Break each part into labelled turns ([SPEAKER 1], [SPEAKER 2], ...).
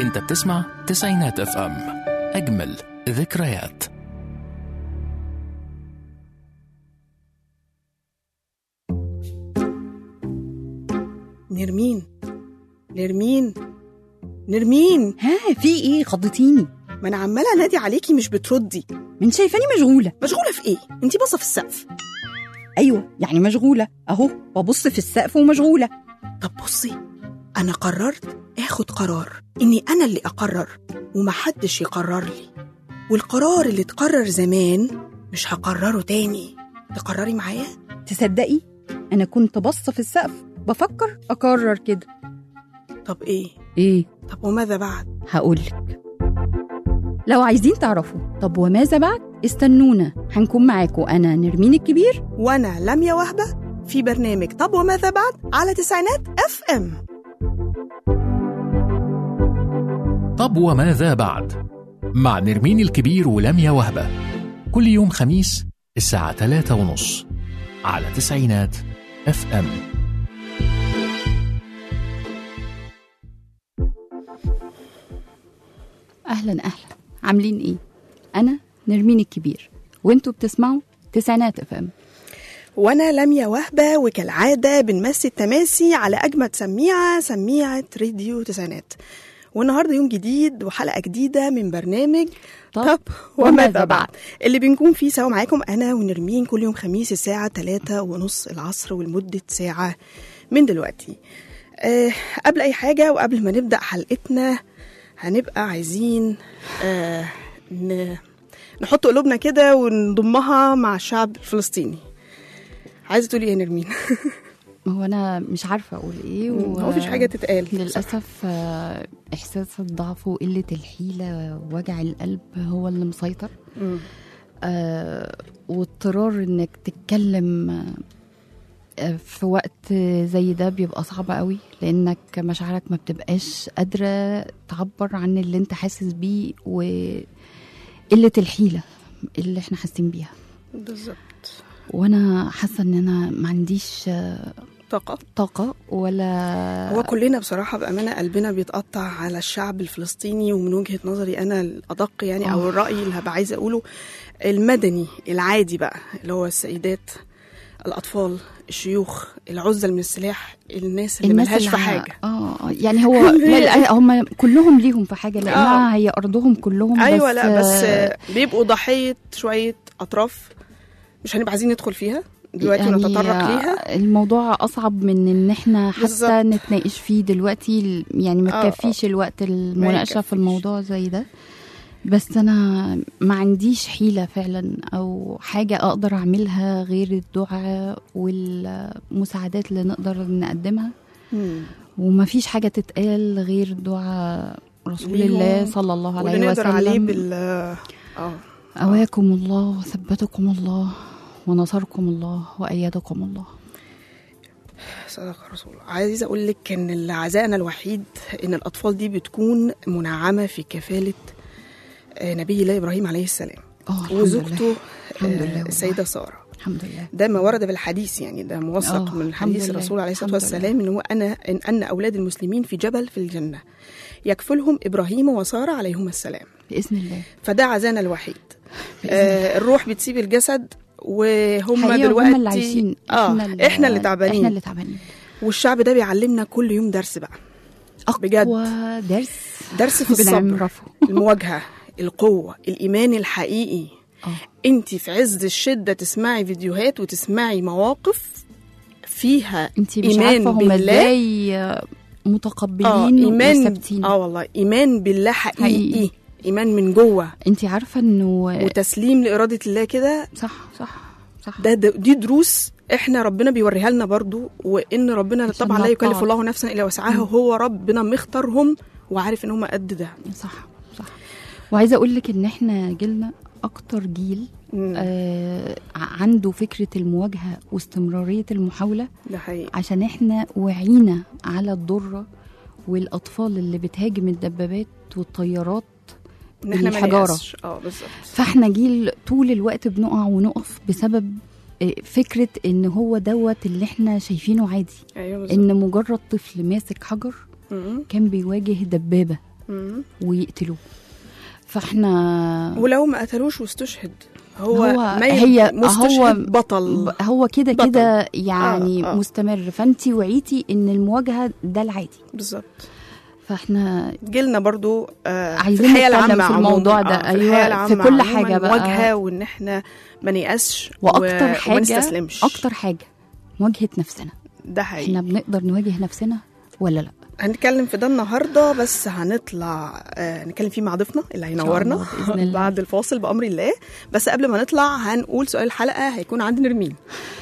[SPEAKER 1] انت بتسمع تسعينات اف ام اجمل ذكريات
[SPEAKER 2] نرمين نرمين نرمين
[SPEAKER 3] ها في ايه خضتيني
[SPEAKER 2] ما انا عماله انادي عليكي مش بتردي
[SPEAKER 3] من شايفاني مشغوله
[SPEAKER 2] مشغوله في ايه انتي باصه في السقف
[SPEAKER 3] ايوه يعني مشغوله اهو ببص في السقف ومشغوله
[SPEAKER 2] طب بصي انا قررت اخد قرار اني انا اللي اقرر ومحدش يقرر لي والقرار اللي اتقرر زمان مش هقرره تاني تقرري معايا
[SPEAKER 3] تصدقي انا كنت باصه في السقف بفكر اقرر كده
[SPEAKER 2] طب ايه
[SPEAKER 3] ايه
[SPEAKER 2] طب وماذا بعد
[SPEAKER 3] هقولك لو عايزين تعرفوا طب وماذا بعد استنونا هنكون معاكم انا نرمين الكبير
[SPEAKER 2] وانا لميا وهبه في برنامج طب وماذا بعد على تسعينات اف ام
[SPEAKER 1] طب وماذا بعد مع نرمين الكبير ولميا وهبة كل يوم خميس الساعة 3 ونص على تسعينات اف ام
[SPEAKER 3] اهلا اهلا عاملين ايه انا نرمين الكبير وانتوا بتسمعوا تسعينات اف ام
[SPEAKER 2] وانا لميا وهبه وكالعاده بنمسي التماسي على اجمد سميعه سميعه راديو تسعينات والنهارده يوم جديد وحلقه جديده من برنامج
[SPEAKER 3] طب
[SPEAKER 2] طب
[SPEAKER 3] وماذا
[SPEAKER 2] وماذا
[SPEAKER 3] بعد؟
[SPEAKER 2] بعد اللي بنكون فيه سوا معاكم انا ونرمين كل يوم خميس الساعه 3 ونص العصر ولمده ساعه من دلوقتي أه قبل اي حاجه وقبل ما نبدا حلقتنا هنبقى عايزين أه ن- نحط قلوبنا كده ونضمها مع الشعب الفلسطيني عايزه تقولي ايه يا نرمين
[SPEAKER 3] ما هو انا مش عارفه اقول ايه و...
[SPEAKER 2] هو مفيش حاجه تتقال
[SPEAKER 3] للأسف آه، إحساس الضعف وقلة الحيلة ووجع القلب هو اللي مسيطر
[SPEAKER 2] مم.
[SPEAKER 3] آه، واضطرار إنك تتكلم آه، في وقت زي ده بيبقى صعب قوي لأنك مشاعرك ما بتبقاش قادرة تعبر عن اللي انت حاسس بيه وقلة الحيلة اللي احنا حاسين بيها
[SPEAKER 2] بالظبط
[SPEAKER 3] وانا حاسه ان انا ما عنديش آه،
[SPEAKER 2] طاقه
[SPEAKER 3] طاقه ولا
[SPEAKER 2] هو كلنا بصراحة بأمانة قلبنا بيتقطع على الشعب الفلسطيني ومن وجهة نظري أنا الأدق يعني أو
[SPEAKER 3] آه.
[SPEAKER 2] الرأي اللي هبقى عايزة أقوله المدني العادي بقى اللي هو السيدات الأطفال الشيوخ العزل من السلاح الناس اللي
[SPEAKER 3] الناس
[SPEAKER 2] ملهاش
[SPEAKER 3] اللي
[SPEAKER 2] في
[SPEAKER 3] ع-
[SPEAKER 2] حاجة
[SPEAKER 3] اه يعني هو لا لا هم كلهم ليهم في حاجه لانها هي ارضهم كلهم
[SPEAKER 2] أيوة
[SPEAKER 3] بس
[SPEAKER 2] لا بس
[SPEAKER 3] آه،
[SPEAKER 2] بيبقوا ضحية شوية أطراف مش هنبقى عايزين ندخل فيها دلوقتي
[SPEAKER 3] يعني
[SPEAKER 2] ونتطرق
[SPEAKER 3] آه،
[SPEAKER 2] ليها
[SPEAKER 3] الموضوع اصعب من ان احنا حتى
[SPEAKER 2] بالظبط.
[SPEAKER 3] نتناقش فيه دلوقتي ال- يعني ما
[SPEAKER 2] آه،
[SPEAKER 3] تكفيش الوقت المناقشه في
[SPEAKER 2] يكفيش.
[SPEAKER 3] الموضوع زي ده بس انا ما عنديش حيله فعلا او حاجه اقدر اعملها غير الدعاء والمساعدات اللي نقدر نقدمها
[SPEAKER 2] مم.
[SPEAKER 3] وما فيش حاجه تتقال غير دعاء رسول
[SPEAKER 2] ليهم
[SPEAKER 3] الله صلى الله
[SPEAKER 2] واللي
[SPEAKER 3] عليه
[SPEAKER 2] نقدر عليه
[SPEAKER 3] وسلم
[SPEAKER 2] بال اه
[SPEAKER 3] أواكم الله وثبتكم الله ونصركم الله وأيدكم الله
[SPEAKER 2] صدق رسول الله عايزه اقول لك ان اللي عزائنا الوحيد ان الاطفال دي بتكون منعمه في كفاله آه، نبي الله ابراهيم عليه السلام
[SPEAKER 3] اه الحمد لله.
[SPEAKER 2] وزوجته
[SPEAKER 3] الحمد
[SPEAKER 2] آه،
[SPEAKER 3] لله والله.
[SPEAKER 2] السيده ساره
[SPEAKER 3] الحمد لله
[SPEAKER 2] ده ما ورد في الحديث يعني ده موثق
[SPEAKER 3] آه،
[SPEAKER 2] من
[SPEAKER 3] الحمد
[SPEAKER 2] حديث
[SPEAKER 3] لله.
[SPEAKER 2] الرسول عليه الصلاه
[SPEAKER 3] الحمد
[SPEAKER 2] والسلام ان هو انا ان ان اولاد المسلمين في جبل في الجنه يكفلهم ابراهيم وساره عليهما السلام
[SPEAKER 3] بإذن الله
[SPEAKER 2] فده عزانا الوحيد آه الروح بتسيب الجسد وهم
[SPEAKER 3] حقيقة
[SPEAKER 2] دلوقتي
[SPEAKER 3] هم اللي عايشين
[SPEAKER 2] اه احنا اللي تعبانين
[SPEAKER 3] احنا اللي تعبانين
[SPEAKER 2] والشعب ده بيعلمنا كل يوم درس بقى بجد.
[SPEAKER 3] أقوى درس
[SPEAKER 2] درس في الصبر
[SPEAKER 3] بنعرفه
[SPEAKER 2] المواجهه القوه الايمان الحقيقي
[SPEAKER 3] اه
[SPEAKER 2] انت في عز الشده تسمعي فيديوهات وتسمعي مواقف فيها
[SPEAKER 3] انت مش
[SPEAKER 2] إيمان
[SPEAKER 3] عارفة هم
[SPEAKER 2] بالله.
[SPEAKER 3] ازاي
[SPEAKER 2] اه
[SPEAKER 3] متقبلين
[SPEAKER 2] ايمان
[SPEAKER 3] وثابتين
[SPEAKER 2] اه والله ايمان بالله حقيقي,
[SPEAKER 3] حقيقي.
[SPEAKER 2] حقيقي. ايمان من جوه
[SPEAKER 3] انت عارفة انه
[SPEAKER 2] وتسليم لاراده الله كده
[SPEAKER 3] صح صح صح
[SPEAKER 2] ده, ده دي دروس احنا ربنا بيوريها لنا برضو وان ربنا
[SPEAKER 3] عشان
[SPEAKER 2] طبعا لا يكلف
[SPEAKER 3] نتعظ.
[SPEAKER 2] الله نفسا الا وسعها هو ربنا مختارهم وعارف ان هم قد ده
[SPEAKER 3] صح صح وعايزة اقول لك ان احنا جيلنا اكتر جيل
[SPEAKER 2] مم.
[SPEAKER 3] آه ع- عنده فكرة المواجهة واستمرارية المحاولة
[SPEAKER 2] ده حقيقي
[SPEAKER 3] عشان احنا وعينا على الضرة والأطفال اللي بتهاجم الدبابات والطيارات
[SPEAKER 2] ان احنا ما
[SPEAKER 3] الحجارة.
[SPEAKER 2] نيأسش. اه بالظبط
[SPEAKER 3] فاحنا جيل طول الوقت بنقع ونقف بسبب آه، فكرة ان هو دوت اللي احنا شايفينه عادي
[SPEAKER 2] ايوه بالظبط
[SPEAKER 3] ان مجرد طفل ماسك حجر
[SPEAKER 2] مم.
[SPEAKER 3] كان بيواجه دبابة
[SPEAKER 2] مم.
[SPEAKER 3] ويقتلوه فاحنا
[SPEAKER 2] ولو ما قتلوش واستشهد هو,
[SPEAKER 3] هو-
[SPEAKER 2] ميت
[SPEAKER 3] هي-
[SPEAKER 2] مستشهد
[SPEAKER 3] هو-
[SPEAKER 2] بطل
[SPEAKER 3] ب- هو كده
[SPEAKER 2] بطل.
[SPEAKER 3] كده يعني
[SPEAKER 2] آه، آه.
[SPEAKER 3] مستمر فانت وعيتي ان المواجهه ده العادي
[SPEAKER 2] بالظبط
[SPEAKER 3] فاحنا
[SPEAKER 2] جيلنا برضو آه
[SPEAKER 3] عايزين
[SPEAKER 2] في الحياة
[SPEAKER 3] نتكلم
[SPEAKER 2] العامة
[SPEAKER 3] في
[SPEAKER 2] عموماً.
[SPEAKER 3] الموضوع ده،
[SPEAKER 2] آه
[SPEAKER 3] أيوة،
[SPEAKER 2] الحياة
[SPEAKER 3] في
[SPEAKER 2] العامة
[SPEAKER 3] كل
[SPEAKER 2] عموماً
[SPEAKER 3] حاجة بقى.
[SPEAKER 2] مواجهة وان احنا ما نيأسش
[SPEAKER 3] واكتر
[SPEAKER 2] و...
[SPEAKER 3] حاجه
[SPEAKER 2] وما نستسلمش
[SPEAKER 3] اكتر حاجه مواجهه نفسنا
[SPEAKER 2] ده حقيقي
[SPEAKER 3] احنا بنقدر نواجه نفسنا ولا لا
[SPEAKER 2] هنتكلم في ده النهارده بس هنطلع آه نتكلم فيه مع ضيفنا اللي هينورنا
[SPEAKER 3] الله، بإذن الله.
[SPEAKER 2] بعد الفاصل بأمر الله بس قبل ما نطلع هنقول سؤال الحلقة هيكون عند نرمين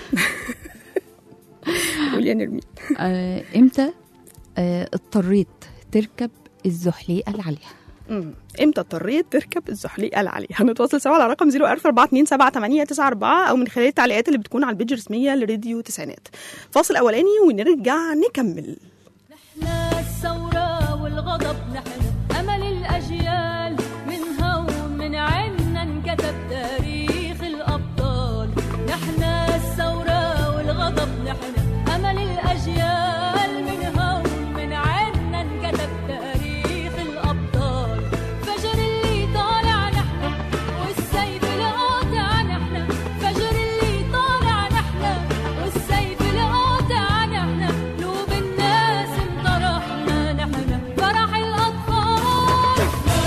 [SPEAKER 2] قول يا نرمين
[SPEAKER 3] آه امتى آه اضطريت تركب الزحليقه العاليه
[SPEAKER 2] مم. امتى اضطريت تركب الزحليقه العاليه هنتواصل سوا على رقم 014278994 او من خلال التعليقات اللي بتكون على البيج الرسميه لراديو تسعينات فاصل اولاني ونرجع نكمل
[SPEAKER 4] نحن الثورة والغضب نحن أمل الأجيال منها ومن عنا انكتب تاريخ الأبطال نحن الثورة والغضب نحن أمل الأجيال منها ومن عنا انكتب تاريخ الأبطال فجر اللي طالع نحن والسيف القاطع نحن فجر اللي طالع نحن والسيف القاطع نحن قلوب الناس انطرحنا نحن فرح الأطفال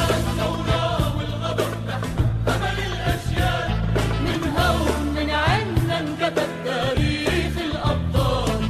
[SPEAKER 4] من هون من عنا انكتب تاريخ الأبطال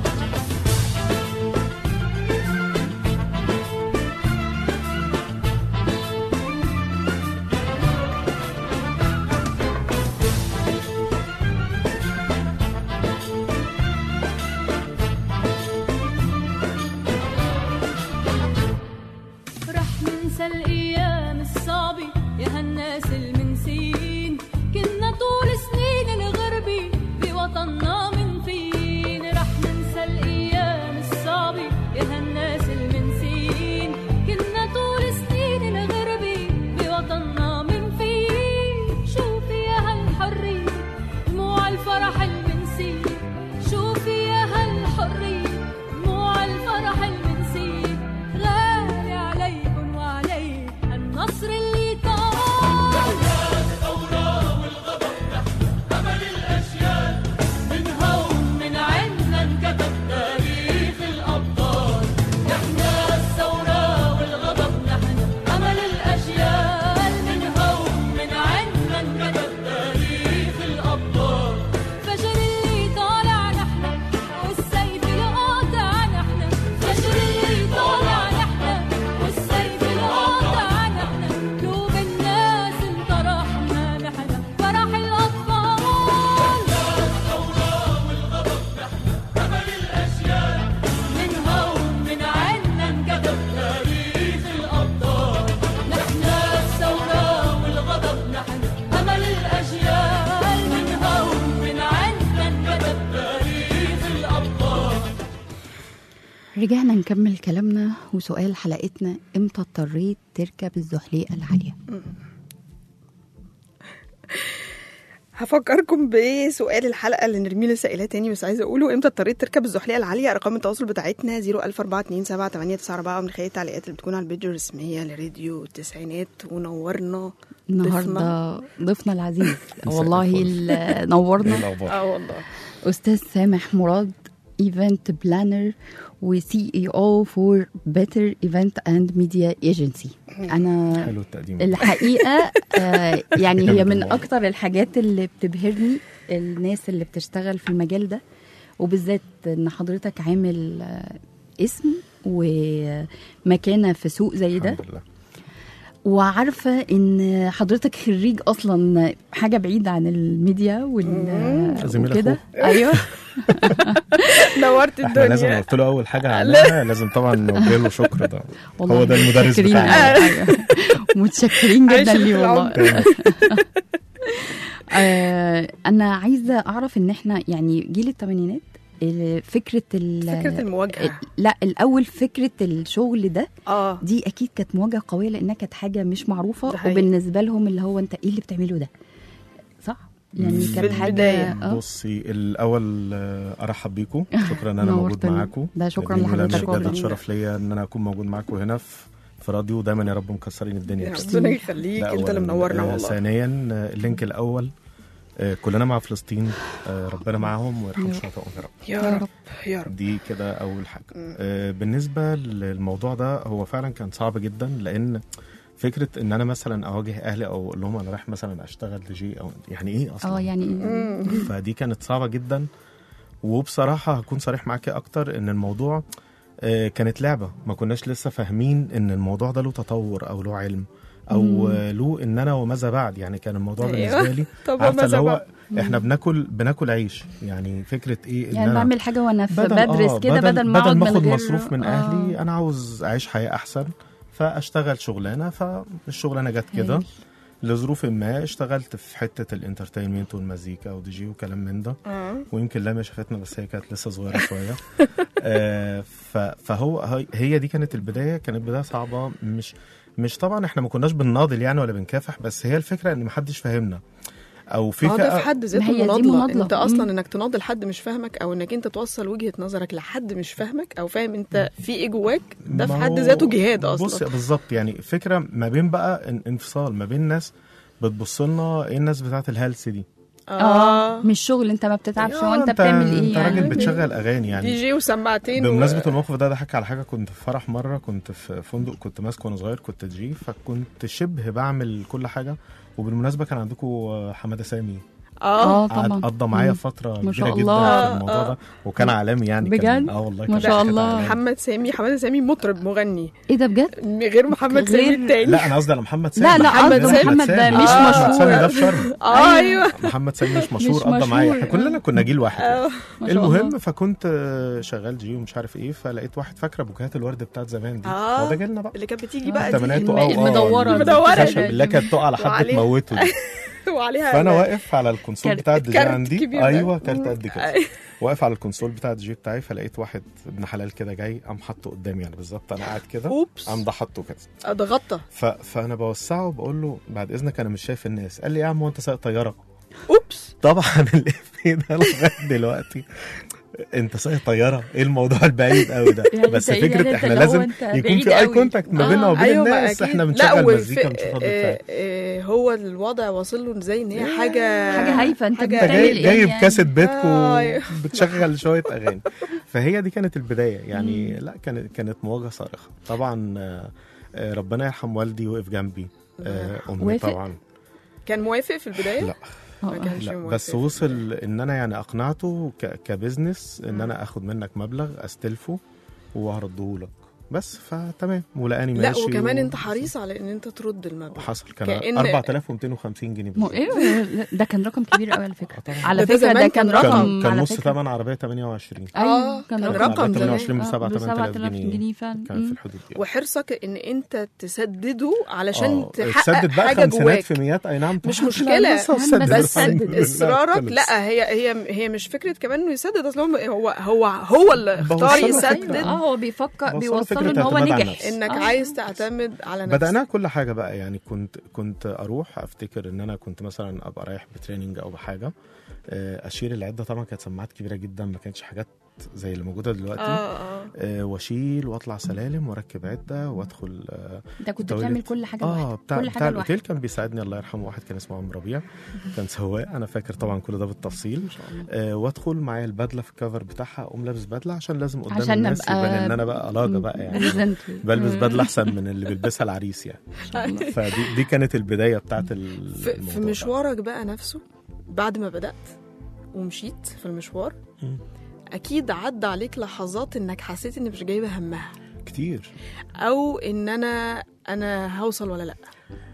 [SPEAKER 4] رح ننسى الايام الصعبة يا هالناس المنسين كنا طول سنين الغربة بوطننا من فين رح ننسى الايام الصعبة يا هالناس المنسين كنا طول سنين الغربة بوطننا من فين شوفي يا هالحرية دموع الفرح المنسي شوفي يا هالحرية دموع الفرح المنسي غالي عليكم وعلي النصر اللي طال من هون من عنا انكتب تاريخ الأبطال نحن الثورة والغضب نحن أمل الأجيال من هون من عنا انكتب تاريخ الأبطال فجر اللي طالع نحن والسيف القاطع نحن فجر اللي طالع نحن والسيف القاطع نحن قلوب الناس انطرحنا نحن فرح الأطفال من هون من عنا انكتب تاريخ الأبطال نحن الثورة والغضب نحن أمل الأجيال من هون من عنا انكتب تاريخ الأبطال
[SPEAKER 3] رجعنا نكمل كلامنا وسؤال حلقتنا امتى اضطريت تركب الزحليقه العاليه
[SPEAKER 2] هفكركم بسؤال الحلقه اللي نرمين لسه قايلاه تاني بس عايزه اقوله امتى اضطريت تركب الزحليقه العاليه ارقام التواصل بتاعتنا 014278994 من خلال التعليقات اللي بتكون على البيج الرسميه لراديو التسعينات ونورنا ضيفنا.
[SPEAKER 3] النهارده ضيفنا العزيز
[SPEAKER 5] مساء
[SPEAKER 3] والله
[SPEAKER 5] الفل.
[SPEAKER 3] ال-
[SPEAKER 5] ايه
[SPEAKER 3] نورنا
[SPEAKER 5] الاخبار
[SPEAKER 2] اه والله
[SPEAKER 3] استاذ سامح مراد ايفنت بلانر وسي اي او فور بيتر ايفنت اند ميديا ايجنسي انا
[SPEAKER 5] حلو التقديم
[SPEAKER 3] الحقيقه آه يعني هي
[SPEAKER 5] جامد
[SPEAKER 3] من
[SPEAKER 5] والله.
[SPEAKER 3] اكتر الحاجات اللي بتبهرني الناس اللي بتشتغل في المجال ده وبالذات ان حضرتك عامل آه اسم ومكانه في سوق زي ده
[SPEAKER 5] الحمد لله
[SPEAKER 3] وعارفه ان حضرتك خريج اصلا حاجه بعيده عن الميديا وال
[SPEAKER 5] زميل
[SPEAKER 3] وكده
[SPEAKER 5] أخوه.
[SPEAKER 3] ايوه
[SPEAKER 2] نورت
[SPEAKER 5] احنا لازم
[SPEAKER 2] الدنيا
[SPEAKER 5] قلت له اول حاجه عملها لازم طبعا نوجه له شكر ده
[SPEAKER 3] والله
[SPEAKER 5] هو ده المدرس
[SPEAKER 3] متشكرين
[SPEAKER 5] بتاعنا.
[SPEAKER 3] أيوة. متشكرين جدا
[SPEAKER 2] عايشة
[SPEAKER 3] ليه
[SPEAKER 2] في
[SPEAKER 3] والله
[SPEAKER 2] العمر.
[SPEAKER 3] آه انا عايزه اعرف ان احنا يعني جيل الثمانينات فكره ال
[SPEAKER 2] فكره المواجهه
[SPEAKER 3] لا الاول فكره الشغل ده
[SPEAKER 2] اه
[SPEAKER 3] دي اكيد كانت مواجهه قويه لانها كانت حاجه مش معروفه
[SPEAKER 2] ده حقيقي.
[SPEAKER 3] وبالنسبه لهم اللي هو انت ايه اللي بتعمله ده صح يعني
[SPEAKER 5] في
[SPEAKER 3] كانت حاجه
[SPEAKER 2] البداية.
[SPEAKER 3] اه
[SPEAKER 5] بصي الاول آه، ارحب بيكم شكرا ان انا موجود
[SPEAKER 3] نورتني.
[SPEAKER 5] معاكم
[SPEAKER 3] ده شكرا
[SPEAKER 5] جميلة
[SPEAKER 3] لحضرتك
[SPEAKER 5] إن بجد
[SPEAKER 2] والله.
[SPEAKER 5] شرف ليا ان انا اكون موجود معاكم هنا في في راديو دايما يا رب مكسرين الدنيا كده.
[SPEAKER 2] ربنا يخليك
[SPEAKER 5] ده
[SPEAKER 2] انت اللي
[SPEAKER 5] أولاً.
[SPEAKER 2] منورنا
[SPEAKER 5] آه،
[SPEAKER 2] والله
[SPEAKER 5] ثانيا آه، اللينك الاول آه، كلنا مع فلسطين آه، ربنا معاهم ويرحم
[SPEAKER 3] يا
[SPEAKER 5] شهدائهم يا رب
[SPEAKER 2] يا رب يا رب
[SPEAKER 5] دي كده اول حاجه آه، بالنسبه للموضوع ده هو فعلا كان صعب جدا لان فكره ان انا مثلا اواجه اهلي او اقول لهم انا رايح مثلا اشتغل دي جي او يعني ايه اصلا
[SPEAKER 3] اه يعني إيه؟
[SPEAKER 5] فدي كانت صعبه جدا وبصراحه هكون صريح معاكي اكتر ان الموضوع آه، كانت لعبه ما كناش لسه فاهمين ان الموضوع ده له تطور او له علم او آه، له ان انا وماذا بعد يعني كان الموضوع
[SPEAKER 2] أيوة.
[SPEAKER 5] بالنسبه لي
[SPEAKER 2] طب
[SPEAKER 5] عارفه اللي
[SPEAKER 2] وماذا
[SPEAKER 5] هو
[SPEAKER 2] بعد؟
[SPEAKER 5] احنا بناكل بناكل عيش يعني فكره ايه ان
[SPEAKER 3] يعني
[SPEAKER 5] انا
[SPEAKER 3] بعمل حاجه وانا في
[SPEAKER 5] بدل
[SPEAKER 3] بدرس
[SPEAKER 5] آه،
[SPEAKER 3] كده بدل ما
[SPEAKER 5] بدل
[SPEAKER 3] اقعد
[SPEAKER 5] ما
[SPEAKER 3] من
[SPEAKER 5] اخد
[SPEAKER 3] غير
[SPEAKER 5] مصروف من
[SPEAKER 3] آه.
[SPEAKER 5] اهلي انا عاوز اعيش حياه احسن فاشتغل شغلانه فالشغلانه جت كده
[SPEAKER 3] هايل.
[SPEAKER 5] لظروف ما اشتغلت في حته الانترتينمنت والمزيكا ودي جي وكلام من ده
[SPEAKER 2] اه
[SPEAKER 5] ويمكن لما شافتنا بس هي كانت لسه صغيره شويه آه، ف- فهو هي- هي دي كانت البدايه كانت بدايه صعبه مش مش طبعا احنا ما كناش بنناضل يعني ولا بنكافح بس هي الفكره ان محدش فاهمنا او في
[SPEAKER 2] اه ده
[SPEAKER 5] فئه
[SPEAKER 2] في حد
[SPEAKER 3] ما
[SPEAKER 2] ذاته
[SPEAKER 3] هي دي
[SPEAKER 2] مناضله
[SPEAKER 3] مناضلة.
[SPEAKER 2] انت اصلا
[SPEAKER 3] مم.
[SPEAKER 2] انك تناضل حد مش فاهمك او انك انت توصل وجهه نظرك لحد مش فاهمك او فاهم انت في ايه جواك ده في
[SPEAKER 5] ما
[SPEAKER 2] حد
[SPEAKER 5] هو-
[SPEAKER 2] ذاته جهاد اصلا
[SPEAKER 5] بص بالظبط يعني فكره ما بين بقى ان- انفصال ما بين ناس بتبص لنا ايه الناس بتاعت الهلس دي
[SPEAKER 3] اه مش شغل انت ما بتتعبش
[SPEAKER 5] آه،
[SPEAKER 3] وانت بتعمل ايه
[SPEAKER 5] انت راجل
[SPEAKER 3] يعني
[SPEAKER 5] بتشغل اغاني
[SPEAKER 2] دي
[SPEAKER 5] يعني
[SPEAKER 2] جي وسماعتين
[SPEAKER 5] بمناسبة
[SPEAKER 2] و...
[SPEAKER 5] الموقف ده ضحك على حاجة كنت في فرح مرة كنت في فندق كنت ماسك وانا صغير كنت جي فكنت شبه بعمل كل حاجة وبالمناسبة كان عندكم حمادة سامي
[SPEAKER 2] اه
[SPEAKER 3] اه
[SPEAKER 5] قعد
[SPEAKER 3] طبعا
[SPEAKER 5] قضى معايا
[SPEAKER 3] مم.
[SPEAKER 5] فترة
[SPEAKER 3] ما شاء
[SPEAKER 5] كبيرة جدا
[SPEAKER 3] الله.
[SPEAKER 5] في الموضوع
[SPEAKER 2] آه.
[SPEAKER 5] ده وكان عالمي يعني
[SPEAKER 3] بجد؟
[SPEAKER 5] كان اه والله
[SPEAKER 3] ما
[SPEAKER 5] كان
[SPEAKER 3] شاء
[SPEAKER 5] كان
[SPEAKER 3] الله.
[SPEAKER 5] عالمي.
[SPEAKER 2] محمد سامي حماده سامي مطرب مغني
[SPEAKER 3] ايه ده بجد
[SPEAKER 2] غير محمد
[SPEAKER 3] غير-
[SPEAKER 2] سامي التاني
[SPEAKER 5] لا انا قصدي على محمد سامي
[SPEAKER 3] لا لا
[SPEAKER 2] محمد
[SPEAKER 3] قصده
[SPEAKER 2] سامي.
[SPEAKER 3] محمد ده مش
[SPEAKER 2] آه.
[SPEAKER 5] محمد سامي ده
[SPEAKER 3] مشهور
[SPEAKER 5] في شرم
[SPEAKER 2] اه ايوه
[SPEAKER 5] محمد سامي مش مشهور
[SPEAKER 3] مش
[SPEAKER 5] قضى معايا
[SPEAKER 3] مشهور.
[SPEAKER 5] احنا كلنا كنا جيل واحد
[SPEAKER 2] آه.
[SPEAKER 3] ما شاء
[SPEAKER 5] المهم
[SPEAKER 3] الله.
[SPEAKER 5] فكنت آه، شغال جي ومش عارف ايه فلقيت واحد فاكره بوكيهات الورد بتاعت زمان دي
[SPEAKER 2] آه.
[SPEAKER 5] هو ده جيلنا بقى
[SPEAKER 2] اللي كانت بتيجي بقى دي
[SPEAKER 5] تمانينات
[SPEAKER 3] الم-
[SPEAKER 5] اه
[SPEAKER 3] المدورة
[SPEAKER 5] اه
[SPEAKER 3] دي.
[SPEAKER 2] المدورة
[SPEAKER 5] الخشب
[SPEAKER 3] دي.
[SPEAKER 5] اللي كانت تقع على حد
[SPEAKER 2] وعليها-
[SPEAKER 5] تموته دي
[SPEAKER 2] وعليها
[SPEAKER 5] فانا واقف على الكونسول
[SPEAKER 3] كارت-
[SPEAKER 5] بتاع الدي جي
[SPEAKER 2] كارت
[SPEAKER 5] عندي
[SPEAKER 2] كبير ده.
[SPEAKER 5] ايوه كارت قد كده
[SPEAKER 2] أيوة.
[SPEAKER 5] واقف على الكونسول بتاع الدي جي بتاعي فلقيت واحد ابن حلال كده جاي قام حاطه قدامي يعني بالظبط انا قاعد كده
[SPEAKER 2] اوبس
[SPEAKER 5] قام ده حاطه كده
[SPEAKER 2] آه، ده غطى
[SPEAKER 5] ف... فانا بوسعه وبقول له بعد اذنك انا مش شايف الناس قال لي يا عم هو انت سايق طياره
[SPEAKER 2] اوبس
[SPEAKER 5] طبعا الافيه ده لغايه دلوقتي انت سايق طياره ايه الموضوع البعيد قوي ده
[SPEAKER 3] يعني
[SPEAKER 5] بس
[SPEAKER 3] انت ايه
[SPEAKER 5] فكره
[SPEAKER 3] يعني
[SPEAKER 5] احنا
[SPEAKER 3] انت اللي هو
[SPEAKER 5] لازم
[SPEAKER 3] انت
[SPEAKER 5] يكون
[SPEAKER 3] بعيد
[SPEAKER 5] في اي
[SPEAKER 3] قوي.
[SPEAKER 5] كونتاكت ما بيننا
[SPEAKER 3] آه،
[SPEAKER 5] وبين
[SPEAKER 2] ايوه ما
[SPEAKER 5] الناس
[SPEAKER 2] أكيد.
[SPEAKER 5] احنا
[SPEAKER 2] لا
[SPEAKER 5] بنشغل
[SPEAKER 2] والف-
[SPEAKER 5] مزيكا مش رد
[SPEAKER 2] آه،
[SPEAKER 5] فعل
[SPEAKER 2] آه، هو الوضع واصل له زي ان هي حاجه
[SPEAKER 3] حاجه هايفه انت
[SPEAKER 2] حاجة-
[SPEAKER 5] انت
[SPEAKER 3] بتعمل
[SPEAKER 5] جاي
[SPEAKER 3] ايه
[SPEAKER 5] جايب
[SPEAKER 3] يعني؟
[SPEAKER 5] كاسيت بيتكو
[SPEAKER 2] آه، أيوة.
[SPEAKER 5] بتشغل شويه اغاني فهي دي كانت البدايه يعني لا كانت كانت مواجهه صارخه طبعا آه، آه، ربنا يرحم والدي وقف جنبي آه، امي
[SPEAKER 3] وافق؟
[SPEAKER 5] طبعا
[SPEAKER 2] كان موافق في البدايه
[SPEAKER 5] لا
[SPEAKER 3] آه،
[SPEAKER 2] ما
[SPEAKER 3] آه.
[SPEAKER 2] كانش
[SPEAKER 5] لا
[SPEAKER 2] موافق.
[SPEAKER 5] بس وصل ان انا يعني اقنعته ك- كبزنس ان انا اخد منك مبلغ استلفه وهرده لك بس فتمام ولقاني
[SPEAKER 2] لا
[SPEAKER 5] ماشي
[SPEAKER 2] وكمان
[SPEAKER 5] و-
[SPEAKER 2] انت حريص على ان انت ترد المبلغ
[SPEAKER 5] حصل كان
[SPEAKER 2] كأن-
[SPEAKER 5] 4250 جنيه
[SPEAKER 3] مو
[SPEAKER 5] بالظبط.
[SPEAKER 3] ايه ده كان رقم كبير قوي على فكره
[SPEAKER 5] آه طبعا.
[SPEAKER 3] على
[SPEAKER 2] ده
[SPEAKER 3] فكره
[SPEAKER 2] زمان
[SPEAKER 3] ده
[SPEAKER 2] كان
[SPEAKER 3] كان
[SPEAKER 2] رقم.
[SPEAKER 3] رقم
[SPEAKER 5] كان كان
[SPEAKER 3] على
[SPEAKER 5] نص
[SPEAKER 3] فكرة.
[SPEAKER 5] ثمن عربيه 28
[SPEAKER 2] آه،
[SPEAKER 3] ايوه كان
[SPEAKER 2] كان
[SPEAKER 3] رقم
[SPEAKER 2] رقم زمان.
[SPEAKER 5] 28 ب 7
[SPEAKER 3] ب
[SPEAKER 5] 8000
[SPEAKER 3] 7000
[SPEAKER 5] جنيه
[SPEAKER 3] جنيه فعلا
[SPEAKER 5] كان في
[SPEAKER 3] مم.
[SPEAKER 5] الحدود دي
[SPEAKER 2] وحرصك ان انت تسدده علشان
[SPEAKER 5] آه،
[SPEAKER 2] تحقق
[SPEAKER 5] تسدد بقى
[SPEAKER 2] حاجه
[SPEAKER 5] خمسينات
[SPEAKER 2] جواك
[SPEAKER 5] في ميات اي نعم
[SPEAKER 2] مش
[SPEAKER 5] طبعاً.
[SPEAKER 2] مشكلة.
[SPEAKER 5] لا، بس هسدد
[SPEAKER 3] بس
[SPEAKER 5] الحمد
[SPEAKER 3] سدد.
[SPEAKER 5] لله.
[SPEAKER 2] اصرارك
[SPEAKER 5] خلص.
[SPEAKER 2] لا هي هي هي مش فكره كمان انه يسدد اصل هو هو هو, هو اللي اختار
[SPEAKER 5] بوصله
[SPEAKER 2] يسدد
[SPEAKER 5] فكرة.
[SPEAKER 3] اه هو بيفكر
[SPEAKER 5] بوصله
[SPEAKER 3] بيوصله
[SPEAKER 5] فكرة
[SPEAKER 3] ان هو
[SPEAKER 5] اعتماد على
[SPEAKER 3] نجح
[SPEAKER 5] النفس.
[SPEAKER 2] انك
[SPEAKER 3] آه.
[SPEAKER 2] عايز تعتمد على نفسك
[SPEAKER 5] بدأنا كل حاجة بقى يعني كنت كنت أروح أفتكر إن أنا كنت مثلا أبقى رايح بتريننج أو بحاجة آه، أشيل العدة طبعا كانت سماعات كبيرة جدا ما كانتش حاجات زي اللي موجودة دلوقتي
[SPEAKER 2] اه اه
[SPEAKER 5] آه، واشيل واطلع سلالم واركب عده وادخل آه،
[SPEAKER 3] انت كنت
[SPEAKER 5] تويلت.
[SPEAKER 3] بتعمل كل حاجه
[SPEAKER 5] اه
[SPEAKER 3] لوحدك
[SPEAKER 5] بتاع
[SPEAKER 3] كل
[SPEAKER 5] بتاع
[SPEAKER 3] حاجه
[SPEAKER 5] الاوتيل
[SPEAKER 3] لوحدك
[SPEAKER 5] كان بيساعدني الله يرحمه واحد كان اسمه عمرو ربيع كان سواق انا فاكر طبعا كل ده بالتفصيل
[SPEAKER 3] ما شاء الله
[SPEAKER 5] آه وادخل معايا البدله في الكفر بتاعها اقوم لابس بدله عشان لازم قدام
[SPEAKER 3] عشان
[SPEAKER 5] الناس
[SPEAKER 3] نبقى
[SPEAKER 5] يبان ان انا بقى الاجه بقى يعني
[SPEAKER 3] بريزنت
[SPEAKER 5] بلبس بدله احسن من اللي بيلبسها العريس يعني فدي دي كانت البدايه بتاعت ال-
[SPEAKER 2] في,
[SPEAKER 5] الموضوع
[SPEAKER 2] في
[SPEAKER 5] ده.
[SPEAKER 2] مشوارك بقى نفسه بعد ما بدات ومشيت في المشوار
[SPEAKER 5] مم.
[SPEAKER 2] اكيد عدى عليك لحظات انك حسيت ان مش جايبه همها
[SPEAKER 5] كتير
[SPEAKER 2] او ان انا انا هوصل ولا لا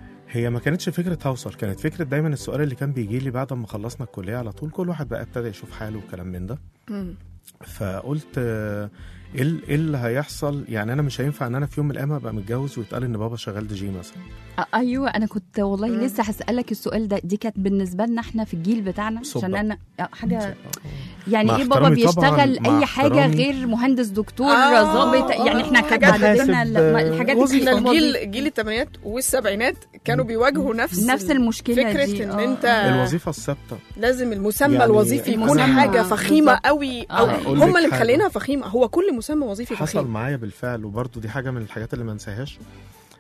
[SPEAKER 5] هي ما كانتش فكره هوصل كانت فكره دايما السؤال اللي كان بيجي لي بعد ما خلصنا الكليه على طول كل واحد بقى ابتدى يشوف حاله وكلام من ده
[SPEAKER 2] مم.
[SPEAKER 5] فقلت آه، ايه ال- إيه اللي هيحصل يعني انا مش هينفع ان انا في يوم من الايام ابقى متجوز ويتقال ان بابا شغال دي جي مثلا
[SPEAKER 3] آه، ايوه انا كنت والله
[SPEAKER 2] مم.
[SPEAKER 3] لسه هسالك السؤال ده دي كانت بالنسبه لنا احنا في الجيل بتاعنا
[SPEAKER 5] صب.
[SPEAKER 3] عشان انا آه، حاجه يعني
[SPEAKER 5] مع
[SPEAKER 3] ايه بابا
[SPEAKER 5] احترامي طبعاً،
[SPEAKER 3] بيشتغل
[SPEAKER 5] مع
[SPEAKER 3] اي حاجه
[SPEAKER 5] احترامي.
[SPEAKER 3] غير مهندس دكتور
[SPEAKER 2] آه،
[SPEAKER 3] ظابط
[SPEAKER 2] آه،
[SPEAKER 3] يعني احنا
[SPEAKER 2] آه،
[SPEAKER 3] كانت
[SPEAKER 2] حاجات
[SPEAKER 3] بعد كده
[SPEAKER 5] حاسب،
[SPEAKER 3] لما الحاجات دي
[SPEAKER 5] وظيفة.
[SPEAKER 3] احنا الوظيفة.
[SPEAKER 2] جيل جيل الثمانينات والسبعينات كانوا بيواجهوا نفس
[SPEAKER 3] نفس المشكله
[SPEAKER 2] فكره
[SPEAKER 3] دي
[SPEAKER 2] ان
[SPEAKER 3] آه،
[SPEAKER 2] انت
[SPEAKER 3] آه.
[SPEAKER 5] الوظيفه الثابته
[SPEAKER 2] لازم المسمى
[SPEAKER 5] يعني
[SPEAKER 2] الوظيفي يكون
[SPEAKER 3] المسمى
[SPEAKER 2] حاجه فخيمه
[SPEAKER 3] بالظبط.
[SPEAKER 2] قوي او
[SPEAKER 3] آه.
[SPEAKER 5] أقول
[SPEAKER 2] هم
[SPEAKER 5] لك
[SPEAKER 2] اللي
[SPEAKER 5] حاجة.
[SPEAKER 2] مخلينها فخيمه هو كل مسمى وظيفي
[SPEAKER 5] حصل
[SPEAKER 2] فخيم
[SPEAKER 5] معايا بالفعل وبرضه دي حاجه من الحاجات اللي ما انساهاش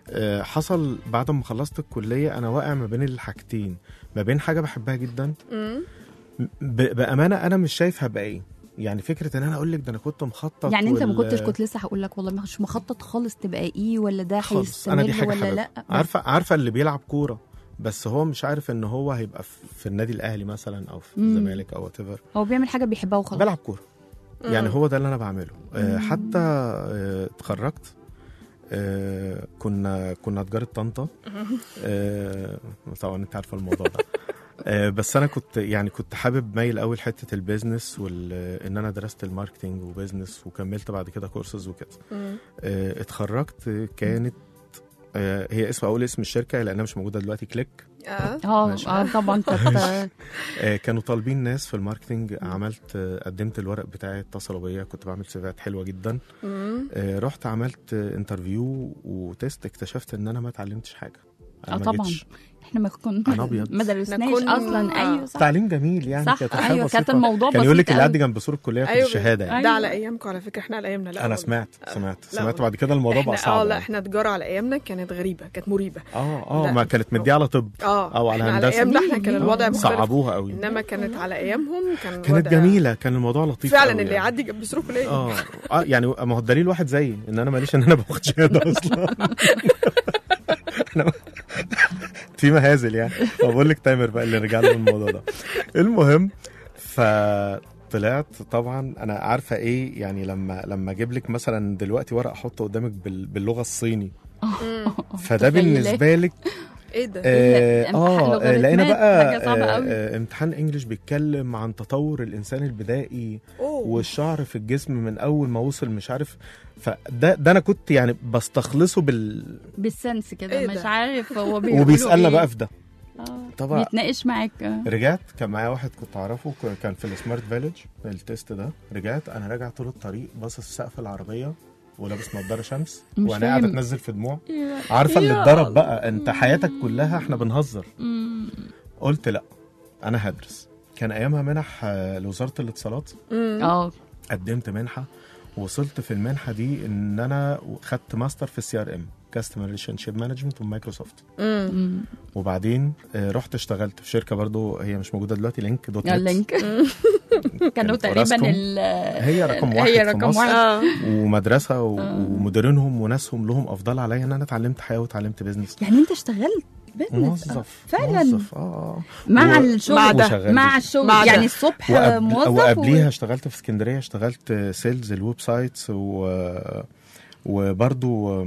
[SPEAKER 5] آه، حصل بعد ما خلصت الكليه انا واقع ما بين الحاجتين ما بين حاجه بحبها جدا
[SPEAKER 2] مم.
[SPEAKER 5] ب- بامانه انا مش شايف هبقى ايه يعني فكره ان انا اقول لك ده انا كنت مخطط
[SPEAKER 3] يعني انت ما
[SPEAKER 5] وال-
[SPEAKER 3] كنتش كنت لسه هقول لك والله مش مخطط خالص تبقى ايه ولا ده
[SPEAKER 5] خالص انا دي
[SPEAKER 3] هيستمر
[SPEAKER 5] حاجه
[SPEAKER 3] ولا
[SPEAKER 5] حاببها.
[SPEAKER 3] لا
[SPEAKER 5] عارفه عارفه اللي بيلعب كوره بس هو مش عارف ان هو هيبقى في- في النادي الاهلي مثلا او في
[SPEAKER 3] مم.
[SPEAKER 5] الزمالك او وات
[SPEAKER 3] هو بيعمل حاجه بيحبها وخلاص
[SPEAKER 5] بلعب كوره يعني
[SPEAKER 2] مم.
[SPEAKER 5] هو ده اللي انا بعمله آه،
[SPEAKER 3] مم.
[SPEAKER 5] حتى آه، اتخرجت آه، كنا كنا تجاره طنطا آه، طبعا انت عارفه الموضوع ده آه، بس انا كنت يعني كنت حابب مايل قوي لحته البيزنس وان انا درست الماركتينج وبيزنس وكملت بعد كده كورسز وكده
[SPEAKER 2] مم.
[SPEAKER 5] آه، اتخرجت كانت آه، هي اسم اقول اسم الشركه لانها مش موجوده دلوقتي كليك
[SPEAKER 2] اه
[SPEAKER 3] اه
[SPEAKER 5] ماشي.
[SPEAKER 3] اه طبعا كانت
[SPEAKER 5] آه، كانوا طالبين ناس في الماركتينج عملت آه، قدمت الورق بتاعي اتصلوا بيا كنت بعمل سيفيات حلوه جدا
[SPEAKER 2] مم.
[SPEAKER 5] آه، رحت عملت آه، انترفيو وتيست اكتشفت ان انا ما اتعلمتش حاجه أنا
[SPEAKER 3] اه
[SPEAKER 5] ما
[SPEAKER 3] طبعا
[SPEAKER 5] جيتش.
[SPEAKER 3] احنا ما كنا
[SPEAKER 5] أنا أبيض.
[SPEAKER 3] ما درسناش
[SPEAKER 2] كنا-
[SPEAKER 3] اصلا
[SPEAKER 2] آه.
[SPEAKER 3] ايوه صح
[SPEAKER 5] تعليم جميل يعني
[SPEAKER 3] صح
[SPEAKER 5] كانت حاجه
[SPEAKER 3] ايوه كانت
[SPEAKER 5] بسيطة.
[SPEAKER 3] الموضوع
[SPEAKER 5] كان يقول لك
[SPEAKER 3] بسيط
[SPEAKER 5] اللي
[SPEAKER 3] قوي.
[SPEAKER 5] قاعد جنب سور الكليه في
[SPEAKER 2] ايوه
[SPEAKER 5] الشهاده يعني
[SPEAKER 2] ده على ايامكم على فكره احنا على ايامنا لا
[SPEAKER 5] انا
[SPEAKER 2] والله.
[SPEAKER 5] سمعت سمعت
[SPEAKER 2] لا
[SPEAKER 5] سمعت
[SPEAKER 2] والله.
[SPEAKER 5] بعد كده الموضوع بقى
[SPEAKER 2] احنا
[SPEAKER 5] صعب
[SPEAKER 2] اه لا
[SPEAKER 5] يعني.
[SPEAKER 2] احنا تجاره على ايامنا كانت غريبه كانت مريبه
[SPEAKER 5] اه اه
[SPEAKER 2] لا.
[SPEAKER 5] ما كانت مديه على طب
[SPEAKER 2] اه
[SPEAKER 5] او على
[SPEAKER 2] احنا على
[SPEAKER 5] هندسه
[SPEAKER 2] ايامنا احنا كان
[SPEAKER 3] آه.
[SPEAKER 2] الوضع مختلف
[SPEAKER 5] صعبوها قوي
[SPEAKER 2] انما كانت على ايامهم كان
[SPEAKER 5] كانت
[SPEAKER 2] الوضع-
[SPEAKER 5] جميله كان الموضوع لطيف
[SPEAKER 2] فعلا
[SPEAKER 5] قوي
[SPEAKER 2] اللي
[SPEAKER 5] يعني.
[SPEAKER 2] يعدي جنب سور كليه
[SPEAKER 5] اه اه يعني ما هو الدليل واحد زيي ان انا ماليش ان انا باخد شهاده اصلا أنا- في مهازل يعني بقول لك تامر بقى اللي رجع له الموضوع ده المهم فطلعت طبعا انا عارفه ايه يعني لما لما اجيب لك مثلا دلوقتي ورق احطه قدامك بال- باللغه الصيني
[SPEAKER 2] مم.
[SPEAKER 5] فده
[SPEAKER 3] متخيلة.
[SPEAKER 5] بالنسبه لك
[SPEAKER 2] ايه ده
[SPEAKER 5] اه,
[SPEAKER 3] امتحان
[SPEAKER 5] آه
[SPEAKER 3] لوغاريتمات،
[SPEAKER 5] لقينا بقى
[SPEAKER 3] حاجة صعبة
[SPEAKER 5] آه
[SPEAKER 3] قوي.
[SPEAKER 5] آه امتحان انجلش بيتكلم عن تطور الانسان البدائي
[SPEAKER 2] اوه
[SPEAKER 5] والشعر في الجسم من اول ما وصل مش عارف فده ده انا كنت يعني بستخلصه بال
[SPEAKER 3] بالسنس كده
[SPEAKER 2] إيه
[SPEAKER 3] مش
[SPEAKER 2] ده؟
[SPEAKER 3] عارف هو بيقولوا
[SPEAKER 5] وبيسالنا
[SPEAKER 3] إيه.
[SPEAKER 5] بقى في ده
[SPEAKER 3] آه.
[SPEAKER 5] طبعا.
[SPEAKER 3] بيتناقش معاك آه.
[SPEAKER 5] رجعت كان معايا واحد كنت اعرفه ك- كان في السمارت فيلج التيست ده رجعت انا راجع طول الطريق باصص سقف العربيه ولابس نضاره شمس
[SPEAKER 3] مش
[SPEAKER 5] وانا قاعد
[SPEAKER 3] فاهم.
[SPEAKER 5] اتنزل في دموع عارفه اللي
[SPEAKER 2] يا
[SPEAKER 5] اتضرب بقى انت حياتك كلها احنا بنهزر
[SPEAKER 3] مم.
[SPEAKER 5] قلت لا انا هدرس كان ايامها منح آه، لوزاره الاتصالات
[SPEAKER 2] مم.
[SPEAKER 3] اه
[SPEAKER 5] قدمت منحه وصلت في المنحه دي ان انا خدت ماستر في السي ار ام كاستمر ريليشن شيب مانجمنت ومايكروسوفت
[SPEAKER 2] مم.
[SPEAKER 3] مم.
[SPEAKER 5] وبعدين آه، رحت اشتغلت في شركه برضو هي مش موجوده دلوقتي لينك دوت
[SPEAKER 3] يا
[SPEAKER 5] نت
[SPEAKER 3] اللينك كانوا
[SPEAKER 5] كانت
[SPEAKER 3] تقريبا
[SPEAKER 5] أوراسكوم.
[SPEAKER 3] ال
[SPEAKER 5] هي رقم واحد
[SPEAKER 3] هي
[SPEAKER 5] في
[SPEAKER 3] رقم
[SPEAKER 5] مصر.
[SPEAKER 3] واحد
[SPEAKER 2] اه
[SPEAKER 5] ومدرسه و- ومديرينهم وناسهم لهم افضل عليا ان انا اتعلمت حياه وتعلمت بيزنس
[SPEAKER 3] يعني انت اشتغلت بزنس
[SPEAKER 5] موظف
[SPEAKER 3] فعلا.
[SPEAKER 5] موظف اه اه
[SPEAKER 3] مع
[SPEAKER 5] و-
[SPEAKER 3] الشغل
[SPEAKER 2] مع ده.
[SPEAKER 5] وشغال
[SPEAKER 3] مع
[SPEAKER 5] بيزنس.
[SPEAKER 3] الشغل
[SPEAKER 2] مع ده.
[SPEAKER 3] يعني الصبح
[SPEAKER 5] وقبل
[SPEAKER 3] موظف
[SPEAKER 5] وقبليها
[SPEAKER 3] و...
[SPEAKER 5] اشتغلت في اسكندريه اشتغلت سيلز الويب سايتس و وبرضو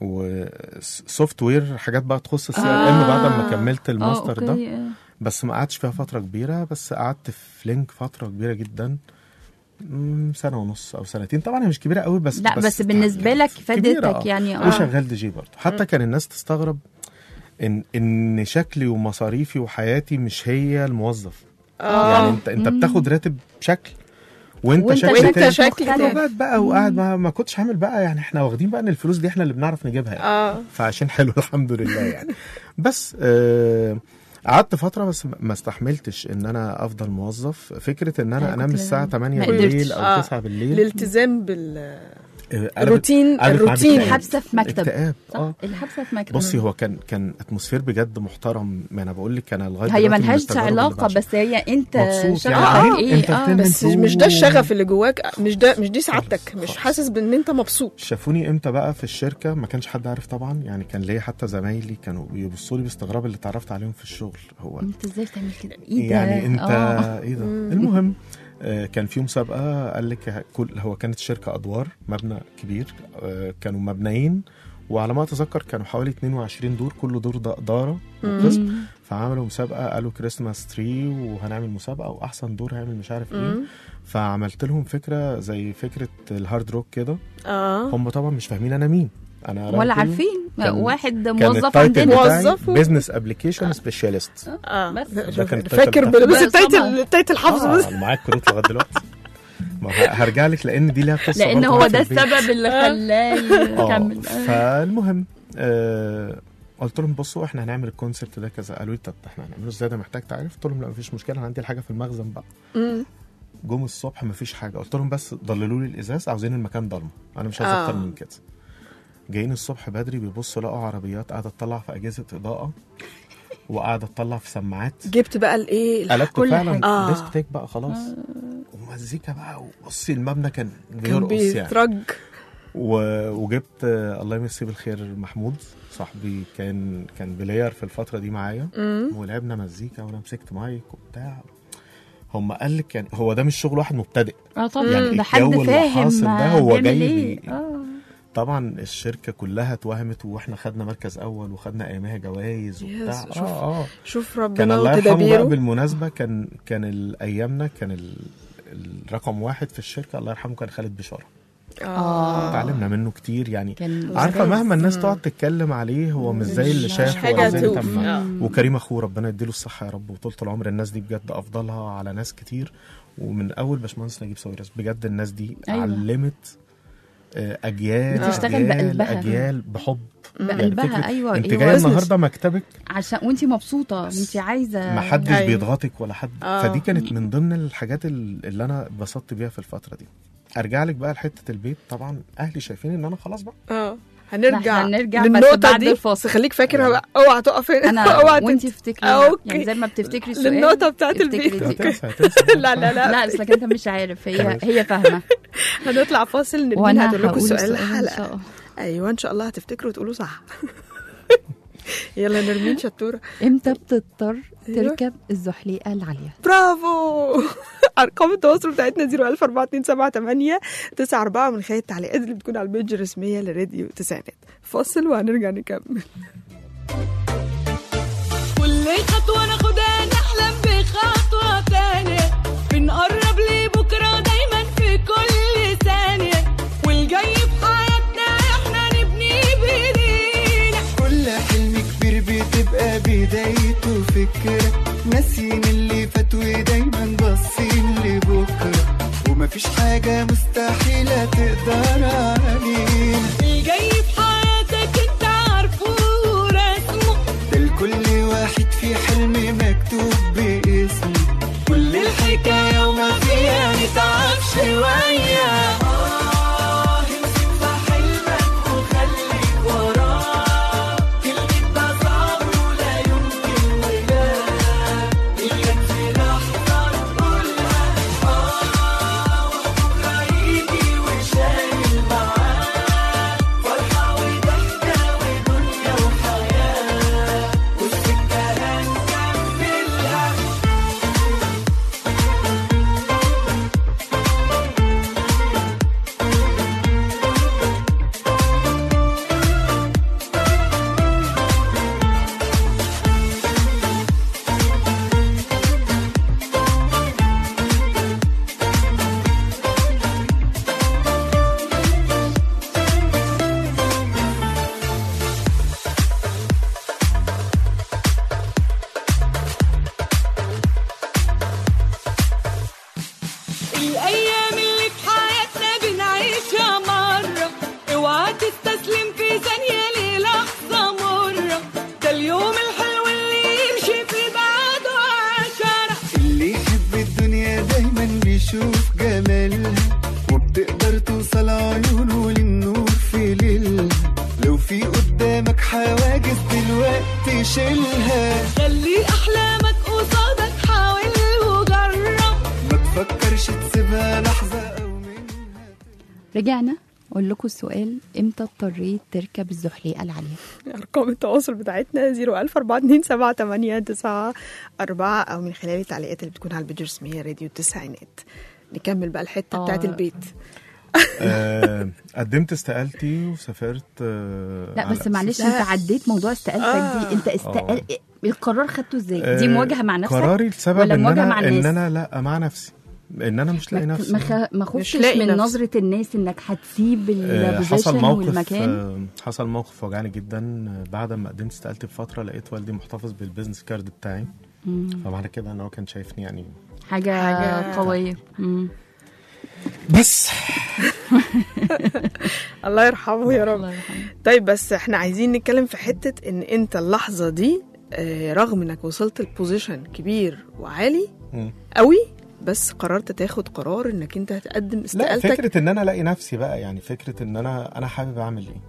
[SPEAKER 5] وسوفت وير حاجات بقى تخص السي ار ام
[SPEAKER 2] آه.
[SPEAKER 5] بعد ما كملت
[SPEAKER 3] آه،
[SPEAKER 5] الماستر ده
[SPEAKER 3] أوكي، آه.
[SPEAKER 5] بس ما قعدتش فيها فتره كبيره بس قعدت في لينك فتره كبيره جدا مم، سنه ونص او سنتين طبعا هي مش كبيره قوي بس
[SPEAKER 3] لا بس بالنسبه لك
[SPEAKER 5] كبيرة،
[SPEAKER 3] فادتك
[SPEAKER 5] آه.
[SPEAKER 3] يعني اه
[SPEAKER 5] وشغال دي جي برضه حتى كان الناس تستغرب ان ان شكلي ومصاريفي وحياتي مش هي الموظف
[SPEAKER 2] اه
[SPEAKER 5] يعني انت انت بتاخد راتب شكل وانت,
[SPEAKER 3] وانت
[SPEAKER 5] شكل
[SPEAKER 2] وانت
[SPEAKER 5] تاني.
[SPEAKER 2] شكل تاني.
[SPEAKER 5] لغات بقى وقاعد ما, ما كنتش عامل بقى يعني احنا واخدين بقى ان الفلوس دي احنا اللي بنعرف نجيبها يعني.
[SPEAKER 2] اه
[SPEAKER 5] فعشان حلو الحمد لله يعني بس آه، قعدت فتره بس ما استحملتش ان انا افضل موظف فكره ان انا
[SPEAKER 3] أنا
[SPEAKER 5] انام
[SPEAKER 3] كنت
[SPEAKER 5] الساعه 8
[SPEAKER 3] ما
[SPEAKER 5] بالليل
[SPEAKER 3] قدرتش.
[SPEAKER 5] او
[SPEAKER 2] آه.
[SPEAKER 5] 9 بالليل
[SPEAKER 2] الالتزام بال
[SPEAKER 5] آه، أنا
[SPEAKER 2] الروتين
[SPEAKER 5] عارف
[SPEAKER 2] الروتين
[SPEAKER 5] عندك
[SPEAKER 3] الحبسه في مكتب
[SPEAKER 5] اكتئاب
[SPEAKER 3] صح
[SPEAKER 5] اه
[SPEAKER 3] الحبسه في مكتب
[SPEAKER 5] بصي هو كان كان اتموسفير بجد محترم ما انا بقول لك انا لغايه
[SPEAKER 3] هي
[SPEAKER 5] دلوقتي من
[SPEAKER 3] ملهاش
[SPEAKER 5] التجارب اللي
[SPEAKER 3] علاقه
[SPEAKER 5] بعشقها.
[SPEAKER 3] بس هي انت
[SPEAKER 5] مبسوط
[SPEAKER 3] شغفك
[SPEAKER 5] يعني
[SPEAKER 3] ايه اه
[SPEAKER 5] entertainment
[SPEAKER 2] بس مش ده
[SPEAKER 5] و-
[SPEAKER 2] الشغف اللي جواك مش ده مش دي سعادتك
[SPEAKER 5] خالص،
[SPEAKER 2] مش
[SPEAKER 5] خالص.
[SPEAKER 2] حاسس بان انت مبسوط
[SPEAKER 5] شافوني امتى بقى في الشركه ما كانش حد عارف طبعا يعني كان ليا حتى زمايلي كانوا بيبصوا لي باستغراب اللي اتعرفت عليهم في الشغل هو
[SPEAKER 3] انت ازاي بتعمل كده ايه ده
[SPEAKER 5] يعني انت
[SPEAKER 3] آه.
[SPEAKER 5] ايه ده المهم آه، كان في مسابقه قال لك كل هو كانت شركه ادوار مبنى كبير آه، كانوا مبنيين وعلى ما اتذكر كانوا حوالي 22 دور كل دور ده اداره وقسم
[SPEAKER 3] مم.
[SPEAKER 5] فعملوا مسابقه قالوا كريسماس تري وهنعمل مسابقه واحسن دور هيعمل مش عارف ايه
[SPEAKER 2] مم.
[SPEAKER 5] فعملت لهم فكره زي فكره الهارد روك كده
[SPEAKER 2] اه
[SPEAKER 5] هم طبعا مش فاهمين انا مين انا
[SPEAKER 3] ولا
[SPEAKER 5] راجل
[SPEAKER 3] عارفين
[SPEAKER 5] كان-
[SPEAKER 3] واحد
[SPEAKER 5] كان
[SPEAKER 3] موظف
[SPEAKER 5] التايتل
[SPEAKER 3] عندنا
[SPEAKER 5] بتاعي
[SPEAKER 2] موظف و-
[SPEAKER 5] بزنس ابلكيشن سبيشالست
[SPEAKER 2] اه
[SPEAKER 3] بس.
[SPEAKER 5] ده كان التايتل
[SPEAKER 2] فاكر
[SPEAKER 5] بتاعي.
[SPEAKER 2] بس
[SPEAKER 3] بس
[SPEAKER 2] التايتل
[SPEAKER 3] طبعا.
[SPEAKER 2] التايتل حافظه بس
[SPEAKER 5] اه معاك كروت لغايه دلوقتي ما ه- هرجع لك لان دي ليها قصه
[SPEAKER 3] لان
[SPEAKER 5] برضه
[SPEAKER 3] هو
[SPEAKER 5] في
[SPEAKER 3] ده
[SPEAKER 5] البيت.
[SPEAKER 3] السبب اللي خلاه
[SPEAKER 5] اه
[SPEAKER 3] يكمل آه.
[SPEAKER 5] فالمهم آه قلت لهم بصوا احنا هنعمل الكونسيبت ده كذا قالوا لي طب احنا هنعمله ازاي ده محتاج تعرف قلت لهم لا مفيش مشكله انا عندي الحاجه في المخزن بقى
[SPEAKER 2] مم.
[SPEAKER 5] جم الصبح مفيش حاجه قلت لهم بس ضللوا لي الازاز عاوزين المكان ضلمه انا مش عايز
[SPEAKER 2] آه.
[SPEAKER 5] اكتر من كده جايين الصبح بدري بيبصوا لقوا عربيات قاعده تطلع في اجهزه اضاءه وقاعده تطلع في سماعات
[SPEAKER 2] جبت بقى الايه
[SPEAKER 5] قلبت
[SPEAKER 3] كل
[SPEAKER 5] فعلا
[SPEAKER 3] حاجة.
[SPEAKER 2] آه.
[SPEAKER 5] ديسك بقى خلاص ومزيكا بقى وبصي المبنى كان
[SPEAKER 2] كان
[SPEAKER 5] بيرقص يعني
[SPEAKER 2] بيترج
[SPEAKER 5] و- وجبت آه، الله يمسيه بالخير محمود صاحبي كان كان بلاير في الفتره دي معايا
[SPEAKER 2] مم.
[SPEAKER 5] ولعبنا مزيكا وانا مسكت مايك وبتاع هم قال لك يعني هو ده مش شغل واحد مبتدئ
[SPEAKER 3] اه طبعا
[SPEAKER 5] يعني
[SPEAKER 3] ده حد
[SPEAKER 5] الجو اللي
[SPEAKER 3] فاهم
[SPEAKER 5] حاصل ده
[SPEAKER 3] آه،
[SPEAKER 5] هو
[SPEAKER 3] بيعمل
[SPEAKER 5] جاي
[SPEAKER 3] ايه
[SPEAKER 5] بي-
[SPEAKER 3] اه
[SPEAKER 5] طبعا الشركه كلها اتوهمت واحنا خدنا مركز اول وخدنا ايامها جوائز وبتاع
[SPEAKER 2] يس، شوف.
[SPEAKER 5] اه اه
[SPEAKER 2] شوف
[SPEAKER 5] كان
[SPEAKER 2] ربنا
[SPEAKER 5] الله يرحمه بقى
[SPEAKER 2] وتدابيره
[SPEAKER 5] بالمناسبه كان كان ال- ايامنا كان ال- الرقم واحد في الشركه الله يرحمه كان خالد بشاره
[SPEAKER 3] آه.
[SPEAKER 5] اتعلمنا منه كتير يعني
[SPEAKER 3] كان
[SPEAKER 5] عارفه
[SPEAKER 2] أستاذ.
[SPEAKER 5] مهما الناس تقعد تتكلم عليه هو مش زي اللي
[SPEAKER 2] مش
[SPEAKER 5] شاف
[SPEAKER 2] حاجة
[SPEAKER 5] ولا زي اللي
[SPEAKER 2] توقف.
[SPEAKER 5] تم
[SPEAKER 2] آه.
[SPEAKER 5] وكريم اخوه ربنا يديله الصحه يا رب وطولة العمر الناس دي بجد افضلها على ناس كتير ومن اول باشمهندس نجيب ساويرس بجد الناس دي
[SPEAKER 3] أيوة.
[SPEAKER 5] علمت آه، اجيال
[SPEAKER 3] بتشتغل
[SPEAKER 5] أجيال
[SPEAKER 3] بقلبها.
[SPEAKER 5] اجيال بحب
[SPEAKER 3] بقلبها
[SPEAKER 5] فكرة
[SPEAKER 3] ايوه
[SPEAKER 5] انت
[SPEAKER 3] أيوة.
[SPEAKER 5] جايه
[SPEAKER 2] وزنس.
[SPEAKER 5] النهارده مكتبك
[SPEAKER 3] عشان وانت مبسوطه
[SPEAKER 5] بس
[SPEAKER 3] وانت عايزه
[SPEAKER 5] ما حدش
[SPEAKER 2] أيوة.
[SPEAKER 5] بيضغطك ولا حد
[SPEAKER 2] آه.
[SPEAKER 5] فدي كانت من ضمن الحاجات ال- اللي انا اتبسطت بيها في الفتره دي ارجع لك بقى لحته البيت طبعا اهلي شايفين ان انا خلاص بقى
[SPEAKER 2] اه هنرجع
[SPEAKER 3] إحنا هنرجع بس
[SPEAKER 2] للنقطة
[SPEAKER 3] بعد
[SPEAKER 2] دي
[SPEAKER 3] الفاصل.
[SPEAKER 2] بس خليك فاكرها بقى اوعى تقف هنا
[SPEAKER 3] انا
[SPEAKER 2] اوعى
[SPEAKER 3] وانت
[SPEAKER 2] تنسى.
[SPEAKER 3] افتكري
[SPEAKER 2] أوكي.
[SPEAKER 3] يعني زي ما بتفتكري السؤال
[SPEAKER 2] للنقطة بتاعت
[SPEAKER 3] افتكري
[SPEAKER 2] البيت.
[SPEAKER 3] دي.
[SPEAKER 5] هتنسى هتنسى
[SPEAKER 2] لا لا لا
[SPEAKER 3] لا اصلك انت مش عارف هي
[SPEAKER 5] خلاص.
[SPEAKER 3] هي فاهمه
[SPEAKER 2] هنطلع فاصل نرمين
[SPEAKER 3] وانا
[SPEAKER 2] هتقول لكم
[SPEAKER 3] هقول
[SPEAKER 2] سؤال
[SPEAKER 3] السؤال ان
[SPEAKER 2] الحلقة
[SPEAKER 3] شاء الله
[SPEAKER 2] ايوه ان شاء الله هتفتكروا وتقولوا صح يلا نرمين شطورة
[SPEAKER 3] امتى بتضطر
[SPEAKER 2] أيوة.
[SPEAKER 3] تركب الزحليقه العاليه
[SPEAKER 2] برافو ارقام التواصل بتاعتنا 01427 94 من خلال التعليقات اللي بتكون على البيج الرسميه لراديو تسعينات فاصل وهنرجع نكمل
[SPEAKER 4] كل خطوة ناخدها نحلم بخطوة تانية بنقرب لبكرة دايما في كل ثانية والجاي في حياتنا احنا نبني بايدينا
[SPEAKER 6] كل حلم كبير بتبقى بدايته فكرة ناسيين اللي فات ودايما باصين لبكرة ومفيش حاجة مستحيلة تقدر علينا
[SPEAKER 4] الجاي في حياتك انت عارفه ورسمه
[SPEAKER 6] ده لكل واحد في حلم مكتوب باسمه كل الحكاية وما فيها نتعب شوية آه امسك في حلمك وخليك وراه كلمة ده صعب ولا يمكن ولا إياك في لحظة تقولها آه وبكرة يجي وشايل معاه فرحة وضحكة ودنيا وحياة والسكة هنكملها
[SPEAKER 4] الأيام اللي في حياتنا بنعيشها مرة اوعى تستسلم في ثانية للحظة مرة ده اليوم الحلو اللي يمشي في بعده عشرة
[SPEAKER 6] اللي يحب الدنيا دايما بيشوف جمالها وبتقدر توصل عيونه للنور في ليلها لو في قدامك حواجز دلوقتي شيلها
[SPEAKER 4] خلي أحلامك قصادك حاول وجرب
[SPEAKER 6] ما تفكرش تسيبها لحظة أو منها
[SPEAKER 3] رجعنا اقول لكم السؤال امتى اضطريت تركب الزحليقه العاليه
[SPEAKER 2] ارقام التواصل بتاعتنا 01427 او من خلال التعليقات اللي بتكون على البيج الرسميه راديو التسعينات نكمل بقى الحته
[SPEAKER 3] آه.
[SPEAKER 2] بتاعت البيت
[SPEAKER 5] آه، قدمت استقالتي وسافرت آه،
[SPEAKER 3] لا
[SPEAKER 5] على
[SPEAKER 3] بس معلش
[SPEAKER 2] لا.
[SPEAKER 3] انت عديت موضوع استقالتك
[SPEAKER 2] آه.
[SPEAKER 3] دي انت استقال القرار خدته ازاي دي
[SPEAKER 5] آه،
[SPEAKER 3] مواجهه مع نفسك
[SPEAKER 5] قراري لسبب
[SPEAKER 3] ولا
[SPEAKER 5] ان
[SPEAKER 3] مواجهه مع
[SPEAKER 5] انا ان
[SPEAKER 3] الناس
[SPEAKER 5] انا لا مع نفسي ان انا مش لاقي
[SPEAKER 3] ما
[SPEAKER 5] نفسي
[SPEAKER 3] ما خ- ما
[SPEAKER 2] مش
[SPEAKER 3] خفتش
[SPEAKER 2] لاقي
[SPEAKER 3] من
[SPEAKER 2] نفسك.
[SPEAKER 3] نظره الناس انك هتسيب
[SPEAKER 5] آه، حصل
[SPEAKER 3] البوزيشن
[SPEAKER 5] موقف
[SPEAKER 3] والمكان
[SPEAKER 5] آه، حصل موقف وجعني جدا آه، بعد ما قدمت استقالتي بفتره لقيت والدي محتفظ بالبيزنس كارد بتاعي
[SPEAKER 3] مم.
[SPEAKER 5] فمعنى كده ان هو كان شايفني يعني
[SPEAKER 3] حاجه,
[SPEAKER 2] حاجة-
[SPEAKER 3] قويه مم.
[SPEAKER 5] بس
[SPEAKER 2] الله يرحمه يا رب
[SPEAKER 3] الله يرحمه
[SPEAKER 2] طيب بس احنا عايزين نتكلم في حته ان انت اللحظه دي آه، رغم انك وصلت لبوزيشن كبير وعالي
[SPEAKER 5] مم.
[SPEAKER 2] قوي بس قررت تاخد قرار انك انت هتقدم
[SPEAKER 5] لا
[SPEAKER 2] استقالتك
[SPEAKER 5] فكره ان انا الاقي نفسي بقى يعني فكره ان انا انا حابب اعمل ايه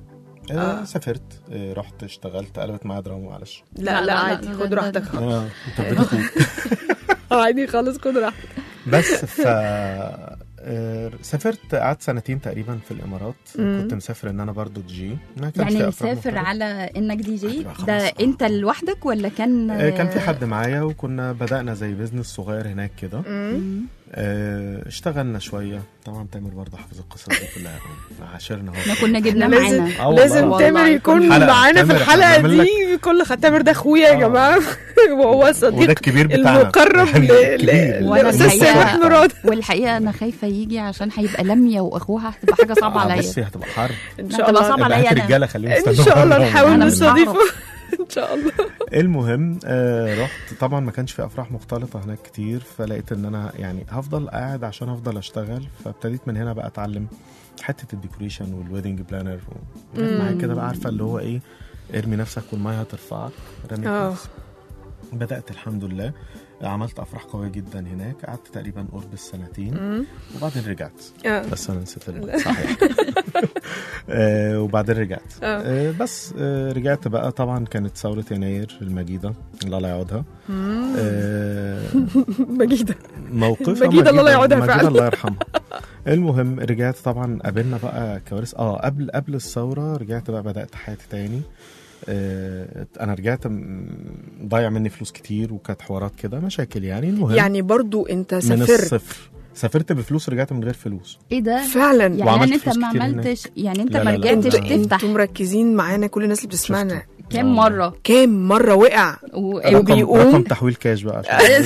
[SPEAKER 5] آه.
[SPEAKER 2] آه.
[SPEAKER 5] سافرت آه رحت اشتغلت قلبت معايا دراما معلش
[SPEAKER 2] لا
[SPEAKER 3] لا،
[SPEAKER 2] لا
[SPEAKER 3] لا،
[SPEAKER 2] عادي
[SPEAKER 3] لا،
[SPEAKER 2] خد
[SPEAKER 3] لا،
[SPEAKER 2] راحتك خالص.
[SPEAKER 5] اه انت بديت اخوك
[SPEAKER 2] عادي خالص خد راحتك
[SPEAKER 5] بس ف آه، سافرت قعدت سنتين تقريبا في الامارات
[SPEAKER 2] مم.
[SPEAKER 5] كنت مسافر ان انا برضو دي جي ما كانش في
[SPEAKER 3] يعني
[SPEAKER 5] أفراح
[SPEAKER 3] مسافر
[SPEAKER 5] مختلفة.
[SPEAKER 3] على انك دي جي
[SPEAKER 5] هتبقى خلاص.
[SPEAKER 3] ده انت لوحدك ولا كان
[SPEAKER 5] آه، كان في حد معايا وكنا بدأنا زي بيزنس صغير هناك كده
[SPEAKER 3] مم.
[SPEAKER 5] آه، اشتغلنا شوية طبعا تامر برضه حافظ القصة دي كلها عاشرنا
[SPEAKER 3] احنا
[SPEAKER 5] اهو
[SPEAKER 3] كنا جبناه
[SPEAKER 2] لازم-
[SPEAKER 3] معانا
[SPEAKER 5] آه والله.
[SPEAKER 2] لازم
[SPEAKER 3] والله
[SPEAKER 2] تامر يكون
[SPEAKER 5] حلقة.
[SPEAKER 2] معانا في
[SPEAKER 5] تامر
[SPEAKER 2] الحلقه
[SPEAKER 5] هنعمل لك-
[SPEAKER 2] دي كل خ- تامر ده اخويا يا
[SPEAKER 5] آه.
[SPEAKER 2] جماعه وهو
[SPEAKER 5] وده
[SPEAKER 2] صديق
[SPEAKER 5] الكبير بتاعنا
[SPEAKER 2] المقرب
[SPEAKER 5] يعني
[SPEAKER 2] ل-
[SPEAKER 5] الكبير.
[SPEAKER 2] ل-
[SPEAKER 3] وانا
[SPEAKER 2] لأستاذ
[SPEAKER 3] الحقيقه
[SPEAKER 2] سامح مراد
[SPEAKER 3] والحقيقه انا خايفه يجي عشان هيبقى لميا واخوها هتبقى حاجه صعبه
[SPEAKER 5] آه،
[SPEAKER 3] عليا
[SPEAKER 5] بصي هتبقى حرب
[SPEAKER 2] ان
[SPEAKER 3] لا،
[SPEAKER 2] شاء
[SPEAKER 3] تبقى
[SPEAKER 2] الله
[SPEAKER 3] صعبة
[SPEAKER 5] يبقى
[SPEAKER 3] عليا
[SPEAKER 5] هات
[SPEAKER 3] أنا.
[SPEAKER 5] رجاله خليهم
[SPEAKER 2] ان
[SPEAKER 5] يستنوا
[SPEAKER 2] شاء الله
[SPEAKER 5] بره.
[SPEAKER 2] نحاول
[SPEAKER 3] أنا مش
[SPEAKER 2] نستضيفه
[SPEAKER 3] هعرف.
[SPEAKER 2] ان شاء الله
[SPEAKER 5] المهم آه رحت طبعا ما كانش في افراح مختلطه هناك كتير فلقيت ان انا يعني هفضل قاعد عشان افضل اشتغل فابتديت من هنا بقى اتعلم حته الديكوريشن والويدنج بلانر معايا كده بقى عارفه اللي هو ايه ارمي نفسك والميه هترفعك رميت
[SPEAKER 2] آه.
[SPEAKER 5] نفسي بدات الحمد لله عملت افراح قويه جدا هناك قعدت تقريبا قرب السنتين
[SPEAKER 2] مم.
[SPEAKER 5] وبعدين رجعت
[SPEAKER 2] آه.
[SPEAKER 5] بس انا نسيت الوقت صحيح آه وبعدين رجعت
[SPEAKER 2] آه.
[SPEAKER 5] آه بس آه رجعت بقى طبعا كانت ثوره يناير المجيده الله لا يعودها آه
[SPEAKER 2] مجيده
[SPEAKER 5] موقف
[SPEAKER 2] مجيدة الله لا يعودها
[SPEAKER 5] مجيدة
[SPEAKER 2] فعلا.
[SPEAKER 5] الله يرحمها المهم رجعت طبعا قابلنا بقى كوارث اه قبل قبل الثوره رجعت بقى بدات حياتي تاني آه انا رجعت م- ضايع مني فلوس كتير وكانت حوارات كده مشاكل يعني المهم
[SPEAKER 2] يعني برضو انت
[SPEAKER 5] من
[SPEAKER 2] سافرت
[SPEAKER 5] الصفر سافرت بفلوس رجعت من غير فلوس
[SPEAKER 3] ايه ده
[SPEAKER 2] فعلا
[SPEAKER 3] يعني
[SPEAKER 5] وعملت
[SPEAKER 3] انت
[SPEAKER 5] فلوس
[SPEAKER 3] ما
[SPEAKER 5] كتير هناك.
[SPEAKER 3] عملتش يعني انت
[SPEAKER 5] لا،
[SPEAKER 3] ما
[SPEAKER 5] لا، لا.
[SPEAKER 3] رجعتش
[SPEAKER 5] أنت-
[SPEAKER 3] تفتح
[SPEAKER 2] انتوا مركزين معانا كل الناس اللي بتسمعنا
[SPEAKER 3] كام مره
[SPEAKER 2] كام مره وقع
[SPEAKER 3] و...
[SPEAKER 5] رقم,
[SPEAKER 2] وبيقوم-
[SPEAKER 5] رقم تحويل كاش بقى عشان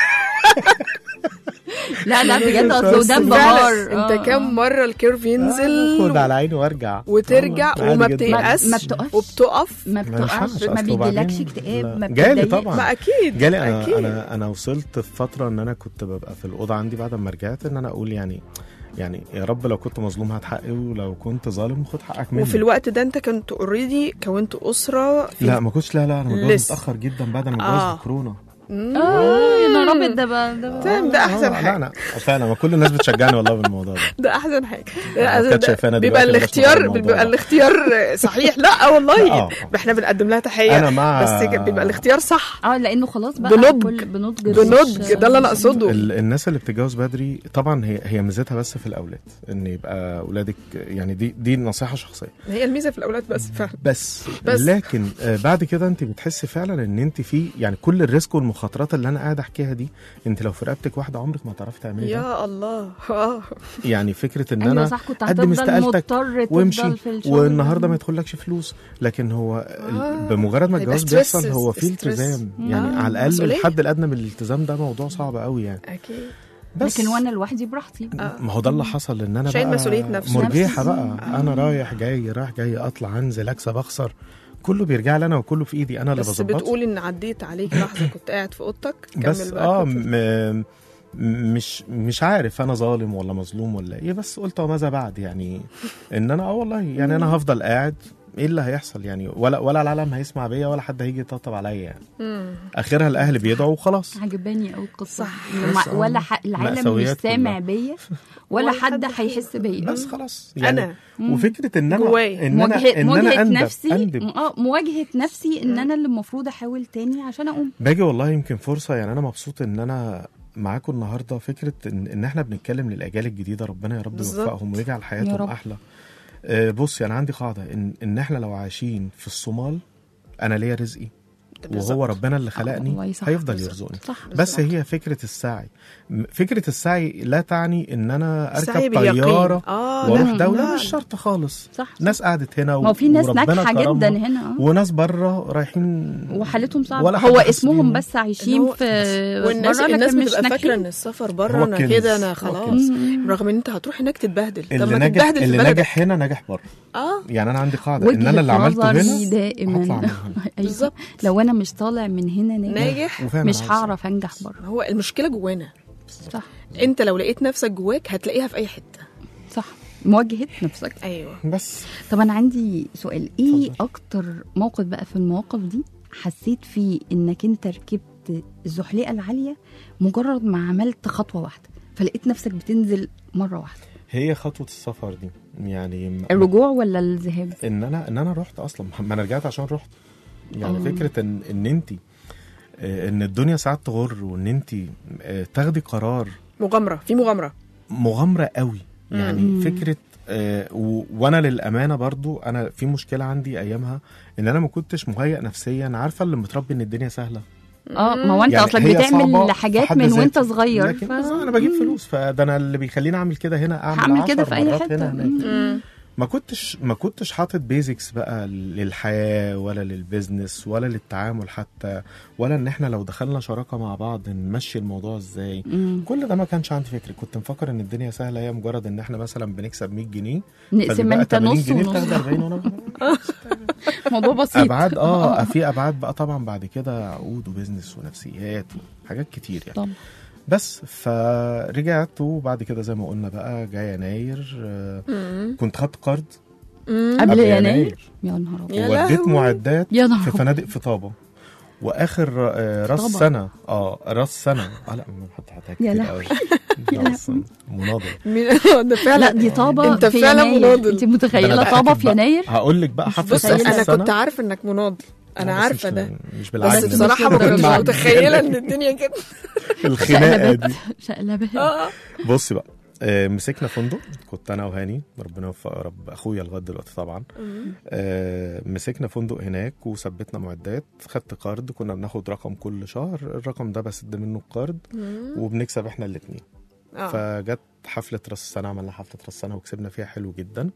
[SPEAKER 3] لا لا بجد اصل
[SPEAKER 5] بس
[SPEAKER 3] ده
[SPEAKER 2] فعلا
[SPEAKER 3] انبهار
[SPEAKER 2] انت
[SPEAKER 3] آه،
[SPEAKER 2] كام مره الكيرف ينزل
[SPEAKER 5] خد على عيني وارجع
[SPEAKER 2] وترجع
[SPEAKER 5] عادي
[SPEAKER 2] وما
[SPEAKER 5] جدا.
[SPEAKER 2] بتيأس
[SPEAKER 3] ما بتقفش.
[SPEAKER 2] وبتقف
[SPEAKER 3] ما
[SPEAKER 5] ما
[SPEAKER 3] بتقعش
[SPEAKER 5] ينفعش
[SPEAKER 3] ما
[SPEAKER 5] أصل
[SPEAKER 3] بيجيلكش
[SPEAKER 5] وبعدين-
[SPEAKER 3] اكتئاب
[SPEAKER 5] لا.
[SPEAKER 3] ما
[SPEAKER 5] جالي
[SPEAKER 3] بتتضايقش.
[SPEAKER 5] طبعا.
[SPEAKER 2] ما اكيد
[SPEAKER 5] جالي انا
[SPEAKER 2] أكيد.
[SPEAKER 5] انا انا وصلت في فتره ان انا كنت ببقى في الاوضه عندي بعد ما رجعت ان انا اقول يعني يعني يا رب لو كنت مظلوم هات حقي ولو كنت ظالم خد حقك مني
[SPEAKER 2] وفي الوقت ده انت كنت اوريدي كونت اسره في
[SPEAKER 5] لا ما كنتش لا لا انا متجوز
[SPEAKER 2] لسه.
[SPEAKER 5] متاخر جدا بعد ما
[SPEAKER 2] آه.
[SPEAKER 5] اتجوز كورونا
[SPEAKER 2] مم.
[SPEAKER 3] اه يا نهار ابيض ده بقى ده بقى.
[SPEAKER 2] تمام، ده احسن
[SPEAKER 5] لا
[SPEAKER 2] حاجه
[SPEAKER 5] انا فعلا ما كل الناس بتشجعني والله بالموضوع ده
[SPEAKER 2] ده احسن حاجه
[SPEAKER 5] لو
[SPEAKER 2] ده-
[SPEAKER 5] كانت
[SPEAKER 2] ده-
[SPEAKER 5] شايفانا
[SPEAKER 2] بيبقى
[SPEAKER 5] دلوقتي مش
[SPEAKER 2] الاختيار
[SPEAKER 5] الموضوع
[SPEAKER 2] بيبقى
[SPEAKER 5] ده.
[SPEAKER 2] الاختيار صحيح لا والله
[SPEAKER 5] آه.
[SPEAKER 2] احنا بنقدم لها تحيه
[SPEAKER 5] انا مع
[SPEAKER 2] بس كان بيبقى الاختيار صح
[SPEAKER 3] اه لانه خلاص بقى
[SPEAKER 2] بنضج.
[SPEAKER 3] كل بنضج
[SPEAKER 2] بنضج
[SPEAKER 3] مش-
[SPEAKER 2] ده اللي انا اقصده
[SPEAKER 5] ال- الناس اللي بتتجوز بدري طبعا هي هي ميزتها بس في الاولاد ان يبقى اولادك يعني دي دي نصيحه شخصيه
[SPEAKER 2] هي الميزه في الاولاد بس فعلا
[SPEAKER 5] بس,
[SPEAKER 2] بس.
[SPEAKER 5] بس. لكن آه، بعد كده انت بتحسي فعلا ان انت في يعني كل الريسك والمخاطرات اللي انا قاعد احكيها دي انت لو في رقبتك واحده عمرك ما هتعرفي تعملي ده
[SPEAKER 2] يا الله اه
[SPEAKER 5] يعني فكره ان
[SPEAKER 3] ايوه
[SPEAKER 5] انا
[SPEAKER 3] صح كنت
[SPEAKER 5] قدم
[SPEAKER 3] هتفضل
[SPEAKER 5] استقالتك
[SPEAKER 3] مضطر
[SPEAKER 5] وامشي
[SPEAKER 3] تفضل في الشغل
[SPEAKER 5] والنهارده ما يدخلكش فلوس لكن هو ال-
[SPEAKER 2] آه.
[SPEAKER 5] بمجرد ما
[SPEAKER 2] هيبقى
[SPEAKER 5] الجواز
[SPEAKER 2] ستريس-
[SPEAKER 5] بيحصل هو في
[SPEAKER 2] ستريس.
[SPEAKER 5] التزام
[SPEAKER 3] مم.
[SPEAKER 5] يعني
[SPEAKER 3] آه،
[SPEAKER 5] على الاقل
[SPEAKER 2] مسؤولية.
[SPEAKER 5] الحد الادنى من الالتزام ده موضوع صعب قوي يعني
[SPEAKER 2] اكيد
[SPEAKER 5] بس
[SPEAKER 3] لكن وانا لوحدي براحتي
[SPEAKER 2] آه.
[SPEAKER 5] ما هو ده اللي حصل ان انا
[SPEAKER 2] شايل
[SPEAKER 5] بقى
[SPEAKER 2] مسؤولية نفسه.
[SPEAKER 5] مرجيحه
[SPEAKER 3] نفسي.
[SPEAKER 5] بقى انا رايح جاي رايح جاي اطلع انزل اكسب اخسر كله بيرجع لي انا وكله في ايدي انا اللي
[SPEAKER 2] بس
[SPEAKER 5] بظبطه
[SPEAKER 2] بتقول ان عديت عليك لحظه كنت قاعد في اوضتك كمل
[SPEAKER 5] بس
[SPEAKER 2] بقى
[SPEAKER 5] اه
[SPEAKER 2] كنت-
[SPEAKER 5] م- م- مش مش عارف انا ظالم ولا مظلوم ولا ايه بس قلت وماذا بعد يعني ان انا اه والله يعني انا هفضل قاعد ايه اللي هيحصل يعني ولا ولا العالم هيسمع بيا ولا حد هيجي يطبطب عليا يعني
[SPEAKER 2] مم.
[SPEAKER 5] اخرها الاهل بيدعوا وخلاص
[SPEAKER 3] عجباني قوي القصه
[SPEAKER 2] صح.
[SPEAKER 3] إنه
[SPEAKER 5] بس
[SPEAKER 3] ما-
[SPEAKER 5] آه.
[SPEAKER 3] ولا ح... العالم مش
[SPEAKER 5] مأساويات
[SPEAKER 3] سامع
[SPEAKER 5] كلها.
[SPEAKER 3] بيا ولا
[SPEAKER 2] ولا
[SPEAKER 3] حد
[SPEAKER 2] حد
[SPEAKER 3] هيحس بيا
[SPEAKER 5] بس خلاص يعني
[SPEAKER 2] انا
[SPEAKER 5] وفكره ان انا
[SPEAKER 2] جوايا.
[SPEAKER 5] ان انا
[SPEAKER 3] مواجهه
[SPEAKER 5] ان
[SPEAKER 3] مواجهه
[SPEAKER 5] انا اندب
[SPEAKER 3] نفسي
[SPEAKER 5] اندب
[SPEAKER 3] اه مواجهه نفسي ان انا اللي المفروض احاول تاني عشان اقوم
[SPEAKER 5] باجي والله يمكن فرصه يعني انا مبسوط ان انا معاكم النهارده فكره ان, إن احنا بنتكلم للاجيال الجديده ربنا يا رب
[SPEAKER 2] بالظبط.
[SPEAKER 5] يوفقهم ويجعل
[SPEAKER 3] يا
[SPEAKER 5] حياتهم
[SPEAKER 3] رب.
[SPEAKER 5] احلى آه، بصي انا عندي قاعده ان ان احنا لو عايشين في الصومال انا ليا رزقي وهو
[SPEAKER 2] بالظبط.
[SPEAKER 5] ربنا اللي
[SPEAKER 3] والله
[SPEAKER 5] خلقني
[SPEAKER 3] صح.
[SPEAKER 5] هيفضل
[SPEAKER 2] بالظبط.
[SPEAKER 5] يرزقني
[SPEAKER 3] صح
[SPEAKER 5] بس هي فكره السعي م- فكره السعي لا تعني ان انا
[SPEAKER 2] سعي
[SPEAKER 5] اركب
[SPEAKER 2] باليقين.
[SPEAKER 5] طياره
[SPEAKER 2] اه
[SPEAKER 5] واروح
[SPEAKER 2] لا،
[SPEAKER 5] دوله
[SPEAKER 2] لا.
[SPEAKER 5] مش شرط خالص
[SPEAKER 3] صح
[SPEAKER 5] ناس قعدت هنا
[SPEAKER 3] ما هو في ناس
[SPEAKER 5] وربنا
[SPEAKER 3] ناجحه
[SPEAKER 5] كرمهم،
[SPEAKER 3] جدا هنا اه
[SPEAKER 5] وناس بره رايحين
[SPEAKER 3] وحالتهم صعبه
[SPEAKER 5] ولا حد
[SPEAKER 3] هو
[SPEAKER 5] حاسس
[SPEAKER 3] اسمهم
[SPEAKER 5] بيهم.
[SPEAKER 3] بس عايشين
[SPEAKER 2] هو-
[SPEAKER 3] في
[SPEAKER 2] والناس
[SPEAKER 3] بره
[SPEAKER 2] الناس
[SPEAKER 3] لكن مش
[SPEAKER 2] بتبقى فاكره
[SPEAKER 3] ناجحين
[SPEAKER 2] ان السفر بره
[SPEAKER 5] هو
[SPEAKER 2] انا
[SPEAKER 5] كنز.
[SPEAKER 2] كده انا
[SPEAKER 5] هو
[SPEAKER 2] خلاص
[SPEAKER 5] كنز.
[SPEAKER 2] رغم ان انت هتروح هناك تتبهدل طب
[SPEAKER 5] اللي
[SPEAKER 2] ما
[SPEAKER 5] ناجح
[SPEAKER 2] تتبهدل في
[SPEAKER 5] اللي
[SPEAKER 2] بلدك
[SPEAKER 5] ناجح هنا ناجح بره
[SPEAKER 2] اه
[SPEAKER 5] يعني انا عندي قاعده ان
[SPEAKER 3] وجهة
[SPEAKER 5] انا اللي عملته
[SPEAKER 3] نظري
[SPEAKER 5] هنا
[SPEAKER 3] دائما
[SPEAKER 5] هطلع من هنا
[SPEAKER 3] أيوة.
[SPEAKER 2] بالظبط
[SPEAKER 3] لو انا مش طالع من هنا ناجح
[SPEAKER 2] ناجح
[SPEAKER 5] وفاهم
[SPEAKER 3] مش
[SPEAKER 5] أنا عاوز
[SPEAKER 3] هعرف انجح بره
[SPEAKER 2] هو المشكله جوانا
[SPEAKER 3] صح
[SPEAKER 2] انت لو لقيت نفسك جواك هتلاقيها في اي حته
[SPEAKER 3] صح مواجهه نفسك
[SPEAKER 2] ايوه
[SPEAKER 5] إيه. بس
[SPEAKER 3] طب انا عندي سؤال ايه
[SPEAKER 5] اتفضل.
[SPEAKER 3] اكتر موقف بقى في المواقف دي حسيت فيه انك انت ركبت الزحليقه العاليه مجرد ما عملت خطوه واحده فلقيت نفسك بتنزل مره واحده
[SPEAKER 5] هي خطوه السفر دي يعني م-
[SPEAKER 3] الرجوع ولا الذهاب
[SPEAKER 5] ان انا ان انا رحت اصلا ما انا رجعت عشان رحت يعني
[SPEAKER 3] آه.
[SPEAKER 5] فكره ان ان انت ان الدنيا ساعات تغر وان انت تاخدي قرار
[SPEAKER 2] مغامره في مغامره
[SPEAKER 5] مغامره قوي يعني
[SPEAKER 3] مم.
[SPEAKER 5] فكره آه، و- وانا للامانه برضو انا في مشكله عندي ايامها ان انا ما كنتش مهيئ نفسيا عارفه اللي متربي ان الدنيا سهله
[SPEAKER 3] اه ما هو انت
[SPEAKER 5] يعني
[SPEAKER 3] اصلك
[SPEAKER 5] هي صعبة
[SPEAKER 3] بتعمل
[SPEAKER 5] في
[SPEAKER 3] حاجات
[SPEAKER 5] حد
[SPEAKER 3] من وانت
[SPEAKER 5] ذاته.
[SPEAKER 3] صغير
[SPEAKER 5] لكن
[SPEAKER 3] ف...
[SPEAKER 5] انا بجيب فلوس فده انا اللي بيخليني اعمل كده هنا اعمل
[SPEAKER 3] هعمل كده
[SPEAKER 5] عشر
[SPEAKER 3] في اي
[SPEAKER 5] مرات
[SPEAKER 3] حته
[SPEAKER 5] هنا هناك
[SPEAKER 3] مم.
[SPEAKER 5] ما كنتش ما كنتش حاطط بيزكس بقى للحياه ولا للبيزنس ولا للتعامل حتى ولا ان احنا لو دخلنا شراكه مع بعض نمشي الموضوع ازاي
[SPEAKER 3] مم.
[SPEAKER 5] كل ده ما كانش عندي فكره كنت مفكر ان الدنيا سهله هي مجرد ان احنا مثلا بنكسب 100 جنيه
[SPEAKER 3] نقسم
[SPEAKER 5] فبيبقى
[SPEAKER 3] انت
[SPEAKER 5] 80
[SPEAKER 3] نص
[SPEAKER 5] جنيه
[SPEAKER 3] ونص
[SPEAKER 5] بتاخد 40 وانا
[SPEAKER 3] موضوع بسيط
[SPEAKER 5] ابعاد اه في ابعاد بقى طبعا بعد كده عقود وبزنس ونفسيات وحاجات كتير يعني
[SPEAKER 3] طبعا
[SPEAKER 5] بس فرجعت وبعد كده زي ما قلنا بقى جاي يناير آه، كنت خدت قرض
[SPEAKER 3] قبل يناير يا نهار ابيض
[SPEAKER 2] يا
[SPEAKER 5] وديت
[SPEAKER 2] لهوي.
[SPEAKER 5] معدات
[SPEAKER 3] يا
[SPEAKER 5] في
[SPEAKER 3] نهار أبيض.
[SPEAKER 5] فنادق في طابه واخر آه، راس
[SPEAKER 3] طابة.
[SPEAKER 5] سنه اه راس سنه اه لا ما بحط حاجات
[SPEAKER 3] يا
[SPEAKER 5] كتير
[SPEAKER 3] لهوي.
[SPEAKER 5] قوي راس سنة. مناضل
[SPEAKER 2] مين- ده فعلا
[SPEAKER 3] لا دي طابه
[SPEAKER 2] انت
[SPEAKER 3] في
[SPEAKER 2] فعلا
[SPEAKER 3] يناير
[SPEAKER 2] مناضل.
[SPEAKER 3] انت
[SPEAKER 5] ده
[SPEAKER 3] متخيله
[SPEAKER 5] أنا
[SPEAKER 3] طابه
[SPEAKER 5] بحكي
[SPEAKER 3] في
[SPEAKER 5] بقى.
[SPEAKER 3] يناير
[SPEAKER 5] هقول لك بقى حفله
[SPEAKER 2] بص
[SPEAKER 5] راس
[SPEAKER 2] انا
[SPEAKER 5] السنة.
[SPEAKER 2] كنت عارف انك مناضل انا
[SPEAKER 5] لا، بس
[SPEAKER 2] عارفه
[SPEAKER 5] مش-
[SPEAKER 2] ده
[SPEAKER 5] مش
[SPEAKER 2] بس
[SPEAKER 5] بالعكس
[SPEAKER 2] بصراحه ما كنتش
[SPEAKER 5] مع-
[SPEAKER 2] متخيله ان الدنيا كده
[SPEAKER 5] الخناقه دي
[SPEAKER 3] شقلبات
[SPEAKER 2] اه
[SPEAKER 5] بصي بقى آه، مسكنا فندق كنت انا وهاني ربنا يوفق يا رب اخويا لغايه دلوقتي طبعا آه، مسكنا فندق هناك وثبتنا معدات خدت قرض كنا بناخد رقم كل شهر الرقم ده بسد منه القرض وبنكسب احنا الاثنين
[SPEAKER 2] اه
[SPEAKER 5] فجت حفله راس السنه عملنا حفله راس السنه وكسبنا فيها حلو جدا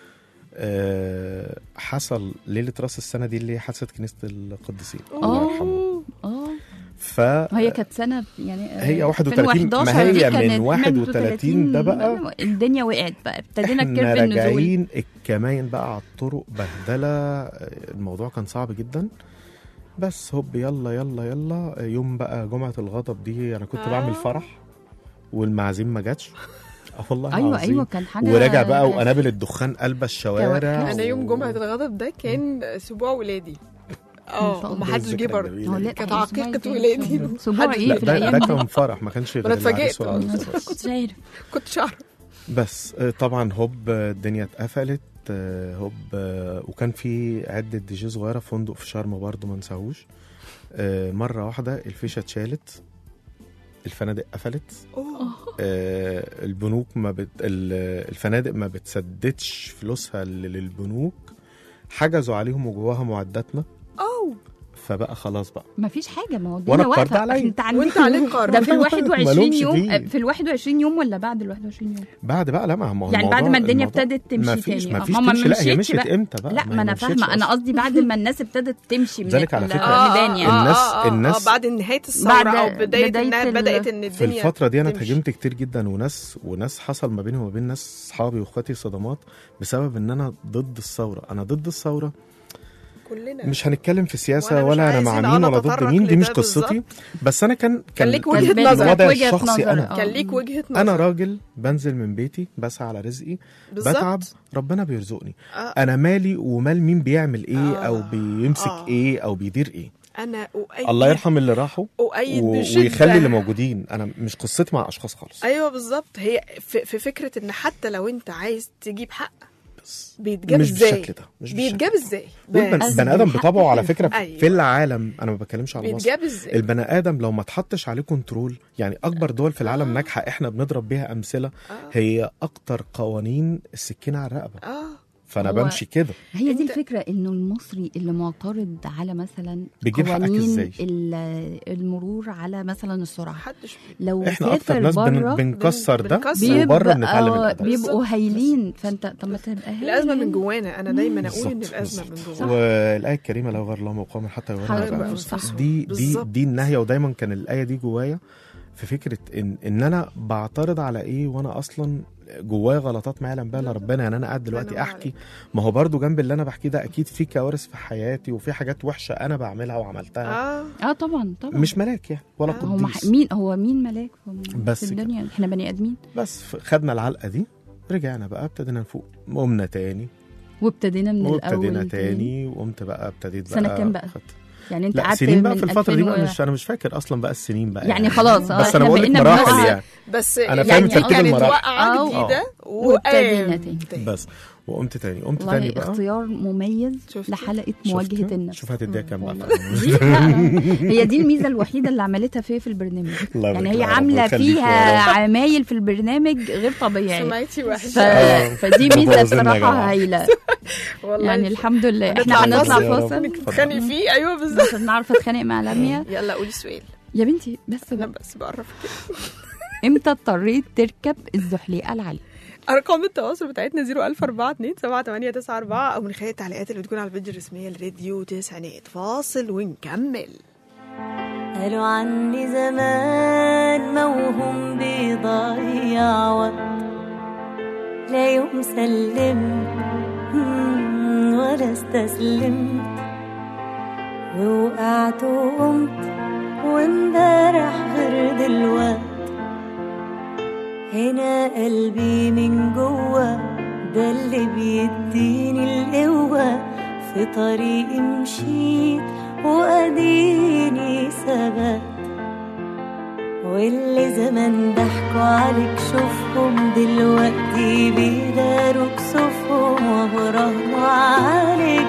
[SPEAKER 5] آه، حصل ليله راس السنه دي اللي هي حادثه كنيسه القديسين الله يرحمه
[SPEAKER 3] اه
[SPEAKER 5] ف
[SPEAKER 3] هي كانت سنه يعني آه،
[SPEAKER 5] هي 31 ما
[SPEAKER 3] 2011
[SPEAKER 5] هي
[SPEAKER 3] دي
[SPEAKER 5] من
[SPEAKER 3] كانت
[SPEAKER 5] 31 ده بقى
[SPEAKER 3] الدنيا وقعت بقى ابتدينا
[SPEAKER 5] احنا
[SPEAKER 3] الكيرف النزول
[SPEAKER 5] راجعين الكماين بقى على الطرق بهدله الموضوع كان صعب جدا بس هوب يلا يلا يلا يوم بقى جمعه الغضب دي انا كنت
[SPEAKER 2] آه.
[SPEAKER 5] بعمل فرح والمعازيم ما جاتش اه والله
[SPEAKER 3] ايوه
[SPEAKER 5] العظيم.
[SPEAKER 3] ايوه كان حاجه
[SPEAKER 5] وراجع بقى وقنابل الدخان قلبه الشوارع
[SPEAKER 2] انا يوم
[SPEAKER 5] و-
[SPEAKER 2] جمعه الغضب ده كان اسبوع ولادي
[SPEAKER 3] ما شاء
[SPEAKER 2] اه
[SPEAKER 3] الله.
[SPEAKER 2] ومحدش جه برضه
[SPEAKER 5] جميلة
[SPEAKER 3] هو
[SPEAKER 5] دي.
[SPEAKER 3] لا،
[SPEAKER 2] كانت
[SPEAKER 3] أسبوع
[SPEAKER 2] عقيقة
[SPEAKER 3] إيه؟
[SPEAKER 2] ولادي.
[SPEAKER 3] اسبوع
[SPEAKER 2] حد-
[SPEAKER 3] ايه
[SPEAKER 5] لا
[SPEAKER 3] في
[SPEAKER 5] ده,
[SPEAKER 3] الايام
[SPEAKER 5] ده
[SPEAKER 3] دي
[SPEAKER 5] كان فرح ما كانش غير
[SPEAKER 2] أنا
[SPEAKER 5] العريس
[SPEAKER 2] اتفاجئت
[SPEAKER 5] والعروسة
[SPEAKER 2] والله.
[SPEAKER 5] بس.
[SPEAKER 3] كنتش عارف
[SPEAKER 2] كنتش اعرف
[SPEAKER 5] بس آه، طبعا هوب آه، الدنيا اتقفلت آه، هوب آه، وكان في عده دي جي صغيره في فندق في شرم برضه ما نساهوش آه، مره واحده الفيشه اتشالت الفنادق قفلت
[SPEAKER 2] اوه
[SPEAKER 5] آه، البنوك ما بت... ال- الفنادق ما بتسددش فلوسها لل- للبنوك حجزوا عليهم وجواها معداتنا
[SPEAKER 2] اوه
[SPEAKER 5] فبقى خلاص بقى
[SPEAKER 3] ما فيش حاجه ما هو
[SPEAKER 5] وأنا
[SPEAKER 3] الدنيا
[SPEAKER 5] القرض
[SPEAKER 3] واقفه
[SPEAKER 5] عليا.
[SPEAKER 3] انت عندك
[SPEAKER 2] وانت عليك قرض
[SPEAKER 3] ده في ال 21
[SPEAKER 5] مالهمش
[SPEAKER 3] يوم
[SPEAKER 5] فيه.
[SPEAKER 3] في ال 21 يوم ولا بعد ال 21 يوم
[SPEAKER 5] بعد بقى لا ما هو
[SPEAKER 3] يعني بعد
[SPEAKER 5] الموضوع-
[SPEAKER 3] ما الدنيا
[SPEAKER 5] الموضوع-
[SPEAKER 3] ابتدت تمشي
[SPEAKER 5] ما فيش
[SPEAKER 3] تاني
[SPEAKER 5] ما
[SPEAKER 3] آه،
[SPEAKER 5] فيش
[SPEAKER 3] ما ما
[SPEAKER 5] تمشي لا هي
[SPEAKER 3] مشيتش
[SPEAKER 5] مشيت
[SPEAKER 3] بقى.
[SPEAKER 5] امتى بقى
[SPEAKER 3] لا
[SPEAKER 5] هي
[SPEAKER 3] ما انا
[SPEAKER 5] مشيتش
[SPEAKER 3] فاهمه انا
[SPEAKER 5] أصلاً.
[SPEAKER 3] قصدي بعد ما الناس ابتدت تمشي من
[SPEAKER 5] ذلك على
[SPEAKER 3] ال-
[SPEAKER 5] فكرة
[SPEAKER 3] الميدان يعني
[SPEAKER 5] الناس-
[SPEAKER 2] آه آه
[SPEAKER 5] الناس-
[SPEAKER 2] آه بعد نهايه الثوره
[SPEAKER 3] بعد
[SPEAKER 2] او بدايه,
[SPEAKER 3] بداية
[SPEAKER 2] انها
[SPEAKER 3] ال-
[SPEAKER 2] بدات ان
[SPEAKER 5] في
[SPEAKER 2] الدنيا
[SPEAKER 5] الفترة دي أنا
[SPEAKER 2] تمشي.
[SPEAKER 5] اتهاجمت كتير جدا وناس وناس حصل ما بيني وما بين ناس صحابي واخواتي صدمات بسبب إن أنا ضد الثورة، أنا ضد الثورة
[SPEAKER 2] كلنا
[SPEAKER 5] مش هنتكلم في سياسة
[SPEAKER 2] وأنا مش
[SPEAKER 5] ولا أنا مع
[SPEAKER 2] عايزين
[SPEAKER 5] مين
[SPEAKER 2] أنا
[SPEAKER 5] ولا ضد
[SPEAKER 2] أتطرق
[SPEAKER 5] مين دي مش
[SPEAKER 2] لده
[SPEAKER 5] قصتي بس أنا كان
[SPEAKER 2] كان ليك وجهة
[SPEAKER 3] كان
[SPEAKER 2] نظر.
[SPEAKER 3] بالك
[SPEAKER 5] الوضع
[SPEAKER 3] وجهة
[SPEAKER 5] الشخصي
[SPEAKER 3] نظر،
[SPEAKER 5] أنا
[SPEAKER 3] آه.
[SPEAKER 2] كان ليك وجهه نظر
[SPEAKER 5] أنا راجل بنزل من بيتي بسعى على رزقي
[SPEAKER 2] بالظبط.
[SPEAKER 5] بتعب ربنا بيرزقني
[SPEAKER 2] آه.
[SPEAKER 5] أنا مالي ومال مين بيعمل إيه
[SPEAKER 2] آه.
[SPEAKER 5] أو بيمسك
[SPEAKER 2] آه.
[SPEAKER 5] إيه أو بيدير إيه
[SPEAKER 2] انا أؤيد
[SPEAKER 5] الله يرحم اللي راحوا
[SPEAKER 2] أؤيد
[SPEAKER 5] و-
[SPEAKER 2] بشدة.
[SPEAKER 5] ويخلي اللي موجودين أنا مش قصتي مع أشخاص خالص
[SPEAKER 2] ايوه بالظبط هي في, في فكره ان حتى لو انت عايز تجيب حق بيتجاب
[SPEAKER 5] مش
[SPEAKER 2] ازاي
[SPEAKER 5] بالشكل ده مش بالشكل
[SPEAKER 2] بيتجاب ازاي
[SPEAKER 5] والبن-
[SPEAKER 2] بس
[SPEAKER 5] البني ادم
[SPEAKER 3] الحق
[SPEAKER 5] بطبعه على
[SPEAKER 3] في
[SPEAKER 5] فكره
[SPEAKER 2] الفرق.
[SPEAKER 5] في العالم انا ما بتكلمش على مصر
[SPEAKER 2] بيتجاب ازاي
[SPEAKER 5] البني ادم لو ما اتحطش عليه كنترول يعني اكبر دول في العالم ناجحه احنا بنضرب بيها امثله
[SPEAKER 2] آه.
[SPEAKER 5] هي اكتر قوانين السكينه على الرقبه
[SPEAKER 2] اه
[SPEAKER 5] فانا
[SPEAKER 3] هو-
[SPEAKER 5] بمشي كده
[SPEAKER 3] هي دي
[SPEAKER 2] أنت-
[SPEAKER 3] الفكرة انه المصري اللي معترض على مثلا
[SPEAKER 5] بيجيب حقك
[SPEAKER 3] قوانين
[SPEAKER 5] إزاي؟
[SPEAKER 3] ال- المرور على مثلا السرعة
[SPEAKER 2] محدش
[SPEAKER 3] لو
[SPEAKER 5] احنا اكتر
[SPEAKER 3] سافر
[SPEAKER 5] ناس بن...
[SPEAKER 3] بره
[SPEAKER 5] بنكسر ده
[SPEAKER 2] بنكسر.
[SPEAKER 5] وبره بنتعلم
[SPEAKER 3] بيبقى
[SPEAKER 5] الادب
[SPEAKER 3] بيبقوا هايلين فانت طب ما تبقى هايل
[SPEAKER 2] الازمه من جوانا انا دايما اقول ان
[SPEAKER 5] بالظبط،
[SPEAKER 2] الازمه
[SPEAKER 5] بالظبط.
[SPEAKER 2] من جوانا
[SPEAKER 5] والايه الكريمه لا يغير الله مقاما حتى يغير ما
[SPEAKER 3] حتى
[SPEAKER 5] بانفسهم
[SPEAKER 3] صح.
[SPEAKER 5] دي دي
[SPEAKER 2] بالظبط.
[SPEAKER 5] دي النهيه ودايما كان الايه دي جوايا في فكره ان ان انا بعترض على ايه وانا اصلا جوايا غلطات ما يعلم بها الا ربنا يعني انا قاعد دلوقتي
[SPEAKER 2] الله
[SPEAKER 5] احكي
[SPEAKER 2] عليك.
[SPEAKER 5] ما هو برضو جنب اللي انا بحكيه ده اكيد في كوارث في حياتي وفي حاجات وحشه انا بعملها وعملتها
[SPEAKER 2] اه
[SPEAKER 3] اه طبعا طبعا
[SPEAKER 5] مش ملاك يعني ولا
[SPEAKER 2] آه.
[SPEAKER 3] هو مح...
[SPEAKER 5] قديس
[SPEAKER 3] مين هو مين ملاك هو
[SPEAKER 5] بس
[SPEAKER 3] في
[SPEAKER 5] كده.
[SPEAKER 3] الدنيا احنا بني ادمين
[SPEAKER 5] بس ف- خدنا العلقه دي رجعنا بقى ابتدينا نفوق قمنا تاني
[SPEAKER 3] وابتدينا من الاول
[SPEAKER 5] وابتدينا تاني وقمت بقى ابتديت بقى
[SPEAKER 3] سنة كام بقى؟
[SPEAKER 5] خدت
[SPEAKER 3] يعني انت
[SPEAKER 5] لا
[SPEAKER 3] قعدت
[SPEAKER 5] سنين بقى
[SPEAKER 3] من
[SPEAKER 5] في الفتره دي
[SPEAKER 3] 2000
[SPEAKER 5] بقى
[SPEAKER 3] و-
[SPEAKER 5] مش انا مش فاكر اصلا بقى السنين بقى
[SPEAKER 3] يعني خلاص اه
[SPEAKER 5] بس
[SPEAKER 3] احنا
[SPEAKER 5] انا بقول لك
[SPEAKER 3] بقينا
[SPEAKER 5] مراحل
[SPEAKER 3] بنقع-
[SPEAKER 5] يعني
[SPEAKER 2] بس
[SPEAKER 5] أنا
[SPEAKER 2] يعني
[SPEAKER 5] فاهم ترتيب
[SPEAKER 2] كانت
[SPEAKER 5] المراحل.
[SPEAKER 2] وقعة
[SPEAKER 3] آه.
[SPEAKER 2] جديده
[SPEAKER 3] وابتدينا
[SPEAKER 2] وقام
[SPEAKER 3] تاني.
[SPEAKER 5] بس وقمت تاني قمت
[SPEAKER 3] والله
[SPEAKER 5] تاني بقى
[SPEAKER 3] اختيار مميز
[SPEAKER 2] شفتي؟
[SPEAKER 3] لحلقه
[SPEAKER 5] شفت؟
[SPEAKER 3] مواجهه النفس
[SPEAKER 5] شوف هتديها كام بقى
[SPEAKER 3] والله. دي لا، هي دي الميزه الوحيده اللي عملتها فيا في البرنامج
[SPEAKER 5] الله
[SPEAKER 3] يعني
[SPEAKER 5] يبارك
[SPEAKER 3] هي
[SPEAKER 5] لها، ربنا
[SPEAKER 3] عامله
[SPEAKER 5] يخليك يا
[SPEAKER 3] فيها
[SPEAKER 5] رب.
[SPEAKER 3] عمايل في البرنامج غير طبيعيه
[SPEAKER 2] سمعتي
[SPEAKER 3] ف...
[SPEAKER 2] وحشه
[SPEAKER 5] آه.
[SPEAKER 3] فدي ميزه
[SPEAKER 5] بوظنا يا
[SPEAKER 3] بصراحه
[SPEAKER 5] جماعة.
[SPEAKER 3] هايله
[SPEAKER 2] والله
[SPEAKER 3] يعني الحمد لله احنا
[SPEAKER 2] هنطلع
[SPEAKER 3] هنطلع
[SPEAKER 5] فاصل يا رب.
[SPEAKER 3] فاصل
[SPEAKER 2] تتخانقي فيه ايوه بالظبط
[SPEAKER 3] عشان نعرف اتخانق مع لميا
[SPEAKER 2] يلا قولي سؤال
[SPEAKER 3] يا بنتي بس
[SPEAKER 2] انا
[SPEAKER 3] بقى
[SPEAKER 2] بس بعرف كده
[SPEAKER 3] امتى اضطريت تركب الزحليقه العاليه
[SPEAKER 2] ارقام التواصل بتاعتنا 01042 7894 او من خلال التعليقات اللي بتكون على الفيديو الرسميه لراديو تسعينات فاصل ونكمل
[SPEAKER 7] قالوا عني زمان موهوم بيضيع وقت لا يوم سلمت مم، ولا استسلمت ووقعت وقمت وامبارح غير دلوقت هنا قلبي من جوا ده اللي بيديني القوة في طريقي مشيت وأديني ثبات واللي زمان ضحكوا عليك شوفهم دلوقتي بيداروا كسوفهم وبراهنوا عليك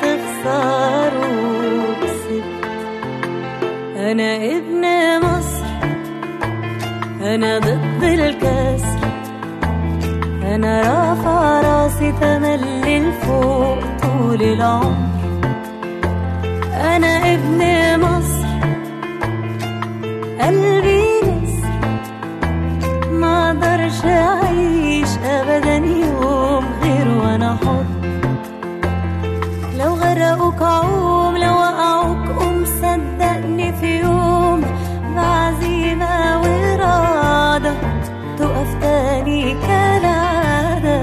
[SPEAKER 7] تخسروا كسبت أنا ابن مصر أنا ضد الكسر أنا رافع راسي تملي لفوق طول العمر أنا ابن مصر قلبي نسر ما اقدرش أعيش أبدا يوم غير وأنا حر لو غرقوك عوم لو وقعوك قوم صدقني في يوم بعزيمة وإرادة تقف تاني كالعادة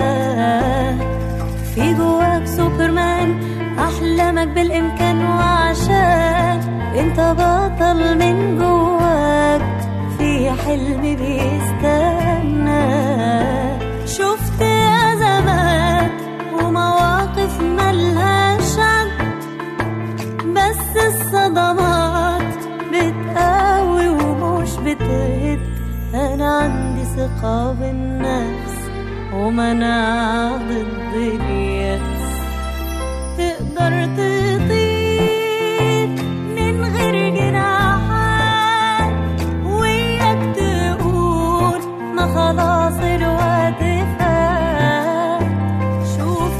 [SPEAKER 7] في جواك سوبرمان أحلامك بالإمكان وعشان انت بطل من جواك في حلم بيستنى شفت أزمات ومواقف ملهاش عد بس الصدمات بتقوي ومش بتهد انا عندي ثقة بالنفس ومناعة ضد اليأس تقدر تطير من غير جناحات وياك تقول ما خلاص الوقت فات شوف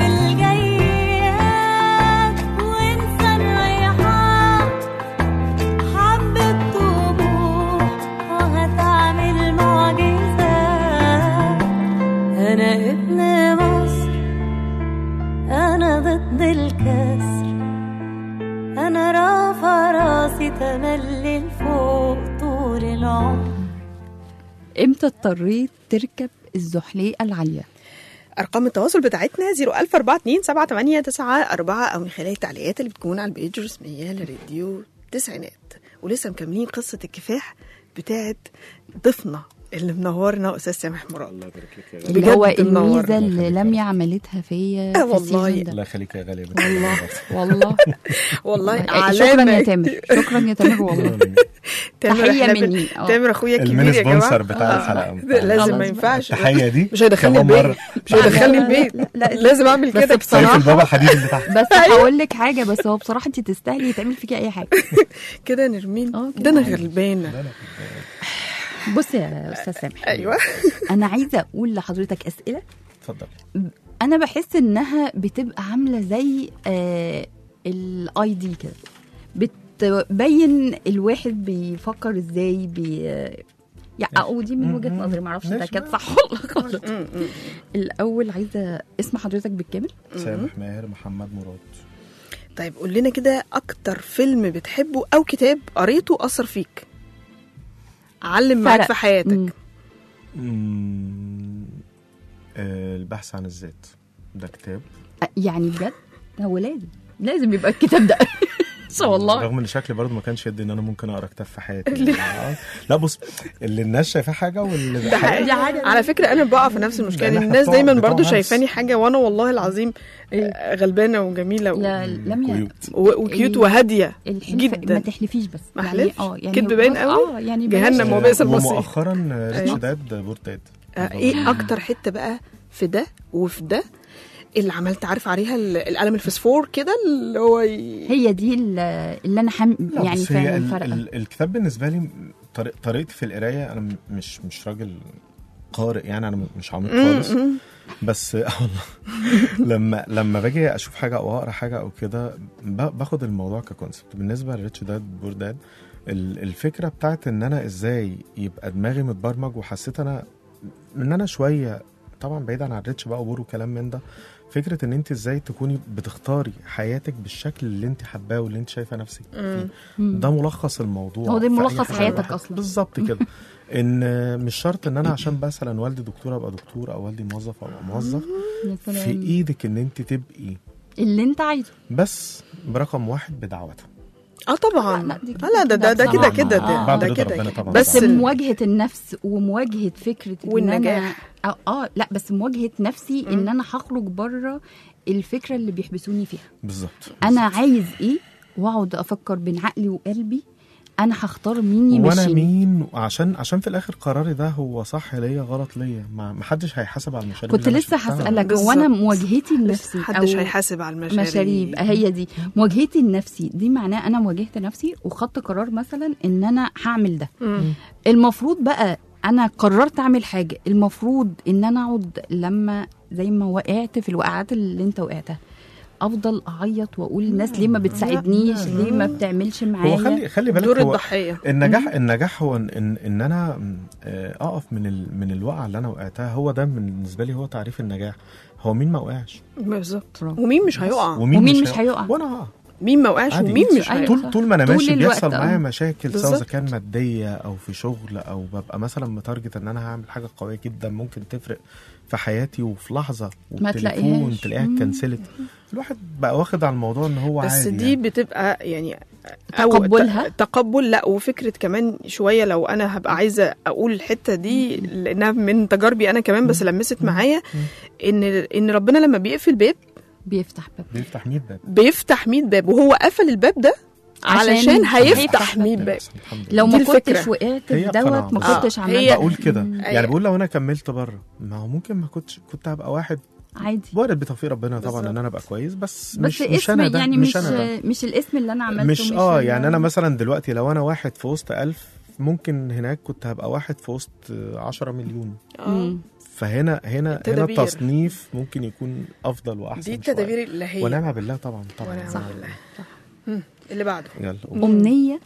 [SPEAKER 7] الجيات وانسى الريحات حبة طموح وهتعمل معجزات أنا ابن مصر أنا ضد الكسر أنا رافع راسي تملي لفوق طول العمر
[SPEAKER 3] امتى اضطريت تركب الزحليقه العاليه
[SPEAKER 2] ارقام التواصل بتاعتنا 01042 7894 او من خلال التعليقات اللي بتكون على البيج الرسميه لراديو تسعينات ولسه مكملين قصه الكفاح بتاعت ضيفنا اللي منورنا استاذ سامح مراد
[SPEAKER 5] الله يبارك لك يا
[SPEAKER 3] اللي
[SPEAKER 2] بجد
[SPEAKER 3] هو
[SPEAKER 2] منور.
[SPEAKER 3] الميزه اللي لميا عملتها فيا
[SPEAKER 2] آه
[SPEAKER 3] في
[SPEAKER 2] والله.
[SPEAKER 3] السيزون ده
[SPEAKER 5] الله يخليك يا غالي
[SPEAKER 3] والله والله
[SPEAKER 2] والله
[SPEAKER 3] شكرا
[SPEAKER 2] علامه
[SPEAKER 3] يا تامر شكرا يا تامر والله
[SPEAKER 2] تامر
[SPEAKER 3] تحية
[SPEAKER 2] إحنا بن-
[SPEAKER 3] مني. آه.
[SPEAKER 2] تامر اخويا الكبير
[SPEAKER 5] المين
[SPEAKER 2] يا جماعه
[SPEAKER 5] سبونسر بتاع
[SPEAKER 2] آه.
[SPEAKER 5] الحلقه
[SPEAKER 2] ده لازم
[SPEAKER 3] خلاص
[SPEAKER 2] ما ينفعش
[SPEAKER 5] التحيه دي
[SPEAKER 2] مش هيدخلني
[SPEAKER 5] كمان
[SPEAKER 2] البيت
[SPEAKER 5] مرة.
[SPEAKER 2] مش هيدخلني
[SPEAKER 3] لا، لا،
[SPEAKER 2] البيت
[SPEAKER 3] لا، لا.
[SPEAKER 2] لازم اعمل
[SPEAKER 3] بس
[SPEAKER 2] كده
[SPEAKER 5] سيف
[SPEAKER 3] بصراحة-
[SPEAKER 5] البابا الحديد اللي تحت
[SPEAKER 3] بس هقول لك حاجه بس هو بصراحه انت تستاهلي يتعمل فيكي اي حاجه
[SPEAKER 2] كده نرمين
[SPEAKER 3] آه،
[SPEAKER 2] ده
[SPEAKER 3] كده
[SPEAKER 2] انا
[SPEAKER 3] عادي.
[SPEAKER 2] غلبانه
[SPEAKER 3] بص يا استاذ سامح
[SPEAKER 2] ايوه
[SPEAKER 3] انا عايزه اقول لحضرتك اسئله
[SPEAKER 5] اتفضل
[SPEAKER 3] انا بحس انها بتبقى عامله زي آه الاي دي كده بتبين الواحد بيفكر ازاي بي يعني او دي من وجهه نظري ما اعرفش ده
[SPEAKER 5] ماشي.
[SPEAKER 3] كانت صح ولا غلط
[SPEAKER 2] م- م.
[SPEAKER 3] الاول عايزه اسم حضرتك بالكامل
[SPEAKER 5] سامح ماهر محمد مراد
[SPEAKER 2] طيب قول لنا كده اكتر فيلم بتحبه او كتاب قريته اثر فيك علم معاك
[SPEAKER 3] فرق.
[SPEAKER 2] في حياتك
[SPEAKER 3] مم.
[SPEAKER 5] مم، آه، البحث عن الذات ده كتاب
[SPEAKER 3] يعني بجد هو لازم لازم يبقى الكتاب ده والله
[SPEAKER 5] رغم ان شكلي برضو ما كانش يدي ان انا ممكن اقرا كتاب في حياتي يعني. آه. لا بص اللي الناس شايفاه حاجه واللي
[SPEAKER 2] ده حقيقي.
[SPEAKER 3] دي حاجة-
[SPEAKER 2] على فكره انا بقع في نفس المشكله
[SPEAKER 5] لأن
[SPEAKER 2] إن
[SPEAKER 5] إحنا
[SPEAKER 2] الناس
[SPEAKER 5] بتوع-
[SPEAKER 2] دايما
[SPEAKER 5] بتوع
[SPEAKER 2] برضو
[SPEAKER 5] هلس.
[SPEAKER 2] شايفاني حاجه وانا والله العظيم آه، غلبانه وجميله و-
[SPEAKER 3] لا لم ي...
[SPEAKER 5] كيوت
[SPEAKER 2] و- وكيوت
[SPEAKER 3] ال-
[SPEAKER 2] وهاديه
[SPEAKER 3] الحلف
[SPEAKER 2] جدا.
[SPEAKER 3] ما تحلفيش بس
[SPEAKER 2] ما
[SPEAKER 3] يعني
[SPEAKER 2] أحلفش؟
[SPEAKER 3] اه يعني
[SPEAKER 2] كدب باين
[SPEAKER 3] بص-
[SPEAKER 2] قوي؟
[SPEAKER 3] اه يعني بلاش-
[SPEAKER 2] جهنم وبئس المصير.
[SPEAKER 5] ومؤخرا ريتش
[SPEAKER 2] أيوة.
[SPEAKER 5] داد بور داد
[SPEAKER 2] آه، ايه اكتر حته بقى في ده وفي ده اللي عملت عارف عليها ال- القلم الفسفور كده اللي هو ي...
[SPEAKER 3] هي دي ال- اللي انا حم...
[SPEAKER 5] لا
[SPEAKER 3] يعني
[SPEAKER 5] بس هي
[SPEAKER 3] فعلا
[SPEAKER 5] ال-
[SPEAKER 3] فارقه
[SPEAKER 5] ال- الكتاب بالنسبه لي طريق طريقتي في القرايه انا م- مش مش راجل قارئ يعني انا م- مش عميق خالص بس آه والله لما لما باجي اشوف حاجه او اقرا حاجه او كده ب- باخد الموضوع ككونسبت بالنسبه لريتش داد بور داد ال- الفكره بتاعت ان انا ازاي يبقى دماغي متبرمج وحسيت انا ان انا شويه طبعا بعيدا عن ريتش بقى وبور وكلام من ده فكره ان انت ازاي تكوني بتختاري حياتك بالشكل اللي انت حباه واللي انت شايفه نفسك فيه
[SPEAKER 3] مم.
[SPEAKER 5] ده ملخص الموضوع
[SPEAKER 3] هو ده
[SPEAKER 5] في أي
[SPEAKER 3] ملخص
[SPEAKER 5] حاجة
[SPEAKER 3] حياتك
[SPEAKER 5] الواحد-
[SPEAKER 3] أصلاً.
[SPEAKER 5] بالظبط كده ان مش شرط ان انا عشان مثلا والدي دكتور ابقى دكتور او والدي موظف ابقى موظف
[SPEAKER 3] يا
[SPEAKER 5] في
[SPEAKER 3] سلام.
[SPEAKER 5] ايدك ان انت تبقي
[SPEAKER 3] اللي انت عايزه
[SPEAKER 5] بس برقم واحد بدعوتها
[SPEAKER 2] اه طبعا
[SPEAKER 3] لا، لا، دي
[SPEAKER 2] آه، لا ده ده ده كده
[SPEAKER 3] طبعاً.
[SPEAKER 2] كده
[SPEAKER 3] آه.
[SPEAKER 2] ده,
[SPEAKER 5] بعد
[SPEAKER 2] ده
[SPEAKER 5] رضا
[SPEAKER 2] كده
[SPEAKER 5] ربنا طبعا
[SPEAKER 2] بس
[SPEAKER 3] بس
[SPEAKER 2] ال-
[SPEAKER 3] مواجهه النفس ومواجهه فكره إن
[SPEAKER 2] والنجاح.
[SPEAKER 3] أنا- اه, آه لا بس مواجهه نفسي ان انا هخرج بره الفكره اللي بيحبسوني فيها
[SPEAKER 5] بالظبط
[SPEAKER 3] انا عايز ايه واقعد افكر بين عقلي وقلبي انا هختار مين
[SPEAKER 5] وانا
[SPEAKER 3] يمشيني
[SPEAKER 5] مين عشان عشان في الاخر قراري ده هو صح ليا غلط ليا ما ما حدش هيحاسب على المشاريب
[SPEAKER 3] كنت
[SPEAKER 5] اللي أنا
[SPEAKER 3] لسه
[SPEAKER 5] شفتها.
[SPEAKER 3] هسألك هو انا
[SPEAKER 2] بالظبط.
[SPEAKER 3] مواجهتي لنفسي
[SPEAKER 2] محدش
[SPEAKER 3] أو
[SPEAKER 2] هيحاسب على المشاريب
[SPEAKER 3] مشاريب هي دي مواجهتي لنفسي دي معناه انا واجهت نفسي وخدت قرار مثلا ان انا هعمل ده
[SPEAKER 2] مم.
[SPEAKER 3] المفروض بقى انا قررت اعمل حاجه المفروض ان انا اقعد لما زي ما وقعت في الوقعات اللي انت وقعتها افضل اعيط واقول الناس ليه ما بتساعدنيش
[SPEAKER 5] لا، لا.
[SPEAKER 3] ليه ما بتعملش
[SPEAKER 5] هو
[SPEAKER 3] معايا
[SPEAKER 5] خلي خلي بالك
[SPEAKER 2] دور
[SPEAKER 5] هو
[SPEAKER 2] الضحيه
[SPEAKER 5] النجاح النجاح هو ان ان, إن انا م، آه، اقف من ال من الوقعه اللي انا وقعتها هو ده بالنسبه لي هو تعريف النجاح هو مين ما وقعش
[SPEAKER 2] بالظبط
[SPEAKER 3] برافو.
[SPEAKER 2] ومين مش هيقع
[SPEAKER 3] ومين مش هيقع.
[SPEAKER 5] وانا هقع
[SPEAKER 2] مين ما وقعش
[SPEAKER 5] عادي.
[SPEAKER 2] ومين مش
[SPEAKER 3] أيوة.
[SPEAKER 2] هيقع
[SPEAKER 5] طول طول ما انا
[SPEAKER 3] طول
[SPEAKER 5] ماشي
[SPEAKER 3] الوقت،
[SPEAKER 5] بيحصل
[SPEAKER 3] آه.
[SPEAKER 5] معايا مشاكل سواء اذا
[SPEAKER 2] بالظبط.
[SPEAKER 5] كان ماديه او في شغل او ببقى مثلا متارجت ان انا هعمل حاجه قويه جدا ممكن تفرق في حياتي وفي لحظه
[SPEAKER 3] ما
[SPEAKER 5] والتليفون
[SPEAKER 3] تلاقيهاش.
[SPEAKER 5] تلاقيها
[SPEAKER 3] مم.
[SPEAKER 5] اتكنسلت الواحد بقى واخد على الموضوع ان هو
[SPEAKER 2] بس
[SPEAKER 5] عادي
[SPEAKER 2] دي
[SPEAKER 5] يعني.
[SPEAKER 2] بتبقى يعني
[SPEAKER 3] تقبلها؟
[SPEAKER 2] ت- تقبل لا وفكره كمان شويه لو انا هبقى عايزه اقول الحته دي لانها من تجاربي انا كمان بس لمست معايا ان ان ربنا لما بيقفل باب
[SPEAKER 3] بيفتح باب
[SPEAKER 5] بيفتح 100 باب
[SPEAKER 2] بيفتح 100 باب وهو قفل الباب ده
[SPEAKER 3] عشان
[SPEAKER 2] علشان هيفتح
[SPEAKER 3] هيفتح
[SPEAKER 2] 100 باب
[SPEAKER 5] بس الحمد
[SPEAKER 3] لو
[SPEAKER 5] لله.
[SPEAKER 2] دي
[SPEAKER 3] ما
[SPEAKER 2] الفكرة.
[SPEAKER 3] كنتش وقعت في
[SPEAKER 5] هي
[SPEAKER 3] دوت
[SPEAKER 5] قناعة
[SPEAKER 3] ما
[SPEAKER 5] بس.
[SPEAKER 3] كنتش
[SPEAKER 2] آه،
[SPEAKER 3] عملت
[SPEAKER 2] هي-
[SPEAKER 5] بقول كده
[SPEAKER 3] مم.
[SPEAKER 5] يعني بقول لو انا كملت بره ما هو ممكن ما كنتش كنت هبقى واحد
[SPEAKER 3] عادي
[SPEAKER 5] وارد بتوفيق ربنا طبعا
[SPEAKER 2] بالظبط.
[SPEAKER 5] ان انا ابقى كويس بس,
[SPEAKER 3] بس
[SPEAKER 5] مش
[SPEAKER 3] اسم
[SPEAKER 5] مش انا ده
[SPEAKER 3] يعني
[SPEAKER 5] مش,
[SPEAKER 3] مش
[SPEAKER 5] انا ده
[SPEAKER 3] مش الاسم اللي انا عملته
[SPEAKER 5] مش اه
[SPEAKER 3] ال-
[SPEAKER 5] يعني انا مثلا دلوقتي لو انا واحد في وسط ألف ممكن هناك كنت هبقى واحد في وسط عشرة مليون
[SPEAKER 2] آه.
[SPEAKER 3] مم.
[SPEAKER 5] فهنا هنا هنا
[SPEAKER 2] التدابير.
[SPEAKER 5] التصنيف ممكن يكون افضل واحسن
[SPEAKER 2] دي
[SPEAKER 5] شوية.
[SPEAKER 2] التدابير الالهيه
[SPEAKER 5] ونعم بالله طبعا طبعا
[SPEAKER 2] ونعم
[SPEAKER 3] صح.
[SPEAKER 2] بالله مم. اللي بعده
[SPEAKER 5] يلا قوم.
[SPEAKER 3] امنيه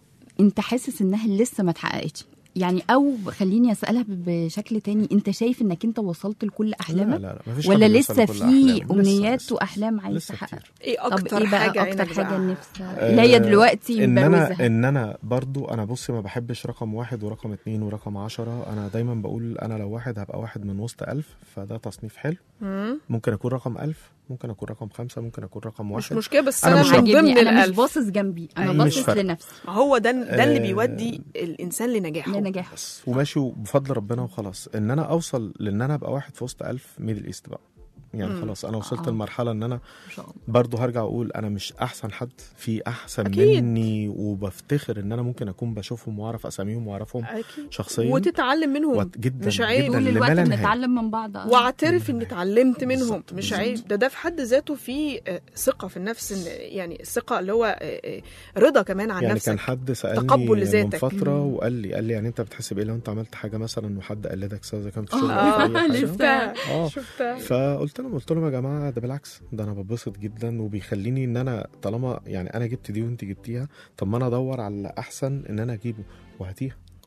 [SPEAKER 3] انت حاسس انها لسه ما اتحققتش يعني او خليني اسالها بشكل تاني انت شايف انك انت وصلت لكل
[SPEAKER 5] لا
[SPEAKER 3] احلامك
[SPEAKER 5] لا لا مفيش
[SPEAKER 3] ولا
[SPEAKER 5] حد بيوصل
[SPEAKER 3] لسه
[SPEAKER 5] لكل
[SPEAKER 3] في
[SPEAKER 5] أحلامه.
[SPEAKER 3] امنيات
[SPEAKER 5] لسه- لسه.
[SPEAKER 3] واحلام عايز
[SPEAKER 5] لسه
[SPEAKER 3] تحققها
[SPEAKER 5] كتير.
[SPEAKER 2] ايه
[SPEAKER 3] طب
[SPEAKER 2] اكتر
[SPEAKER 3] ايه بقى
[SPEAKER 2] حاجه
[SPEAKER 3] اكتر
[SPEAKER 2] عينك
[SPEAKER 3] حاجه
[SPEAKER 2] بقى؟
[SPEAKER 3] نفسها اللي هي
[SPEAKER 5] آه،
[SPEAKER 3] دلوقتي
[SPEAKER 5] ان انا
[SPEAKER 3] مبروزها
[SPEAKER 5] ان انا برضو انا بصي ما بحبش رقم واحد ورقم اتنين ورقم عشرة انا دايما بقول انا لو واحد هبقى واحد من وسط ألف فده تصنيف حلو
[SPEAKER 2] مم.
[SPEAKER 5] ممكن اكون رقم ألف ممكن اكون رقم خمسة ممكن اكون رقم
[SPEAKER 2] مش
[SPEAKER 5] واحد
[SPEAKER 2] مشكله بس
[SPEAKER 5] أنا
[SPEAKER 2] انا,
[SPEAKER 5] مش
[SPEAKER 2] من
[SPEAKER 3] عاجبني
[SPEAKER 2] ضمن
[SPEAKER 3] انا مش
[SPEAKER 2] الالف
[SPEAKER 3] باصص جنبي انا
[SPEAKER 5] مش
[SPEAKER 3] باصص
[SPEAKER 5] فارقة.
[SPEAKER 3] لنفسي
[SPEAKER 2] هو ده ده اللي
[SPEAKER 5] آه،
[SPEAKER 2] بيودي الانسان لنجاحه
[SPEAKER 3] لنجاح
[SPEAKER 5] بس وماشي بفضل ربنا وخلاص ان انا اوصل لان انا ابقى واحد في وسط ألف ميدل ايست بقى يعني
[SPEAKER 2] مم.
[SPEAKER 5] خلاص انا وصلت
[SPEAKER 3] آه.
[SPEAKER 5] لمرحله ان انا
[SPEAKER 3] ان شاء الله
[SPEAKER 5] برضو هرجع اقول انا مش احسن حد في احسن
[SPEAKER 2] أكيد.
[SPEAKER 5] مني وبفتخر ان انا ممكن اكون بشوفهم واعرف اساميهم واعرفهم
[SPEAKER 2] اكيد
[SPEAKER 5] شخصيا
[SPEAKER 2] وتتعلم منهم
[SPEAKER 5] وت- جدا
[SPEAKER 2] مش عيب.
[SPEAKER 5] جدا
[SPEAKER 3] طول
[SPEAKER 5] لما
[SPEAKER 3] الوقت
[SPEAKER 5] لا نهاية.
[SPEAKER 3] بنتعلم من بعض آه.
[SPEAKER 2] واعترف اني اتعلمت منهم
[SPEAKER 5] بالظبط،
[SPEAKER 2] مش
[SPEAKER 5] بالظبط.
[SPEAKER 2] عيب ده ده في حد ذاته في آه، ثقه في النفس إن يعني الثقه اللي هو آه، آه، رضا كمان عن
[SPEAKER 5] يعني
[SPEAKER 2] نفسك
[SPEAKER 5] كان حد سالني
[SPEAKER 2] تقبل
[SPEAKER 5] من
[SPEAKER 2] لذاتك.
[SPEAKER 5] فتره وقال لي قال لي يعني انت بتحس بايه لو انت عملت حاجه مثلا وحد قلدك سواء اذا كان في شغل
[SPEAKER 2] اه
[SPEAKER 5] او في اي حاجه
[SPEAKER 2] شفتها
[SPEAKER 5] اه
[SPEAKER 2] شفتها
[SPEAKER 5] فقلت لهم قلت لهم يا جماعه ده بالعكس ده انا ببسط جدا وبيخليني ان انا طالما يعني انا جبت دي وانت جبتيها طب ما انا ادور على احسن ان انا اجيبه وهاتيها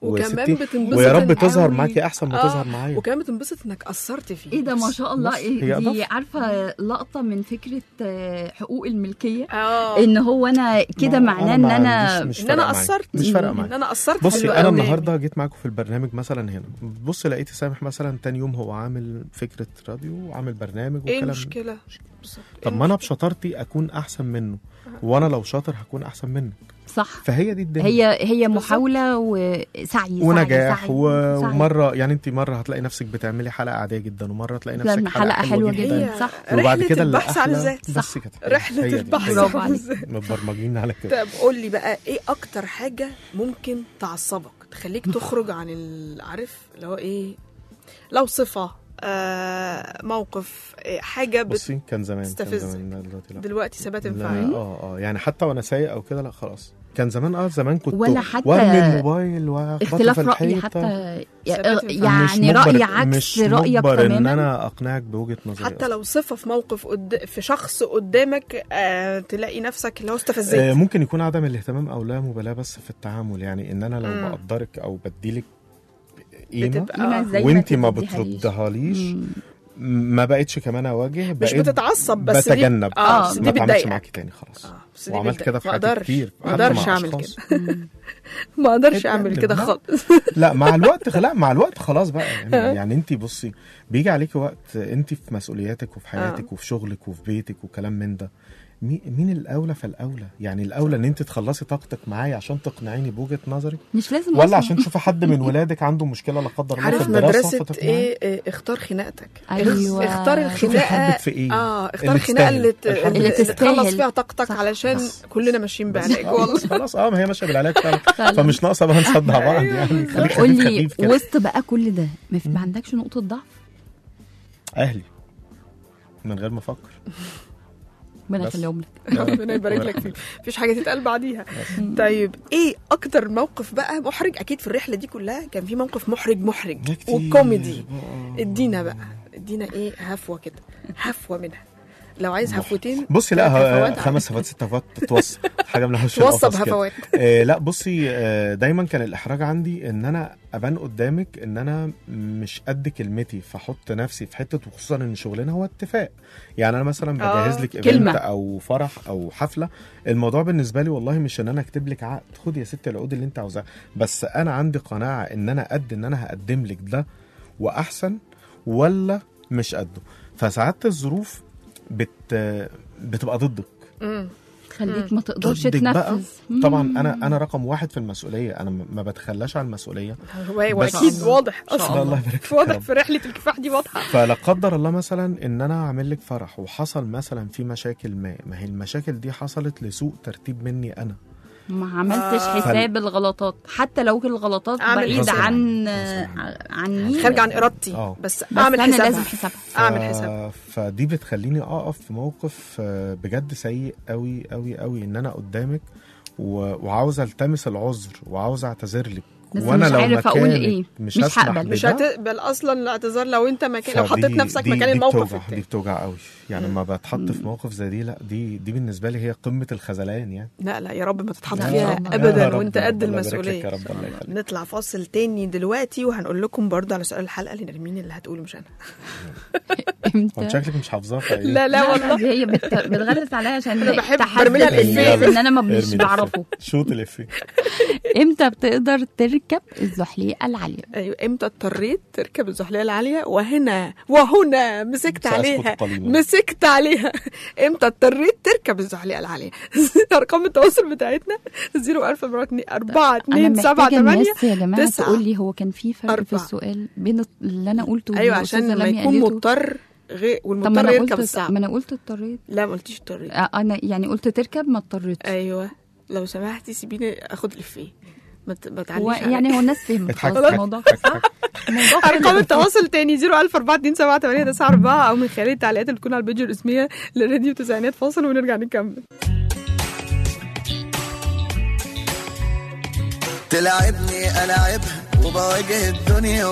[SPEAKER 2] وكمان
[SPEAKER 5] وستين-
[SPEAKER 2] بتنبسط
[SPEAKER 5] ويا رب
[SPEAKER 2] إن-
[SPEAKER 5] تظهر
[SPEAKER 3] قوي.
[SPEAKER 5] معاكي احسن ما
[SPEAKER 2] آه،
[SPEAKER 5] تظهر معايا
[SPEAKER 2] وكمان بتنبسط انك اثرت فيه
[SPEAKER 3] ايه ده ما شاء الله
[SPEAKER 5] بص،
[SPEAKER 3] إيه
[SPEAKER 5] هي
[SPEAKER 3] دي
[SPEAKER 5] إضافة.
[SPEAKER 3] عارفه لقطه من فكره آه، حقوق الملكيه
[SPEAKER 2] اه
[SPEAKER 3] ان هو انا كده
[SPEAKER 5] ما-
[SPEAKER 3] معناه ان
[SPEAKER 5] ما
[SPEAKER 3] انا
[SPEAKER 5] عنديش- مش
[SPEAKER 2] ان انا
[SPEAKER 5] فارقة معايا.
[SPEAKER 2] قصرت
[SPEAKER 5] مش فارقه
[SPEAKER 2] ان
[SPEAKER 5] معايا
[SPEAKER 2] انا قصرت
[SPEAKER 5] بصي
[SPEAKER 2] حلو
[SPEAKER 5] انا
[SPEAKER 2] قوي.
[SPEAKER 5] النهارده جيت معاكم في البرنامج مثلا هنا بص لقيت سامح مثلا تاني يوم هو عامل فكره راديو وعامل برنامج
[SPEAKER 2] ايه
[SPEAKER 5] وكلام
[SPEAKER 2] المشكله بالظبط. إيه
[SPEAKER 5] طب ما انا بشطارتي اكون احسن منه وانا لو شاطر هكون احسن منك
[SPEAKER 3] صح
[SPEAKER 5] فهي دي الدنيا
[SPEAKER 3] هي هي محاوله وسعي سعي
[SPEAKER 5] ونجاح
[SPEAKER 3] سعي
[SPEAKER 5] و...
[SPEAKER 3] سعي.
[SPEAKER 5] ومره يعني انت مره هتلاقي نفسك بتعملي حلقه عاديه جدا ومره تلاقي نفسك
[SPEAKER 3] لأن حلقة حلوة
[SPEAKER 5] جدا
[SPEAKER 3] جدا.
[SPEAKER 2] هي
[SPEAKER 3] صح.
[SPEAKER 5] وبعد
[SPEAKER 2] رحلة
[SPEAKER 5] كده اللي
[SPEAKER 2] البحث عن
[SPEAKER 5] أحلى
[SPEAKER 2] الذات
[SPEAKER 5] بس كده
[SPEAKER 2] رحلة
[SPEAKER 5] هي دي.
[SPEAKER 2] البحث
[SPEAKER 5] هي
[SPEAKER 3] برافو
[SPEAKER 5] دي.
[SPEAKER 3] عليك.
[SPEAKER 5] متبرمجين على كده
[SPEAKER 2] طب قول لي بقى ايه اكتر حاجه ممكن تعصبك تخليك تخرج عن العارف اللي هو ايه لو صفه آه موقف إيه حاجه بت...
[SPEAKER 5] بصي كان زمان كان
[SPEAKER 2] تستفزك.
[SPEAKER 5] زمان دلوقتي لا
[SPEAKER 2] دلوقتي ثبات
[SPEAKER 5] لا
[SPEAKER 2] انفعالي
[SPEAKER 5] اه اه يعني حتى وانا سايق او كده لا خلاص كان زمان اه زمان كنت
[SPEAKER 3] ولا حتى
[SPEAKER 5] وارمي الموبايل واخبطه
[SPEAKER 3] اختلاف
[SPEAKER 5] في
[SPEAKER 3] رأي
[SPEAKER 5] الحيطة.
[SPEAKER 3] حتى
[SPEAKER 2] ثبات
[SPEAKER 5] مش
[SPEAKER 3] يعني
[SPEAKER 5] مجبر-
[SPEAKER 3] رأي عكس
[SPEAKER 5] مش
[SPEAKER 3] رأيك
[SPEAKER 5] مجبر ان
[SPEAKER 3] تماما
[SPEAKER 5] انا اقنعك بوجهه نظري
[SPEAKER 2] حتى
[SPEAKER 5] أصلاً.
[SPEAKER 2] لو صفه في موقف قد... في شخص قدامك آه تلاقي نفسك اللي هو
[SPEAKER 5] آه
[SPEAKER 2] استفزيت
[SPEAKER 5] ممكن يكون عدم الاهتمام او لا مبالاه بس في التعامل يعني ان انا لو
[SPEAKER 2] مم.
[SPEAKER 5] بقدرك او بديلك قيمه
[SPEAKER 2] بتبقى
[SPEAKER 3] قيمة
[SPEAKER 2] آه.
[SPEAKER 3] زي
[SPEAKER 5] وانت ما
[SPEAKER 3] تديهاليش.
[SPEAKER 5] بتردهاليش
[SPEAKER 3] مم.
[SPEAKER 5] ما بقتش كمان اواجه
[SPEAKER 2] مش
[SPEAKER 5] بقيت
[SPEAKER 2] بتتعصب بس دي-
[SPEAKER 5] بتجنب
[SPEAKER 2] اه
[SPEAKER 5] خلاص،
[SPEAKER 2] بس
[SPEAKER 5] ما
[SPEAKER 2] دي
[SPEAKER 5] اتعاملش
[SPEAKER 2] بتضايقك
[SPEAKER 5] معاكي تاني خلاص
[SPEAKER 2] آه، بس دي
[SPEAKER 5] وعملت
[SPEAKER 2] بتضايق.
[SPEAKER 5] كده في
[SPEAKER 2] ما
[SPEAKER 5] حياتي
[SPEAKER 2] اقدرش
[SPEAKER 5] كتير
[SPEAKER 2] ما
[SPEAKER 5] حتى
[SPEAKER 2] اقدرش
[SPEAKER 5] مع
[SPEAKER 2] اعمل
[SPEAKER 5] أشخاص.
[SPEAKER 2] كده ما اقدرش اعمل
[SPEAKER 5] اتجنب.
[SPEAKER 2] كده
[SPEAKER 5] لا.
[SPEAKER 2] خالص
[SPEAKER 5] لا مع الوقت لا مع الوقت خلاص بقى يعني, يعني انت بصي بيجي عليكي وقت انت في مسؤولياتك وفي حياتك وفي شغلك وفي بيتك وكلام من ده مي- مين الاولى فالاولى يعني الاولى ان انت تخلصي طاقتك معايا عشان تقنعيني بوجهه نظري
[SPEAKER 3] مش لازم
[SPEAKER 5] ولا
[SPEAKER 3] أصلاً.
[SPEAKER 5] عشان تشوفي حد من ولادك عنده مشكله لا قدر الله في
[SPEAKER 2] عارف
[SPEAKER 5] الدراسه
[SPEAKER 2] مدرسة
[SPEAKER 5] فتقنعيه
[SPEAKER 2] ايه, إيه اختار خناقتك
[SPEAKER 3] أيوة.
[SPEAKER 2] اختار
[SPEAKER 5] شوفي
[SPEAKER 2] الخناقة
[SPEAKER 5] حبك في ايه
[SPEAKER 2] اه اختار
[SPEAKER 5] اللي
[SPEAKER 2] الخناقة اللي, ت...
[SPEAKER 5] تستاهل. الحب
[SPEAKER 2] اللي
[SPEAKER 3] اللي
[SPEAKER 2] تخلص
[SPEAKER 3] تستاهل.
[SPEAKER 2] فيها طاقتك
[SPEAKER 3] صح.
[SPEAKER 2] علشان
[SPEAKER 5] بس.
[SPEAKER 2] كلنا ماشيين
[SPEAKER 5] بس
[SPEAKER 2] بعلاج والله
[SPEAKER 5] خلاص خلاص اه ما هي ماشيه بالعلاج فعلا
[SPEAKER 3] فعلا.
[SPEAKER 5] فمش ناقصه بقى نصدع بعض يعني خليك
[SPEAKER 3] قول
[SPEAKER 5] خفيف
[SPEAKER 3] لي
[SPEAKER 5] خفيف كده
[SPEAKER 3] وسط بقى كل ده ما, في- ما عندكش نقطة ضعف
[SPEAKER 5] اهلي من غير ما افكر
[SPEAKER 3] ربنا
[SPEAKER 5] بس.
[SPEAKER 3] يخليهم لك
[SPEAKER 2] ربنا يبارك لك فيه مفيش حاجة تتقال بعديها طيب ايه اكتر موقف بقى محرج اكيد في الرحلة دي كلها كان في موقف محرج محرج
[SPEAKER 5] ده كتير
[SPEAKER 2] وكوميدي
[SPEAKER 5] بقى.
[SPEAKER 2] ادينا بقى ادينا ايه هفوة كده هفوة منها لو عايز هفوتين
[SPEAKER 5] بصي لا
[SPEAKER 2] ثلاث
[SPEAKER 5] هو
[SPEAKER 2] هفوات
[SPEAKER 5] خمس هفوات ست هفوات تتوصل حاجه من وش
[SPEAKER 2] توصب
[SPEAKER 5] القفص كده.
[SPEAKER 2] هفوات
[SPEAKER 5] آه لا بصي آه دايما كان الاحراج عندي ان انا ابان قدامك ان انا مش قد كلمتي فاحط نفسي في حته وخصوصا ان شغلنا هو اتفاق يعني انا مثلا
[SPEAKER 2] آه،
[SPEAKER 5] بجهز لك
[SPEAKER 3] كلمة.
[SPEAKER 5] ايفنت او فرح او حفله الموضوع بالنسبه لي والله مش ان انا اكتب لك عقد خد يا ستي العقود اللي انت عاوزاها بس انا عندي قناعه ان انا قد ان انا هقدم لك ده واحسن ولا مش قده فساعات الظروف بت بتبقى ضدك
[SPEAKER 2] مم.
[SPEAKER 3] تخليك ما تقدرش
[SPEAKER 5] ضدك بقى
[SPEAKER 3] تنفذ
[SPEAKER 5] طبعا
[SPEAKER 3] مم.
[SPEAKER 5] انا انا رقم واحد في المسؤوليه انا م- ما بتخلاش عن المسؤوليه
[SPEAKER 2] هو
[SPEAKER 5] بس-
[SPEAKER 2] واكيد واضح اصلا
[SPEAKER 5] الله يبارك فيك يا
[SPEAKER 2] واضح
[SPEAKER 5] رب.
[SPEAKER 2] في رحلة الكفاح دي واضحة
[SPEAKER 5] فلا قدر الله مثلا ان انا اعمل لك فرح وحصل مثلا في مشاكل ما ما هي المشاكل دي حصلت لسوء ترتيب مني انا
[SPEAKER 3] ما عملتش
[SPEAKER 2] آه.
[SPEAKER 3] حساب الغلطات حتى لو الغلطات
[SPEAKER 2] أعمل
[SPEAKER 3] بعيدة
[SPEAKER 5] حساب.
[SPEAKER 3] عن
[SPEAKER 5] غصب
[SPEAKER 3] عني
[SPEAKER 2] خارج عن ارادتي
[SPEAKER 5] آه.
[SPEAKER 2] بس
[SPEAKER 3] بس
[SPEAKER 2] اعمل
[SPEAKER 3] أنا
[SPEAKER 2] حسابها
[SPEAKER 3] لازم حسابها
[SPEAKER 2] اعمل حساب
[SPEAKER 5] فدي بتخليني اقف في موقف آه، بجد سيء قوي قوي قوي ان انا قدامك و- وعاوز التمس العذر وعاوز اعتذر لك
[SPEAKER 3] بس
[SPEAKER 5] وانا
[SPEAKER 3] مش
[SPEAKER 5] لو
[SPEAKER 3] عارف أقول
[SPEAKER 5] مكانك
[SPEAKER 3] إيه.
[SPEAKER 5] مش,
[SPEAKER 3] مش
[SPEAKER 5] هسمح
[SPEAKER 3] هقبل.
[SPEAKER 2] مش
[SPEAKER 5] بده،
[SPEAKER 2] هتقبل اصلا الاعتذار لو انت مكان لو
[SPEAKER 5] فدي-
[SPEAKER 2] حطيت نفسك
[SPEAKER 5] دي-
[SPEAKER 2] مكان
[SPEAKER 5] دي
[SPEAKER 2] الموقف
[SPEAKER 5] بتوجع
[SPEAKER 2] التاني
[SPEAKER 5] دي بتوجع قوي يعني لما بتحط في موقف زي دي لا دي دي بالنسبه لي هي قمه الخذلان يعني
[SPEAKER 2] لا لا يا رب ما تتحط
[SPEAKER 3] لا،
[SPEAKER 2] فيها
[SPEAKER 3] يا رب.
[SPEAKER 5] يا
[SPEAKER 2] ابدا
[SPEAKER 5] رب،
[SPEAKER 2] وانت
[SPEAKER 5] يا رب،
[SPEAKER 2] قد
[SPEAKER 5] الله يبارك لك
[SPEAKER 2] المسؤوليه
[SPEAKER 5] يا رب الله يخليك
[SPEAKER 2] نطلع فاصل تاني دلوقتي وهنقول لكم برضه على سؤال الحلقه لنرمين اللي هتقوله مش انا
[SPEAKER 5] هو
[SPEAKER 3] امتى
[SPEAKER 5] شكلك مش حافظاه فايه
[SPEAKER 2] لا لا والله
[SPEAKER 3] دي هي بت... بتغلس عليا عشان
[SPEAKER 2] أنا بحب
[SPEAKER 3] تحدد
[SPEAKER 2] برمي لها الإفيه.
[SPEAKER 3] الناس ان انا ما
[SPEAKER 5] ارمي
[SPEAKER 3] مش
[SPEAKER 5] الإفيه.
[SPEAKER 3] بعرفه
[SPEAKER 5] شوط الافيه
[SPEAKER 3] امتى بتقدر تركب الزحليقه العاليه
[SPEAKER 2] ايوه امتى اضطريت تركب الزحلية العالية وهنا وهنا مسكت
[SPEAKER 5] سأسكت
[SPEAKER 2] عليها
[SPEAKER 5] قليلاً.
[SPEAKER 2] مسكت عليها امتى اضطريت تركب الزحلية العالية ارقام التواصل بتاعتنا 01000 4 2
[SPEAKER 3] انا
[SPEAKER 2] 7
[SPEAKER 3] محتاجه
[SPEAKER 2] 8
[SPEAKER 3] الناس يا جماعه
[SPEAKER 2] تسعة.
[SPEAKER 3] تقول لي هو كان في فرق في
[SPEAKER 2] أربعة.
[SPEAKER 3] السؤال بين اللي انا قلته
[SPEAKER 2] ايوه
[SPEAKER 3] والأستاذة
[SPEAKER 2] عشان لما
[SPEAKER 3] لميا
[SPEAKER 2] يكون
[SPEAKER 3] قالته.
[SPEAKER 2] مضطر غير
[SPEAKER 3] طب ما
[SPEAKER 2] والمضطر
[SPEAKER 3] انا
[SPEAKER 2] يركب
[SPEAKER 3] قلت
[SPEAKER 2] الصعب
[SPEAKER 3] ما انا قلت اضطريت
[SPEAKER 2] لا ما قلتيش اضطريت
[SPEAKER 3] آه، انا يعني قلت تركب ما اضطريتش
[SPEAKER 2] ايوه لو سمحتي سيبيني اخد الافيه ما ت- ما
[SPEAKER 3] هو
[SPEAKER 2] تعليش عليا.
[SPEAKER 3] يعني هو الناس فهمت
[SPEAKER 5] اضحك
[SPEAKER 3] خلاص
[SPEAKER 5] اضحك
[SPEAKER 3] الموضوع
[SPEAKER 5] اضحك
[SPEAKER 3] الموضوع
[SPEAKER 2] ارقام
[SPEAKER 3] حلو.
[SPEAKER 2] التواصل تاني 01000 4 2 7 8 9 4 او من خلال التعليقات اللي تكون على البيج الرسميه لراديو تسعينات فاصل ونرجع نكمل
[SPEAKER 6] تلعبني ألعبها وبواجه الدنيا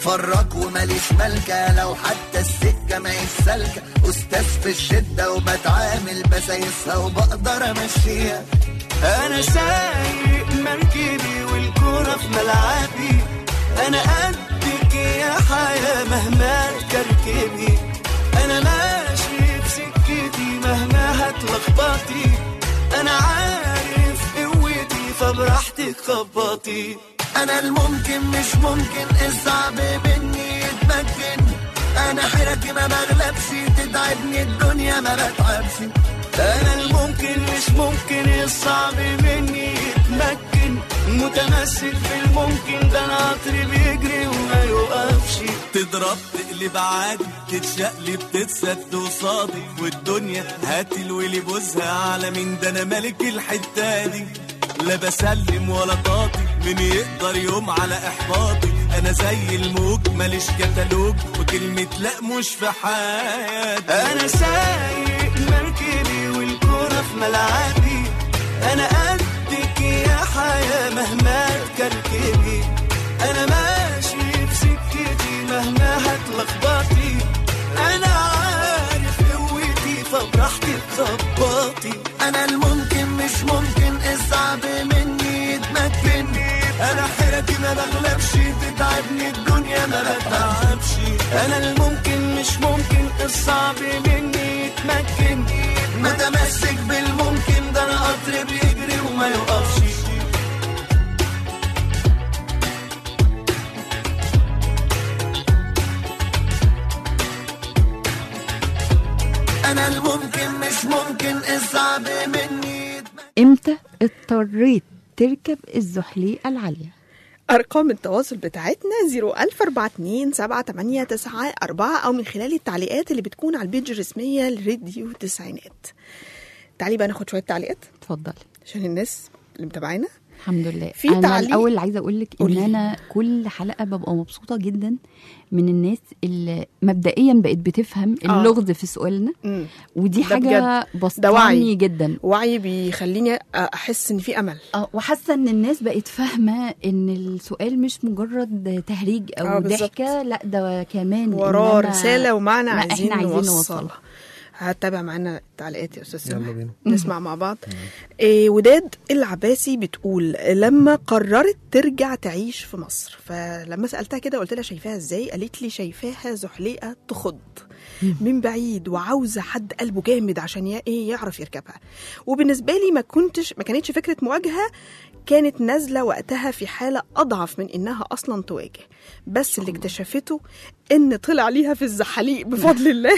[SPEAKER 6] فراك وماليش ملكة لو حتى السكة ما سالكة أستاذ في الشدة وبتعامل بسايسها وبقدر أمشيها أنا سايق مركبي والكورة في ملعبي أنا قدك يا حياة مهما تكركبي أنا ماشي في سكتي مهما هتلخبطي أنا عارف قوتي فبراحتك خبطي أنا الممكن مش ممكن الصعب مني يتمكن أنا حيرتي ما بغلبش تتعبني الدنيا ما بتعبش أنا الممكن مش ممكن الصعب مني يتمكن متمسك في الممكن ده أنا قطر بيجري وما يوقفش تضرب تقلب عادي تتشقلب تتسد وصادي والدنيا هات الولي بوزها على مين ده انا ملك الحته دي لا بسلم ولا طاطي مين يقدر يوم على احباطي انا زي الموج ماليش كتالوج وكلمة لا مش في حياتي انا سايق مركبي والكورة في ملعبي انا قدك يا حياة مهما تكركبي انا ماشي في سكتي مهما هتلخبطي انا عارف قوتي فبراحتك خبطي انا الممكن مش ممكن الصعب مني يتمكن انا حيرتي ما بغلبش تتعبني الدنيا ما بتعبش انا الممكن مش ممكن الصعب مني يتمكن متمسك بالممكن ده انا قطر بيجري وما يوقفش انا الممكن مش ممكن الصعب مني يتمكن
[SPEAKER 3] امتى اضطريت تركب الزحليقة العالية
[SPEAKER 2] أرقام التواصل بتاعتنا 014278994 أو من خلال التعليقات اللي بتكون على البيج الرسمية لراديو تسعينات تعالي بقى ناخد شوية تعليقات
[SPEAKER 3] اتفضلي
[SPEAKER 2] عشان الناس اللي متابعينا
[SPEAKER 3] الحمد لله
[SPEAKER 2] في
[SPEAKER 3] انا
[SPEAKER 2] تعليق-
[SPEAKER 3] الاول عايزه اقول لك ان
[SPEAKER 2] قولي.
[SPEAKER 3] انا كل حلقه ببقى مبسوطه جدا من الناس اللي مبدئيا بقت بتفهم
[SPEAKER 2] آه.
[SPEAKER 3] اللغز في سؤالنا
[SPEAKER 2] مم.
[SPEAKER 3] ودي
[SPEAKER 2] ده
[SPEAKER 3] حاجه
[SPEAKER 2] بجد. ده
[SPEAKER 3] بسطاني
[SPEAKER 2] وعي.
[SPEAKER 3] جدا
[SPEAKER 2] وعي بيخليني أحس إن في أمل
[SPEAKER 3] اه وحاسه ان الناس بقت فاهمه ان السؤال مش مجرد تهريج او
[SPEAKER 2] آه، بالظبط.
[SPEAKER 3] ضحكه لا ده كمان إن
[SPEAKER 2] وراه
[SPEAKER 3] أنا-
[SPEAKER 2] رسالة ومعنى
[SPEAKER 3] لا،
[SPEAKER 2] عايزين,
[SPEAKER 3] إحنا عايزين
[SPEAKER 2] نوصلها
[SPEAKER 3] نوصلها.
[SPEAKER 2] هتابع معانا التعليقات يا استاذ
[SPEAKER 5] يلا
[SPEAKER 2] سامح
[SPEAKER 5] بينا
[SPEAKER 2] نسمع مع بعض إيه وداد العباسي بتقول لما قررت ترجع تعيش في مصر فلما سالتها كده قلت لها شايفاها ازاي قالت لي شايفاها زحليقه تخض من بعيد وعاوزه حد قلبه جامد عشان ي- ايه يعرف يركبها وبالنسبه لي ما كنتش ما كانتش فكره مواجهه كانت نازله وقتها في حاله اضعف من انها اصلا تواجه بس اللي اكتشفته ان طلع ليها في الزحاليق بفضل الله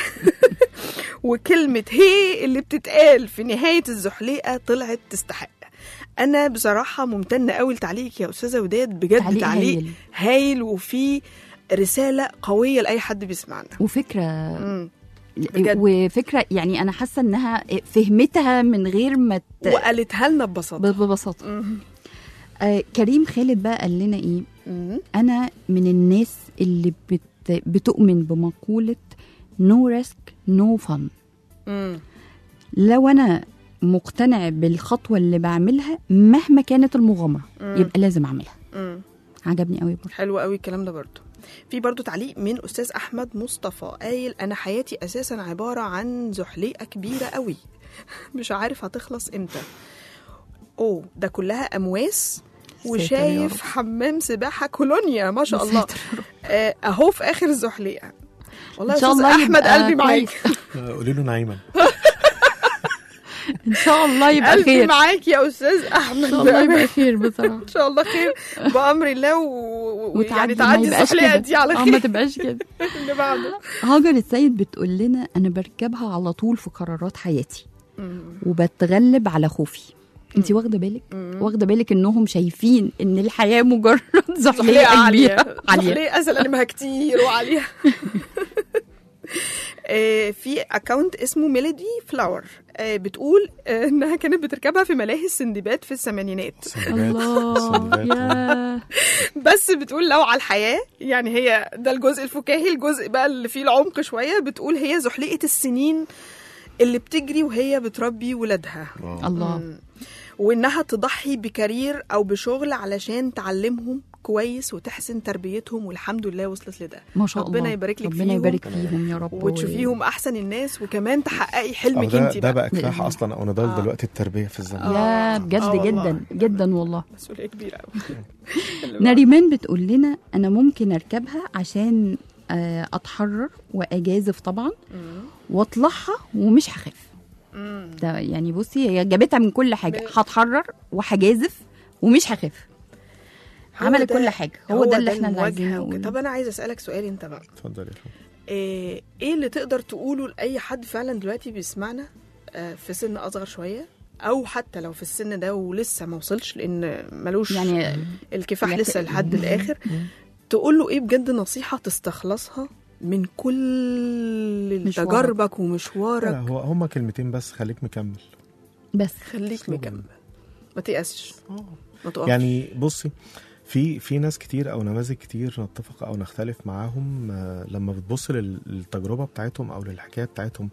[SPEAKER 2] وكلمة هي اللي بتتقال في نهاية الزحليقة طلعت تستحق أنا بصراحة ممتنة قوي لتعليقك يا أستاذة وداد بجد
[SPEAKER 3] تعليق
[SPEAKER 2] تعليق
[SPEAKER 3] هايل.
[SPEAKER 2] هايل وفي رسالة قوية لأي حد بيسمعنا
[SPEAKER 3] وفكره
[SPEAKER 2] مم. بجد.
[SPEAKER 3] وفكره يعني انا حاسه انها فهمتها من غير ما ت...
[SPEAKER 2] وقالتها لنا ببساطة
[SPEAKER 3] ببساطه
[SPEAKER 2] مم.
[SPEAKER 3] آه كريم خالد بقى قال لنا ايه
[SPEAKER 2] مم.
[SPEAKER 3] انا من الناس اللي بت بتؤمن بمقوله نو ريسك نو فن
[SPEAKER 2] مم.
[SPEAKER 3] لو انا مقتنع بالخطوه اللي بعملها مهما كانت المغامره
[SPEAKER 2] مم.
[SPEAKER 3] يبقى لازم اعملها
[SPEAKER 2] مم.
[SPEAKER 3] عجبني قوي برضه
[SPEAKER 2] حلو قوي الكلام ده برضو في برضو تعليق من أستاذ أحمد مصطفى قايل أنا حياتي أساسا عبارة عن زحليقة كبيرة قوي مش عارف هتخلص إمتى أوه ده كلها أمواس
[SPEAKER 3] ساتر يا
[SPEAKER 2] وشايف
[SPEAKER 3] رب.
[SPEAKER 2] حمام سباحة كولونيا ما شاء
[SPEAKER 3] يا
[SPEAKER 2] الله
[SPEAKER 3] ساتر يا رب.
[SPEAKER 2] آه، أهو في آخر الزحليقة والله
[SPEAKER 3] إن
[SPEAKER 2] يا
[SPEAKER 3] شاء
[SPEAKER 2] أستاذ
[SPEAKER 3] الله
[SPEAKER 2] أحمد
[SPEAKER 3] يبقى
[SPEAKER 2] قلبي معاك
[SPEAKER 3] كويس.
[SPEAKER 5] قولي له نعيما
[SPEAKER 3] ان شاء الله يبقى
[SPEAKER 2] قلبي
[SPEAKER 3] خير
[SPEAKER 2] معاك يا أستاذ أحمد
[SPEAKER 3] ان شاء الله يبقى خير بصراحه
[SPEAKER 2] إن شاء الله خير بأمر الله و- ويعني
[SPEAKER 3] وتعدي ما
[SPEAKER 2] تعدي
[SPEAKER 3] يبقاش
[SPEAKER 2] الزحليقة
[SPEAKER 3] كده
[SPEAKER 2] دي على
[SPEAKER 3] اه ما
[SPEAKER 2] خير
[SPEAKER 3] تبقاش كده
[SPEAKER 2] اللي بعده
[SPEAKER 3] هاجر السيد بتقول لنا انا بركبها على طول في قرارات حياتي
[SPEAKER 2] مم.
[SPEAKER 3] وبتغلب على خوفي انت واخده بالك واخده بالك انهم شايفين ان الحياه مجرد زحليقه كبيره عاليه
[SPEAKER 2] زحليقه سلالمها كتير وعاليه آه، في اكونت اسمه ميلودي فلاور آه، بتقول آه، انها كانت بتركبها في ملاهي السندباد في الثمانينات
[SPEAKER 3] الله يا
[SPEAKER 2] بس بتقول لو على الحياه يعني هي ده الجزء الفكاهي الجزء بقى اللي فيه العمق شويه بتقول هي زحليقه السنين اللي بتجري وهي بتربي ولادها
[SPEAKER 3] الله
[SPEAKER 2] مم. وانها تضحي بكارير او بشغل علشان تعلمهم كويس وتحسن تربيتهم والحمد لله وصلت لده
[SPEAKER 3] ما شاء الله
[SPEAKER 2] ربنا يبارك لك
[SPEAKER 3] ربنا
[SPEAKER 2] فيهم.
[SPEAKER 3] يبارك فيهم يا رب
[SPEAKER 2] وتشوفيهم احسن الناس وكمان تحققي
[SPEAKER 5] أو
[SPEAKER 2] حلمك
[SPEAKER 5] ده
[SPEAKER 2] انت
[SPEAKER 5] ده
[SPEAKER 2] بقى
[SPEAKER 5] بقى كفاح اصلا او نضال
[SPEAKER 2] آه.
[SPEAKER 5] دلوقتي التربيه في الزمن
[SPEAKER 3] يا
[SPEAKER 2] آه،
[SPEAKER 3] بجد
[SPEAKER 2] آه والله.
[SPEAKER 3] جدا جدا والله
[SPEAKER 2] مسؤوليه كبيره قوي
[SPEAKER 3] نريمان بتقول لنا انا ممكن اركبها عشان آه، اتحرر واجازف طبعا واطلعها ومش هخاف ده يعني بصي هي جابتها من كل حاجه هتحرر وهجازف ومش هخاف عملت كل حاجه هو, ده اللي احنا اللي عايزين
[SPEAKER 2] المواجهة وكده.
[SPEAKER 3] نقوله
[SPEAKER 2] طب انا عايزه اسالك سؤال انت بقى
[SPEAKER 5] اتفضل يا فندم.
[SPEAKER 2] ايه إيه اللي تقدر تقوله لاي حد فعلا دلوقتي بيسمعنا آه، في سن اصغر شويه او حتى لو في السن ده ولسه ما وصلش لان ملوش
[SPEAKER 3] يعني
[SPEAKER 2] الكفاح
[SPEAKER 3] يعني-
[SPEAKER 2] لسه لحد الاخر تقول له ايه بجد نصيحه تستخلصها من كل
[SPEAKER 3] مشوارك.
[SPEAKER 2] تجاربك
[SPEAKER 5] لا
[SPEAKER 2] ومشوارك
[SPEAKER 5] هو هما كلمتين بس خليك مكمل
[SPEAKER 3] بس
[SPEAKER 2] خليك
[SPEAKER 5] أسلوب
[SPEAKER 2] مكمل ما تيأسش ما تقفش
[SPEAKER 5] يعني بصي في في ناس كتير او نماذج كتير نتفق او نختلف معاهم آه، لما بتبص لل- للتجربه بتاعتهم او للحكايه بتاعتهم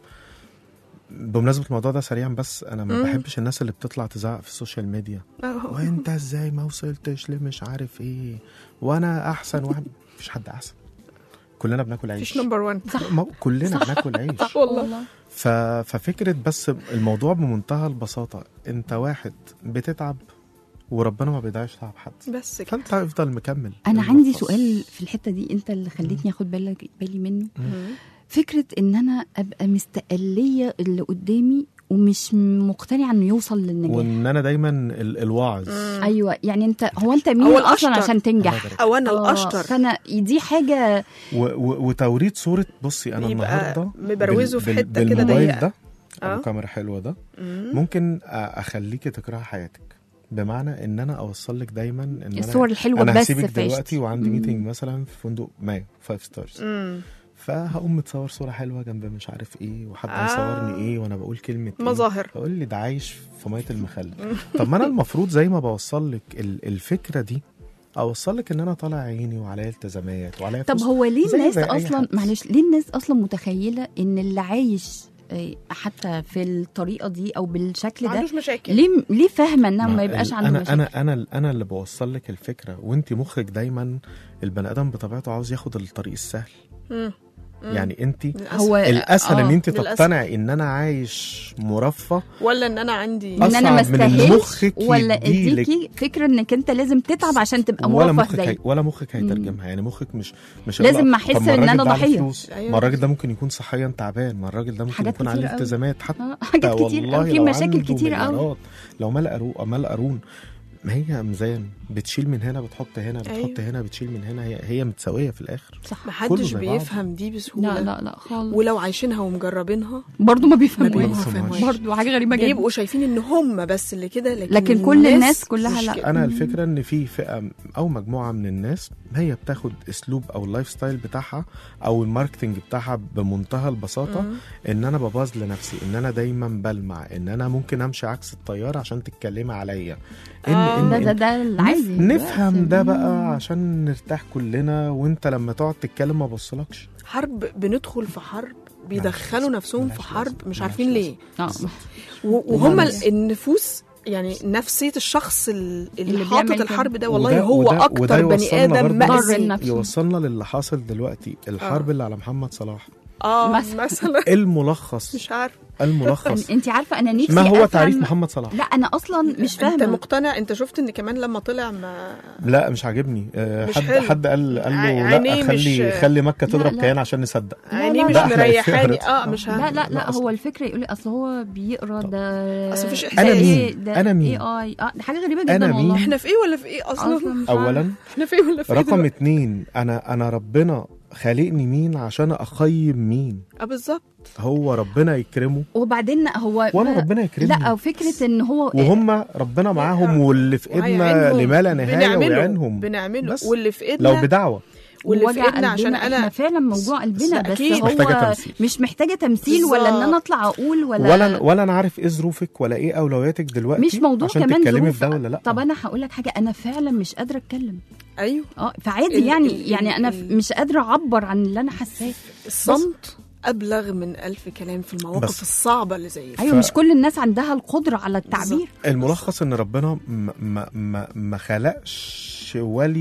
[SPEAKER 5] بمناسبه الموضوع ده سريعا بس انا ما
[SPEAKER 2] مم.
[SPEAKER 5] بحبش الناس اللي بتطلع تزعق في السوشيال ميديا
[SPEAKER 2] آه.
[SPEAKER 5] وانت ازاي ما وصلتش لمش عارف ايه وانا احسن واحد مفيش حد احسن كلنا بناكل عيش
[SPEAKER 2] مفيش نمبر 1
[SPEAKER 5] ما- كلنا بناكل عيش
[SPEAKER 2] والله
[SPEAKER 5] ف... ففكرة بس الموضوع بمنتهى البساطة انت واحد بتتعب وربنا ما بيضيعش تعب حد
[SPEAKER 2] بس كده
[SPEAKER 5] فانت افضل مكمل
[SPEAKER 3] انا عندي
[SPEAKER 5] الملخص.
[SPEAKER 3] سؤال في الحته دي انت اللي خليتني اخد بالك بالي منه
[SPEAKER 2] مم.
[SPEAKER 3] فكره ان انا ابقى مستقليه اللي قدامي ومش مقتنعه انه يوصل للنجاح
[SPEAKER 5] وان انا دايما ال... الواعظ
[SPEAKER 3] ايوه يعني انت هو انت مين
[SPEAKER 2] هو
[SPEAKER 3] اصلا
[SPEAKER 2] الأشطر.
[SPEAKER 3] عشان تنجح
[SPEAKER 5] الله
[SPEAKER 2] او انا
[SPEAKER 3] آه،
[SPEAKER 2] الاشطر
[SPEAKER 3] فانا دي حاجه
[SPEAKER 5] و... و... وتوريد صورة بصي انا
[SPEAKER 2] يبقى
[SPEAKER 5] النهارده
[SPEAKER 2] مبروزه في حتة كده
[SPEAKER 5] بالموبايل
[SPEAKER 2] ضيقة.
[SPEAKER 5] ده
[SPEAKER 2] آه.
[SPEAKER 5] ابو كاميرا حلوه ده
[SPEAKER 2] مم.
[SPEAKER 5] ممكن أ- اخليكي تكرهي حياتك بمعنى ان انا اوصل لك دايما ان انا
[SPEAKER 3] الصور الحلوه
[SPEAKER 5] انا
[SPEAKER 3] بس
[SPEAKER 5] هسيبك
[SPEAKER 3] في
[SPEAKER 5] دلوقتي
[SPEAKER 3] عيشتي.
[SPEAKER 5] وعندي
[SPEAKER 3] مم.
[SPEAKER 5] ميتنج مثلا في فندق ما فايف ستارز
[SPEAKER 2] مم.
[SPEAKER 5] فهقوم متصور صوره حلوه جنب مش عارف ايه وحد
[SPEAKER 2] آه.
[SPEAKER 5] هيصورني ايه وانا بقول كلمه إيه.
[SPEAKER 2] مظاهر
[SPEAKER 5] يقول لي ده عايش في ميه المخلل طب ما انا المفروض زي ما بوصل لك ال- الفكره دي اوصل لك ان انا طالع عيني وعليا التزامات وعليا
[SPEAKER 3] طب
[SPEAKER 5] فلوس.
[SPEAKER 3] هو ليه
[SPEAKER 5] زي
[SPEAKER 3] الناس
[SPEAKER 5] زي أي
[SPEAKER 3] اصلا
[SPEAKER 5] حد.
[SPEAKER 3] معلش ليه الناس اصلا متخيله ان اللي عايش آه، حتى في الطريقه دي او بالشكل
[SPEAKER 2] ما
[SPEAKER 3] ده
[SPEAKER 2] عندوش مشاكل
[SPEAKER 3] ليه ليه فاهمه انها
[SPEAKER 5] ما
[SPEAKER 3] ما يبقاش
[SPEAKER 5] ال-
[SPEAKER 3] عنده
[SPEAKER 5] انا
[SPEAKER 3] مشاكل
[SPEAKER 5] انا انا انا اللي بوصل لك الفكره وانت مخك دايما البني ادم بطبيعته عاوز ياخد الطريق السهل
[SPEAKER 2] مم. مم.
[SPEAKER 5] يعني انت
[SPEAKER 2] للأسف.
[SPEAKER 3] هو
[SPEAKER 5] الاسهل
[SPEAKER 3] آه،
[SPEAKER 5] ان انت
[SPEAKER 2] للأسف.
[SPEAKER 5] تقتنعي ان انا عايش مرفه
[SPEAKER 2] ولا ان انا عندي
[SPEAKER 3] ان انا ما
[SPEAKER 5] أصعب من
[SPEAKER 3] استاهلش
[SPEAKER 5] مخك
[SPEAKER 3] ولا
[SPEAKER 5] يديلك.
[SPEAKER 3] اديكي فكره انك انت لازم تتعب عشان تبقى
[SPEAKER 5] ولا
[SPEAKER 3] مرفه
[SPEAKER 5] مخك
[SPEAKER 3] زي
[SPEAKER 5] هي ولا مخك هيترجمها يعني مخك مش مش
[SPEAKER 3] لازم
[SPEAKER 5] هيقول
[SPEAKER 3] ما
[SPEAKER 5] طب
[SPEAKER 3] أحس
[SPEAKER 5] ما
[SPEAKER 3] إن
[SPEAKER 5] الراجل
[SPEAKER 3] أنا
[SPEAKER 5] ده عليه
[SPEAKER 3] ضحية.
[SPEAKER 5] فلوس.
[SPEAKER 2] أيوة.
[SPEAKER 5] ما الراجل ده ممكن يكون صحيا تعبان ما الراجل ده ممكن
[SPEAKER 3] حاجات
[SPEAKER 5] يكون عليه
[SPEAKER 3] كتير أوي.
[SPEAKER 5] التزامات حتى
[SPEAKER 3] آه، حاجات كتير
[SPEAKER 5] والله
[SPEAKER 3] قوي في
[SPEAKER 5] لو
[SPEAKER 3] مشاكل
[SPEAKER 5] عنده
[SPEAKER 3] كتير قوي
[SPEAKER 5] مليارات، لو مال قارون مال قارون ما هي ميزان بتشيل من هنا بتحط هنا بتحط
[SPEAKER 2] أيوة.
[SPEAKER 5] هنا بتشيل من هنا هي هي متساويه في الاخر
[SPEAKER 3] صح
[SPEAKER 2] ما
[SPEAKER 5] كله
[SPEAKER 2] حدش
[SPEAKER 5] زي بعض.
[SPEAKER 2] بيفهم دي بسهوله
[SPEAKER 3] لا لا لا خالص
[SPEAKER 2] ولو عايشينها ومجربينها
[SPEAKER 3] برضه ما
[SPEAKER 2] ما
[SPEAKER 3] بيفهموش
[SPEAKER 2] بيفهموش.
[SPEAKER 3] برضه حاجه غريبه جدا
[SPEAKER 2] بيبقوا شايفين ان هم بس اللي كده لكن,
[SPEAKER 3] لكن كل الناس كلها
[SPEAKER 2] مش
[SPEAKER 3] لا.
[SPEAKER 2] كده.
[SPEAKER 5] انا الفكره ان في فئه او مجموعه من الناس هي بتاخد اسلوب او اللايف ستايل بتاعها او الماركتنج بتاعها بمنتهى البساطه
[SPEAKER 2] مم.
[SPEAKER 5] ان انا بباظ لنفسي ان انا دايما بلمع ان انا ممكن امشي عكس التيار عشان تتكلمي عليا ان
[SPEAKER 2] آه.
[SPEAKER 5] ان
[SPEAKER 3] ده ده
[SPEAKER 5] إن-
[SPEAKER 3] ده العادي
[SPEAKER 5] نفهم ده
[SPEAKER 3] دلوقتي.
[SPEAKER 5] بقى عشان نرتاح كلنا وانت لما تقعد تتكلم ما بصلكش
[SPEAKER 2] حرب بندخل في حرب بيدخلوا نفسهم في
[SPEAKER 5] ملهاش
[SPEAKER 2] حرب
[SPEAKER 5] لازمة.
[SPEAKER 2] مش
[SPEAKER 5] ملهاش
[SPEAKER 2] عارفين ليه
[SPEAKER 3] اه
[SPEAKER 2] و- وهم
[SPEAKER 5] ملهاش.
[SPEAKER 2] النفوس يعني نفسية الشخص ال- اللي,
[SPEAKER 3] اللي
[SPEAKER 2] حاطط
[SPEAKER 3] بيعمل كده.
[SPEAKER 2] الحرب ده والله
[SPEAKER 5] وده-
[SPEAKER 2] هو
[SPEAKER 5] وده- وده
[SPEAKER 2] اكتر بني
[SPEAKER 5] يوصلنا
[SPEAKER 2] ادم
[SPEAKER 5] برضه-
[SPEAKER 3] ضر
[SPEAKER 2] مأذي
[SPEAKER 3] النفس.
[SPEAKER 5] يوصلنا للي حاصل دلوقتي الحرب اللي على محمد صلاح
[SPEAKER 2] اه
[SPEAKER 3] مثلا.
[SPEAKER 2] مثلا
[SPEAKER 5] الملخص
[SPEAKER 2] مش عارف
[SPEAKER 5] الملخص
[SPEAKER 3] انت عارفه انا نفسي
[SPEAKER 5] ما هو
[SPEAKER 3] أفهم-
[SPEAKER 5] تعريف محمد صلاح
[SPEAKER 3] لا انا اصلا مش
[SPEAKER 2] انت
[SPEAKER 3] فاهمه
[SPEAKER 2] مقتنع انت شفت ان كمان لما طلع ما
[SPEAKER 5] لا مش عاجبني آه،
[SPEAKER 2] مش
[SPEAKER 5] حد
[SPEAKER 2] حلو.
[SPEAKER 5] حد قال قال له
[SPEAKER 2] عينيه
[SPEAKER 5] لا خلي
[SPEAKER 2] مش-
[SPEAKER 5] خلي مكه
[SPEAKER 3] لا،
[SPEAKER 5] تضرب
[SPEAKER 3] لا.
[SPEAKER 5] كيان عشان نصدق
[SPEAKER 2] عينيه
[SPEAKER 3] لا،
[SPEAKER 2] مش
[SPEAKER 5] لا، إحنا
[SPEAKER 2] مريحاني
[SPEAKER 5] يفرط.
[SPEAKER 2] اه مش
[SPEAKER 3] لا
[SPEAKER 2] عارف
[SPEAKER 3] لا لا
[SPEAKER 5] لا،
[SPEAKER 3] هو الفكره يقول لي اصل هو بيقرا ده
[SPEAKER 2] أصل مفيش
[SPEAKER 3] ده
[SPEAKER 2] أنا
[SPEAKER 5] مين؟
[SPEAKER 3] إيه؟ ده
[SPEAKER 5] أنا مين؟
[SPEAKER 3] اي اي اه ده حاجه غريبه جدا
[SPEAKER 5] أنا مين؟
[SPEAKER 3] والله
[SPEAKER 2] احنا في ايه ولا في ايه اصلا
[SPEAKER 3] أصلاً مش
[SPEAKER 5] اولا
[SPEAKER 3] عارفة.
[SPEAKER 2] احنا في ايه ولا في ايه
[SPEAKER 5] رقم
[SPEAKER 2] دلوقتي؟
[SPEAKER 5] اتنين انا انا ربنا خالقني مين عشان اقيم مين
[SPEAKER 2] اه بالظبط
[SPEAKER 5] هو ربنا يكرمه
[SPEAKER 3] وبعدين هو
[SPEAKER 5] وانا ربنا يكرمني
[SPEAKER 3] لا وفكره ان هو
[SPEAKER 5] وهم ربنا معاهم واللي في ايدنا
[SPEAKER 2] وهيعينهم.
[SPEAKER 5] لما لا نهايه
[SPEAKER 2] بنعمله
[SPEAKER 5] ويعينهم
[SPEAKER 2] بنعمله
[SPEAKER 5] بس
[SPEAKER 2] واللي في ايدنا
[SPEAKER 5] لو بدعوه
[SPEAKER 2] واللي في
[SPEAKER 3] وجع
[SPEAKER 2] ايدنا عشان
[SPEAKER 3] قلبنا، احنا
[SPEAKER 2] انا
[SPEAKER 3] فعلا موضوع قلبنا بس
[SPEAKER 2] أكيد.
[SPEAKER 3] هو
[SPEAKER 5] محتاجة تمثيل.
[SPEAKER 3] مش محتاجه تمثيل ولا ان انا
[SPEAKER 2] بالظبط.
[SPEAKER 3] اطلع اقول ولا
[SPEAKER 5] ولا ولا انا عارف ايه ظروفك ولا ايه اولوياتك دلوقتي
[SPEAKER 3] مش موضوع
[SPEAKER 5] عشان
[SPEAKER 3] كمان
[SPEAKER 5] تتكلمي
[SPEAKER 3] ظروف
[SPEAKER 5] في ده ولا لا
[SPEAKER 3] طب انا هقول لك حاجه انا فعلا مش قادره اتكلم
[SPEAKER 2] ايوه
[SPEAKER 3] اه فعادي
[SPEAKER 2] ال-
[SPEAKER 3] يعني
[SPEAKER 2] ال-
[SPEAKER 3] يعني انا
[SPEAKER 2] ال-
[SPEAKER 3] مش قادره اعبر عن اللي انا حاساه
[SPEAKER 2] الصمت ابلغ من الف كلام في المواقف
[SPEAKER 5] بس.
[SPEAKER 2] الصعبه اللي زي دي
[SPEAKER 3] ايوه مش كل الناس عندها القدره على التعبير
[SPEAKER 5] الملخص ان ربنا ما ما ما, ما خلقش ولي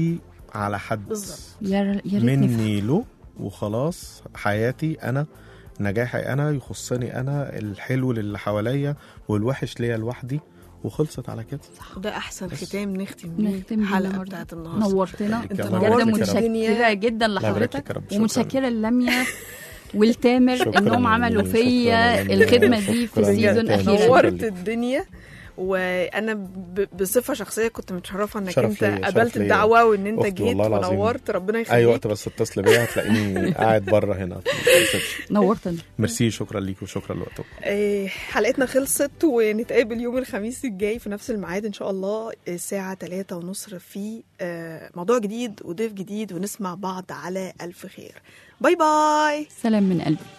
[SPEAKER 5] على حد
[SPEAKER 2] بالظبط.
[SPEAKER 3] يا ر- يا ريت نفهم
[SPEAKER 5] مني له وخلاص حياتي انا نجاحي انا يخصني انا الحلو للي حواليا والوحش ليا لوحدي وخلصت على كده
[SPEAKER 2] وده احسن
[SPEAKER 5] بس.
[SPEAKER 2] ختام نختم بيه
[SPEAKER 3] نختم بيه
[SPEAKER 2] الحلقه
[SPEAKER 3] النهاردة.
[SPEAKER 2] بتاعت النهارده
[SPEAKER 3] نورتنا
[SPEAKER 5] انت
[SPEAKER 2] انت
[SPEAKER 5] الله
[SPEAKER 3] بجد
[SPEAKER 2] نورت
[SPEAKER 5] يبارك يا رب.
[SPEAKER 2] الدنيا.
[SPEAKER 3] متشكره جدا
[SPEAKER 5] الله يبارك لك
[SPEAKER 3] لحضرتك
[SPEAKER 5] يا رب. شكراً.
[SPEAKER 3] ومتشكره للميا والتامر
[SPEAKER 5] شكراً
[SPEAKER 3] انهم عملوا
[SPEAKER 5] شكراً
[SPEAKER 3] فيا
[SPEAKER 5] جميل.
[SPEAKER 3] الخدمه دي في
[SPEAKER 5] شكراً
[SPEAKER 3] السيزون
[SPEAKER 5] جداً.
[SPEAKER 3] الاخير
[SPEAKER 5] شكراً
[SPEAKER 2] نورت
[SPEAKER 5] ليك.
[SPEAKER 2] الدنيا وانا ب- بصفه شخصيه كنت متشرفه انك
[SPEAKER 5] شرف
[SPEAKER 2] انت
[SPEAKER 5] ليا، شرف
[SPEAKER 2] قبلت
[SPEAKER 5] ليا.
[SPEAKER 2] الدعوه وان انت
[SPEAKER 5] أختي
[SPEAKER 2] جيت
[SPEAKER 5] والله العظيم.
[SPEAKER 2] ونورت ربنا يخليك
[SPEAKER 5] اي وقت بس اتصل بيا هتلاقيني قاعد بره هنا في الريسبشن.
[SPEAKER 3] نورتنا
[SPEAKER 5] ميرسي شكرا ليك وشكرا لوقتكم
[SPEAKER 2] آه، حلقتنا خلصت ونتقابل يوم الخميس الجاي في نفس الميعاد ان شاء الله الساعه 3 ونص في آه، موضوع جديد وضيف جديد ونسمع بعض على الف خير باي باي
[SPEAKER 3] سلام من قلبي